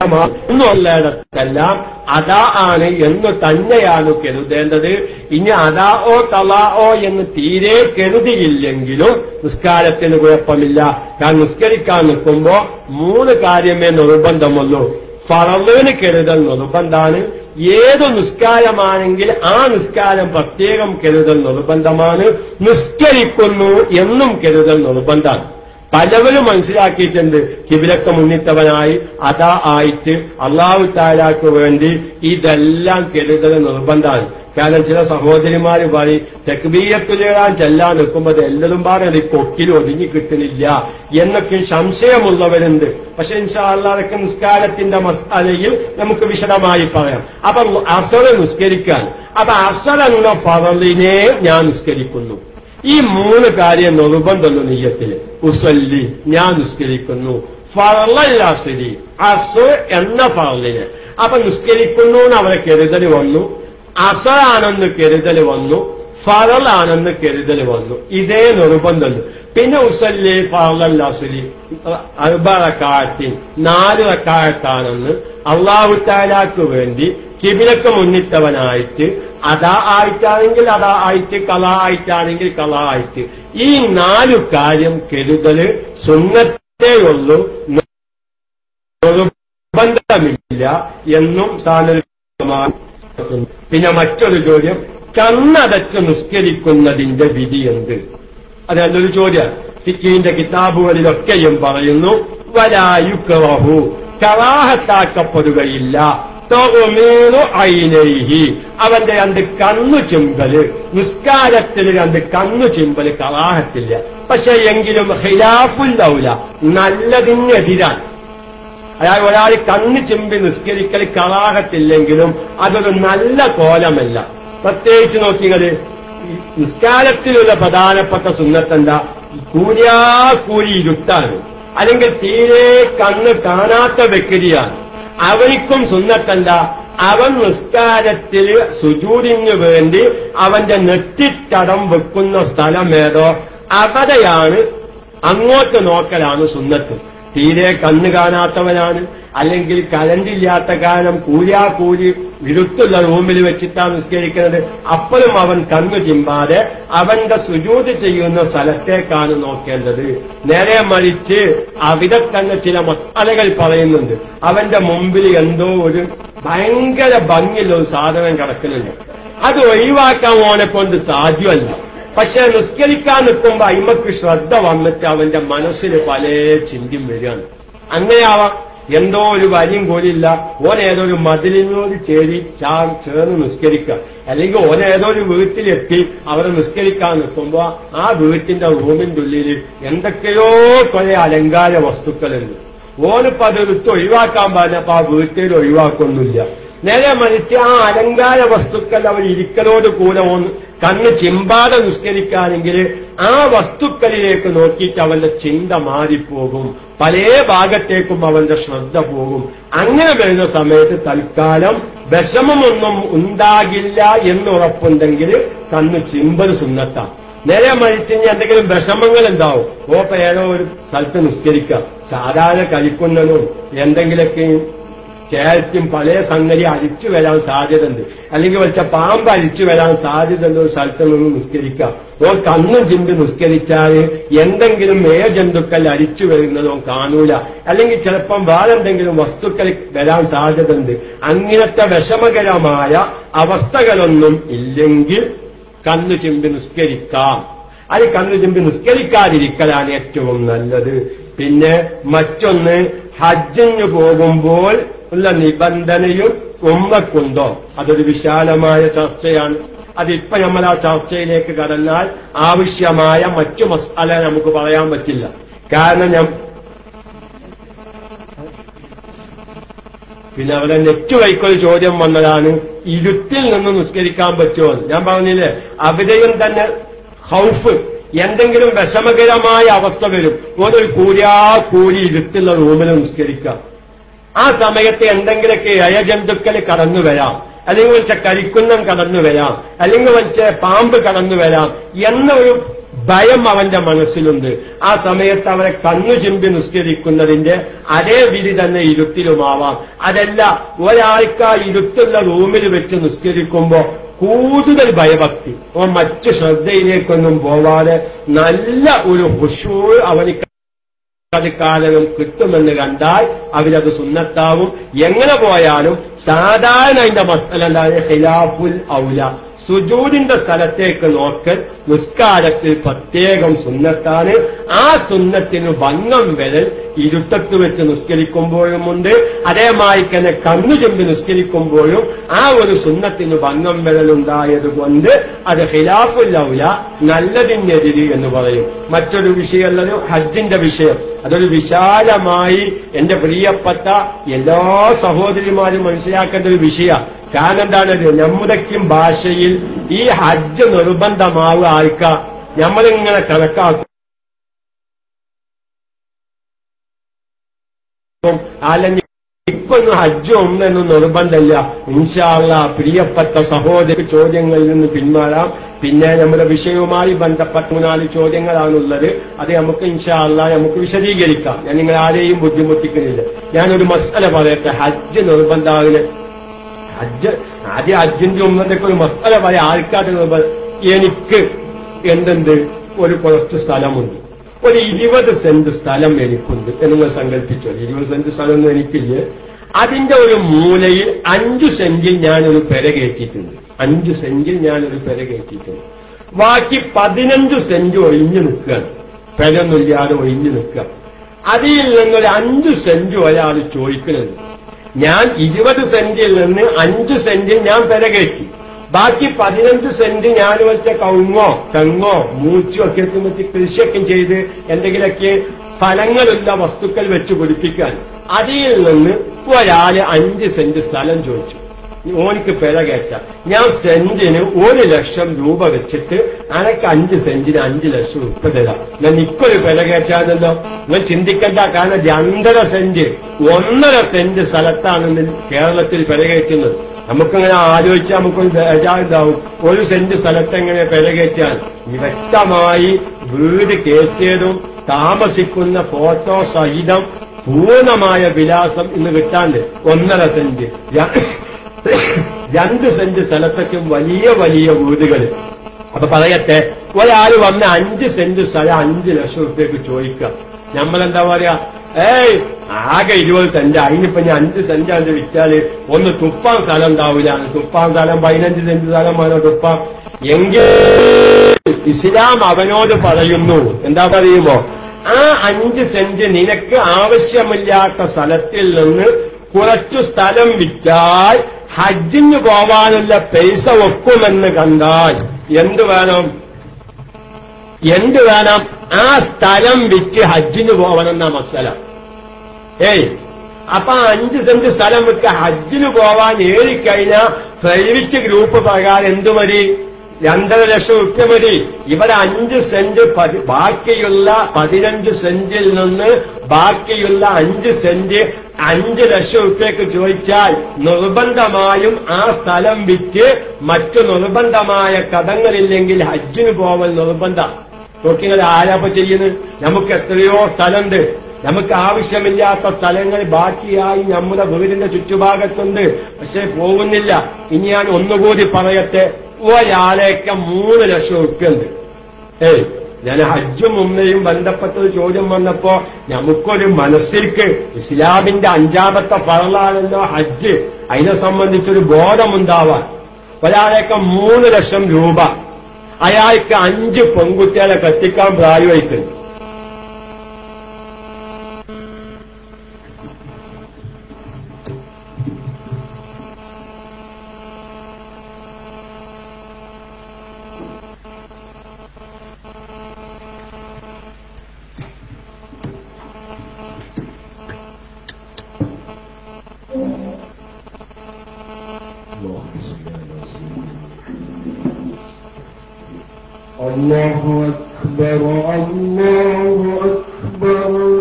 ഒന്നുള്ളയിടത്തെല്ലാം അതാ ആണ് എന്ന് തന്നെയാണ് കരുതേണ്ടത് ഇനി അതാ ഓ തലാ ഓ എന്ന് തീരെ കരുതിയില്ലെങ്കിലും നിസ്കാരത്തിന് കുഴപ്പമില്ല കാരണം നിസ്കരിക്കാൻ നിൽക്കുമ്പോ മൂന്ന് കാര്യമേ നിർബന്ധമുള്ളൂ ഫറവിന് കരുതൽ നിർബന്ധാണ് ഏത് നിസ്കാരമാണെങ്കിൽ ആ നിസ്കാരം പ്രത്യേകം കരുതൽ നിർബന്ധമാണ് നിസ്കരിക്കുന്നു എന്നും കരുതൽ നിർബന്ധമാണ് പലവരും മനസ്സിലാക്കിയിട്ടുണ്ട് കിബിലക്ക് മുന്നിട്ടവനായി അതാ ആയിട്ട് അള്ളാഹു താലാക്ക് വേണ്ടി ഇതെല്ലാം കരുതൽ നിർബന്ധമാണ് കാരണം ചില സഹോദരിമാര് പറയും തെക്ബീയത്തുലേറാൻ ചെല്ലാൻ നിൽക്കുമ്പോൾ എല്ലതും പാടെ കൊക്കിൽ ഒതുങ്ങി കിട്ടുന്നില്ല എന്നൊക്കെ സംശയമുള്ളവരുണ്ട് പക്ഷെ ഇൻഷാള്ളാതൊക്കെ നിസ്കാരത്തിന്റെ മസാലയിൽ നമുക്ക് വിശദമായി പറയാം അപ്പൊ അസറ് നിസ്കരിക്കാൻ അപ്പൊ അസർ എന്ന ഫറലിനെ ഞാൻ നിസ്കരിക്കുന്നു ഈ മൂന്ന് കാര്യം നിർബന്ധമുള്ളൂ നെയ്യത്തില് ഉസല്ലി ഞാൻ നിസ്കരിക്കുന്നു ഫറലല്ലാസിരി അസ് എന്ന ഫറലിന് അപ്പൊ നിസ്കരിക്കുന്നു എന്ന് അവരെ കരുതൽ വന്നു അസറാണെന്ന് കരുതൽ വന്നു ഫറലാണെന്ന് കരുതൽ വന്നു ഇതേ നിർബന്ധമുള്ളൂ പിന്നെ ഉസല്ലി ഫറലല്ലാസിരി അർബറക്കാഴത്തിൽ നാല് റക്കാഴത്താണെന്ന് അള്ളാഹു താലാക്ക് വേണ്ടി കിബിലക്ക് മുന്നിട്ടവനായിട്ട് അതാ ആയിട്ടാണെങ്കിൽ അതാ ആയിട്ട് കല ആയിട്ടാണെങ്കിൽ കല ആയിട്ട് ഈ നാലു കാര്യം കരുതല് സുന്നത്തേയുള്ളൂ നിർബന്ധമില്ല എന്നും സാധനമാണ് പിന്നെ മറ്റൊരു ചോദ്യം കണ്ണടച്ച് നിസ്കരിക്കുന്നതിന്റെ വിധി എന്ത് അത് നല്ലൊരു ചോദ്യമാണ് ഫിക്കീന്റെ കിതാബുകളിലൊക്കെയും പറയുന്നു വലായുക്കറഹു കറാഹത്താക്കപ്പെടുകയില്ല തൊറുമീനു ഐനൈഹി അവന്റെ രണ്ട് കണ്ണു ചിമ്പല് നിസ്കാരത്തിൽ രണ്ട് കണ്ണു ചിമ്പല് കറാഹത്തില്ല പക്ഷെ എങ്കിലും ഖിലാഫുൽ ഔല നല്ലതിനെതിരാണ് അതായത് ഒരാൾ കണ്ണ് ചിമ്പി നിസ്കരിക്കൽ കളാകത്തില്ലെങ്കിലും അതൊരു നല്ല കോലമല്ല പ്രത്യേകിച്ച് നോക്കിയത് നിസ്കാരത്തിലുള്ള പ്രധാനപ്പെട്ട സുന്നത്തെന്താ കൂലിയാ കൂലി ഇരുട്ടാണ് അല്ലെങ്കിൽ തീരെ കണ്ണ് കാണാത്ത വ്യക്തിയാണ് അവനിക്കും സുന്നത്തല്ല അവൻ നിസ്കാരത്തിൽ സുജൂരിന് വേണ്ടി അവന്റെ നെറ്റിത്തടം വെക്കുന്ന സ്ഥലം ഏതോ അവിടെയാണ് അങ്ങോട്ട് നോക്കലാണ് സുന്നത്ത് തീരെ കണ്ണ് കാണാത്തവനാണ് അല്ലെങ്കിൽ കലണ്ടില്ലാത്ത കാലം കൂലിയാ കൂലി വിരുത്തുള്ള റൂമിൽ വെച്ചിട്ടാണ് നിസ്കരിക്കുന്നത് അപ്പോഴും അവൻ കണ്ണു ചിമ്പാതെ അവന്റെ സുജൂത് ചെയ്യുന്ന സ്ഥലത്തേക്കാണ് നോക്കേണ്ടത് നേരെ മറിച്ച് അവിടെ തന്നെ ചില മസാലകൾ പറയുന്നുണ്ട് അവന്റെ മുമ്പിൽ എന്തോ ഒരു ഭയങ്കര ഭംഗിയുള്ള ഒരു സാധനം കിടക്കുന്നുണ്ട് അത് ഒഴിവാക്കാൻ ഓനെ കൊണ്ട് സാധ്യമല്ല പക്ഷെ നിസ്കരിക്കാൻ നിൽക്കുമ്പോ അയിമക്ക് ശ്രദ്ധ വന്നിട്ട് അവന്റെ മനസ്സിൽ പല ചിന്തയും വരികയാണ് അങ്ങനെയാവാം എന്തോ ഒരു വരിയും കോലില്ല ഓൻ ഏതോ ഒരു മതിലിനോട് ചേരി ചാ ചേർന്ന് നിസ്കരിക്കുക അല്ലെങ്കിൽ ഓൻ ഏതോ ഒരു വീട്ടിലെത്തി അവരെ നിസ്കരിക്കാൻ നിൽക്കുമ്പോ ആ വീട്ടിന്റെ റൂമിന്റെ ഉള്ളിൽ എന്തൊക്കെയോ കുറെ അലങ്കാര വസ്തുക്കളുണ്ട് ഓനിപ്പോ അതെടുത്ത് ഒഴിവാക്കാൻ പറഞ്ഞപ്പോ ആ വീട്ടിൽ ഒഴിവാക്കൊന്നുമില്ല നേരെ മറിച്ച് ആ അലങ്കാര വസ്തുക്കൾ അവർ ഇരിക്കലോട് കൂടെ ഒന്ന് കണ്ണ് ചിമ്പാതെ നിസ്കരിക്കാനെങ്കിൽ ആ വസ്തുക്കളിലേക്ക് നോക്കിയിട്ട് അവന്റെ ചിന്ത മാറിപ്പോകും പല ഭാഗത്തേക്കും അവന്റെ ശ്രദ്ധ പോകും അങ്ങനെ വരുന്ന സമയത്ത് തൽക്കാലം വിഷമമൊന്നും ഉണ്ടാകില്ല എന്നുറപ്പുണ്ടെങ്കിൽ കണ്ണ് ചിമ്പൽ സുന്നത്താം നേരെ മറിച്ച് ഇനി എന്തെങ്കിലും വിഷമങ്ങൾ ഉണ്ടാവും ഓപ്പ ഏതോ ഒരു സ്ഥലത്ത് നിസ്കരിക്കാം സാധാരണ കഴിക്കുന്നതും എന്തെങ്കിലൊക്കെ ചേർത്തും പല സംഗതി അരിച്ചു വരാൻ സാധ്യതയുണ്ട് അല്ലെങ്കിൽ വെച്ച പാമ്പ് അരിച്ചു വരാൻ സാധ്യതയുള്ള ഒരു സ്ഥലത്ത് നിന്ന് നിസ്കരിക്കാം ഓ കണ്ണും ചിമ്പി നിസ്കരിച്ചാൽ എന്തെങ്കിലും മേജന്തുക്കൾ അരിച്ചു വരുന്നതോ കാണൂല അല്ലെങ്കിൽ ചിലപ്പം വേറെന്തെങ്കിലും വസ്തുക്കൾ വരാൻ സാധ്യതയുണ്ട് അങ്ങനത്തെ വിഷമകരമായ അവസ്ഥകളൊന്നും ഇല്ലെങ്കിൽ കണ്ണു ചിമ്പി നിസ്കരിക്കാം അത് കണ്ണു ചിമ്പി നിസ്കരിക്കാതിരിക്കലാണ് ഏറ്റവും നല്ലത് പിന്നെ മറ്റൊന്ന് ഹജ്ജിന് പോകുമ്പോൾ ഉള്ള നിബന്ധനയും ഉമ്മക്കുണ്ടോ അതൊരു വിശാലമായ ചർച്ചയാണ് അതിപ്പോ നമ്മൾ ആ ചർച്ചയിലേക്ക് കടന്നാൽ ആവശ്യമായ മറ്റു മസാല നമുക്ക് പറയാൻ പറ്റില്ല കാരണം ഞാൻ പിന്നെ അവിടെ നെറ്റ് വൈക്കൊരു ചോദ്യം വന്നതാണ് ഇരുട്ടിൽ നിന്ന് നിസ്കരിക്കാൻ പറ്റുമോ എന്ന്. ഞാൻ പറഞ്ഞില്ലേ അവിടെയും തന്നെ ഹൗഫ് എന്തെങ്കിലും വിഷമകരമായ അവസ്ഥ വരും ഓരൊരു കൂലിയാ കൂലി ഇരുട്ടുള്ള റൂമിൽ നിസ്കരിക്കാം ആ സമയത്ത് എന്തെങ്കിലുമൊക്കെ അയജന്തുക്കൾ കടന്നു വരാം അല്ലെങ്കിൽ വെച്ച കരിക്കുന്നം കടന്നു വരാം അല്ലെങ്കിൽ വെച്ച പാമ്പ് കടന്നു വരാം എന്നൊരു ഭയം അവന്റെ മനസ്സിലുണ്ട് ആ സമയത്ത് അവരെ കണ്ണു ചിമ്പി നിസ്കരിക്കുന്നതിന്റെ അതേ വിധി തന്നെ ഇരുട്ടിലുമാവാം അതല്ല ഒരാൾക്ക് ആ ഇരുട്ടുള്ള റൂമിൽ വെച്ച് നിസ്കരിക്കുമ്പോ കൂടുതൽ ഭയഭക്തി ഓ മറ്റു ശ്രദ്ധയിലേക്കൊന്നും പോവാതെ നല്ല ഒരു ഹുഷൂ അവനിക്ക് കാരണം കിട്ടുമെന്ന് കണ്ടാൽ അവരത് സുന്നത്താവും എങ്ങനെ പോയാലും സാധാരണ അതിന്റെ മസല എന്താണ് ഖിലാഫുൽ ഔല സുജൂദിന്റെ സ്ഥലത്തേക്ക് നോക്കൽ നിസ്കാരത്തിൽ പ്രത്യേകം സുന്നത്താണ് ആ സുന്നത്തിന് ഭംഗം വരൽ ഇരുട്ടത്ത് വെച്ച് നിസ്കരിക്കുമ്പോഴുമുണ്ട് അതേമായി തന്നെ കണ്ണു ചെമ്പി നിസ്കരിക്കുമ്പോഴും ആ ഒരു സുന്നത്തിന് ഭംഗം വരലുണ്ടായത് കൊണ്ട് അത് ഖിലാഫുൽ ഔല നല്ലതിനെതിരി എന്ന് പറയും മറ്റൊരു വിഷയമുള്ളത് ഹജ്ജിന്റെ വിഷയം അതൊരു വിശാലമായി എന്റെ പ്രിയപ്പെട്ട എല്ലാ സഹോദരിമാരും മനസ്സിലാക്കേണ്ട ഒരു വിഷയമാണ് കാരണം എന്താണത് നമ്മുടെക്കും ഭാഷയിൽ ഈ ഹജ്ജ് നിർബന്ധമാവുക ആർക്കാ നമ്മളിങ്ങനെ കണക്കാക്കും അല്ലെങ്കിൽ ഇപ്പൊന്നും ഹജ്ജ് ഒന്നൊന്നും നിർബന്ധമില്ല ഇൻഷാള്ള പ്രിയപ്പെട്ട സഹോദരി ചോദ്യങ്ങളിൽ നിന്ന് പിന്മാറാം പിന്നെ നമ്മുടെ വിഷയവുമായി ബന്ധപ്പെട്ട മൂന്നാല് ചോദ്യങ്ങളാണുള്ളത് അത് നമുക്ക് ഇൻഷാള്ള നമുക്ക് വിശദീകരിക്കാം ഞാൻ നിങ്ങൾ ആരെയും ബുദ്ധിമുട്ടിക്കുന്നില്ല ഞാനൊരു മസല പറയട്ടെ ഹജ്ജ് നിർബന്ധമാകില്ല ഹജ്ജ് ആദ്യം ഹജ്ജിന്റെ ഒന്നൊക്കെ ഒരു മസല പറയാം ആൾക്കാർ നിർബന്ധം എനിക്ക് എന്തുണ്ട് ഒരു കുറച്ച് സ്ഥലമുണ്ട് ഒരു ഇരുപത് സെന്റ് സ്ഥലം എനിക്കുണ്ട് എന്ന് നിങ്ങൾ സങ്കല്പിച്ചോ ഇരുപത് സെന്റ് സ്ഥലമൊന്നും എനിക്കില്ല അതിന്റെ ഒരു മൂലയിൽ അഞ്ചു സെന്റിൽ ഞാനൊരു പെര കയറ്റിയിട്ടുണ്ട് അഞ്ചു സെന്റിൽ ഞാനൊരു പെര കയറ്റിയിട്ടുണ്ട് ബാക്കി പതിനഞ്ച് സെന്റ് ഒഴിഞ്ഞു നിൽക്കുകയാണ് പെരൊന്നുമില്ലാതെ ഒഴിഞ്ഞു നിൽക്കുക അതിൽ നിന്നൊരു അഞ്ചു സെന്റ് ഒരാൾ ചോദിക്കുന്നുണ്ട് ഞാൻ ഇരുപത് സെന്റിൽ നിന്ന് അഞ്ച് സെന്റിൽ ഞാൻ പെര കയറ്റി ബാക്കി പതിനഞ്ച് സെന്റ് ഞാൻ വെച്ച കവുങ്ങോ തെങ്ങോ മൂച്ചോ ഒക്കെ എത്തി വെച്ച് കൃഷിയൊക്കെ ചെയ്ത് എന്തെങ്കിലുമൊക്കെ ഫലങ്ങളുള്ള വസ്തുക്കൾ വെച്ച് പിടിപ്പിക്കാൻ അതിൽ നിന്ന് ഒരാള് അഞ്ച് സെന്റ് സ്ഥലം ചോദിച്ചു ഓനിക്ക് പിഴ കയറ്റ ഞാൻ സെന്റിന് ഒരു ലക്ഷം രൂപ വെച്ചിട്ട് അനക്ക് അഞ്ച് സെന്റിന് അഞ്ച് ലക്ഷം രൂപ തരാം ഞാൻ നിക്കൊരു പിഴ കയറ്റാന്നല്ലോ നിങ്ങൾ ചിന്തിക്കണ്ട കാരണം രണ്ടര സെന്റ് ഒന്നര സെന്റ് സ്ഥലത്താണ് കേരളത്തിൽ പിഴ കയറ്റുന്നത് നമുക്കിങ്ങനെ ആലോചിച്ചാൽ നമുക്കൊരു ബേജാറുണ്ടാവും ഒരു സെന്റ് സ്ഥലത്ത് എങ്ങനെ പിഴ കയറ്റാൻ വ്യക്തമായി വീട് കയറ്റിയതും താമസിക്കുന്ന ഫോട്ടോ സഹിതം പൂർണ്ണമായ വിലാസം ഇന്ന് കിട്ടാണ്ട് ഒന്നര സെന്റ് രണ്ട് സെന്റ് സ്ഥലത്തേക്കും വലിയ വലിയ വീടുകൾ അപ്പൊ പറയട്ടെ ഒരാൾ വന്ന് അഞ്ച് സെന്റ് സ്ഥലം അഞ്ച് ലക്ഷം റുപ്യക്ക് ചോദിക്കുക നമ്മളെന്താ പറയാ ഏയ് ആകെ ഇരുപത് സെന്റ് അതിനിപ്പോ ഞാൻ അഞ്ച് സെന്റ് അത് വിറ്റാല് ഒന്ന് തുപ്പാൻ സ്ഥലം ഉണ്ടാവില്ല തുപ്പാൻ സ്ഥലം പതിനഞ്ച് സെന്റ് സ്ഥലം വേണോ തുപ്പാൻ എങ്കിൽ ഇസ്ലാം അവനോട് പറയുന്നു എന്താ പറയുമോ ആ അഞ്ച് സെന്റ് നിനക്ക് ആവശ്യമില്ലാത്ത സ്ഥലത്തിൽ നിന്ന് കുറച്ചു സ്ഥലം വിറ്റാൽ ഹജ്ജിന് പോവാനുള്ള പൈസ ഒക്കുമെന്ന് കണ്ടാൽ എന്ത് വേണം എന്ത് വേണം ആ സ്ഥലം വിറ്റ് ഹജ്ജിന് പോവണമെന്ന മസല ഏയ് അപ്പൊ ആ അഞ്ച് സെന്റ് സ്ഥലം വിറ്റ് ഹജ്ജിന് പോവാൻ ഏറിക്കഴിഞ്ഞാൽ പ്രൈവറ്റ് ഗ്രൂപ്പ് പ്രകാരം എന്തു മതി രണ്ടര ലക്ഷം റുപ്യ മതി ഇവിടെ അഞ്ച് സെന്റ് പതി- ബാക്കിയുള്ള പതിനഞ്ച് സെന്റിൽ നിന്ന് ബാക്കിയുള്ള അഞ്ച് സെന്റ് അഞ്ച് ലക്ഷം റുപ്യക്ക് ചോദിച്ചാൽ നിർബന്ധമായും ആ സ്ഥലം വിറ്റ് മറ്റു നിർബന്ധമായ കടങ്ങളില്ലെങ്കിൽ ഹജ്ജിന് പോവൽ നിർബന്ധം നോക്കിങ്ങൾ ആരാപ്പ ചെയ്യുന്നത് നമുക്ക് എത്രയോ സ്ഥലമുണ്ട് നമുക്ക് ആവശ്യമില്ലാത്ത സ്ഥലങ്ങൾ ബാക്കിയായി നമ്മുടെ വീടിന്റെ ചുറ്റുഭാഗത്തുണ്ട് പക്ഷെ പോകുന്നില്ല ഇനി ഞാൻ ഒന്നുകൂടി പറയട്ടെ ഒരാളേക്ക് മൂന്ന് ലക്ഷം ഉറുപ്പ്യുണ്ട് ഏയ് ഞാൻ ഹജ്ജും ഉമ്മയും ബന്ധപ്പെട്ടൊരു ചോദ്യം വന്നപ്പോ നമുക്കൊരു മനസ്സിൽക്ക് ഇസ്ലാമിന്റെ അഞ്ചാമത്തെ പറളാണല്ലോ ഹജ്ജ് അതിനെ സംബന്ധിച്ചൊരു ബോധമുണ്ടാവാൻ ഒരാളേക്ക് മൂന്ന് ലക്ഷം രൂപ അയാൾക്ക് അഞ്ച് പെൺകുട്ടികളെ കത്തിക്കാൻ പ്രായമായിട്ടുണ്ട് الله أكبر الله أكبر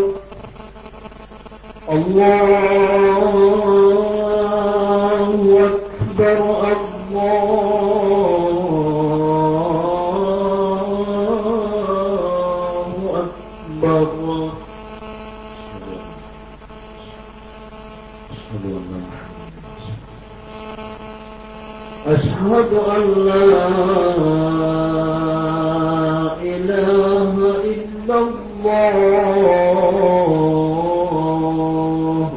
الله أكبر الله أكبر أشهد أن لا إله إلا الله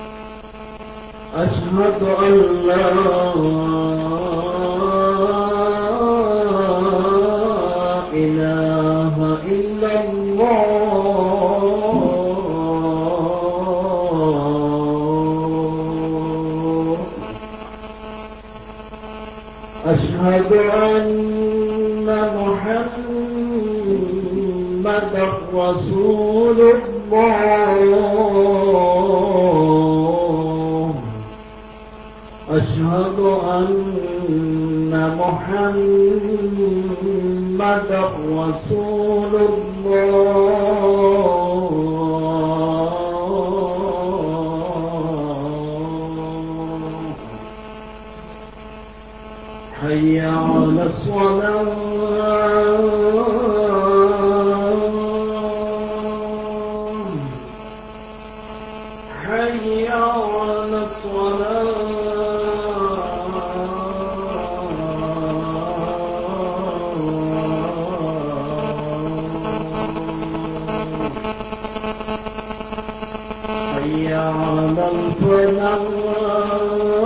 أشهد أن لا إله إلا الله أشهد أن محمد رسول الله أشهد أن محمد رسول الله حي على الصلاة حي على الصلاة حي على الفلاح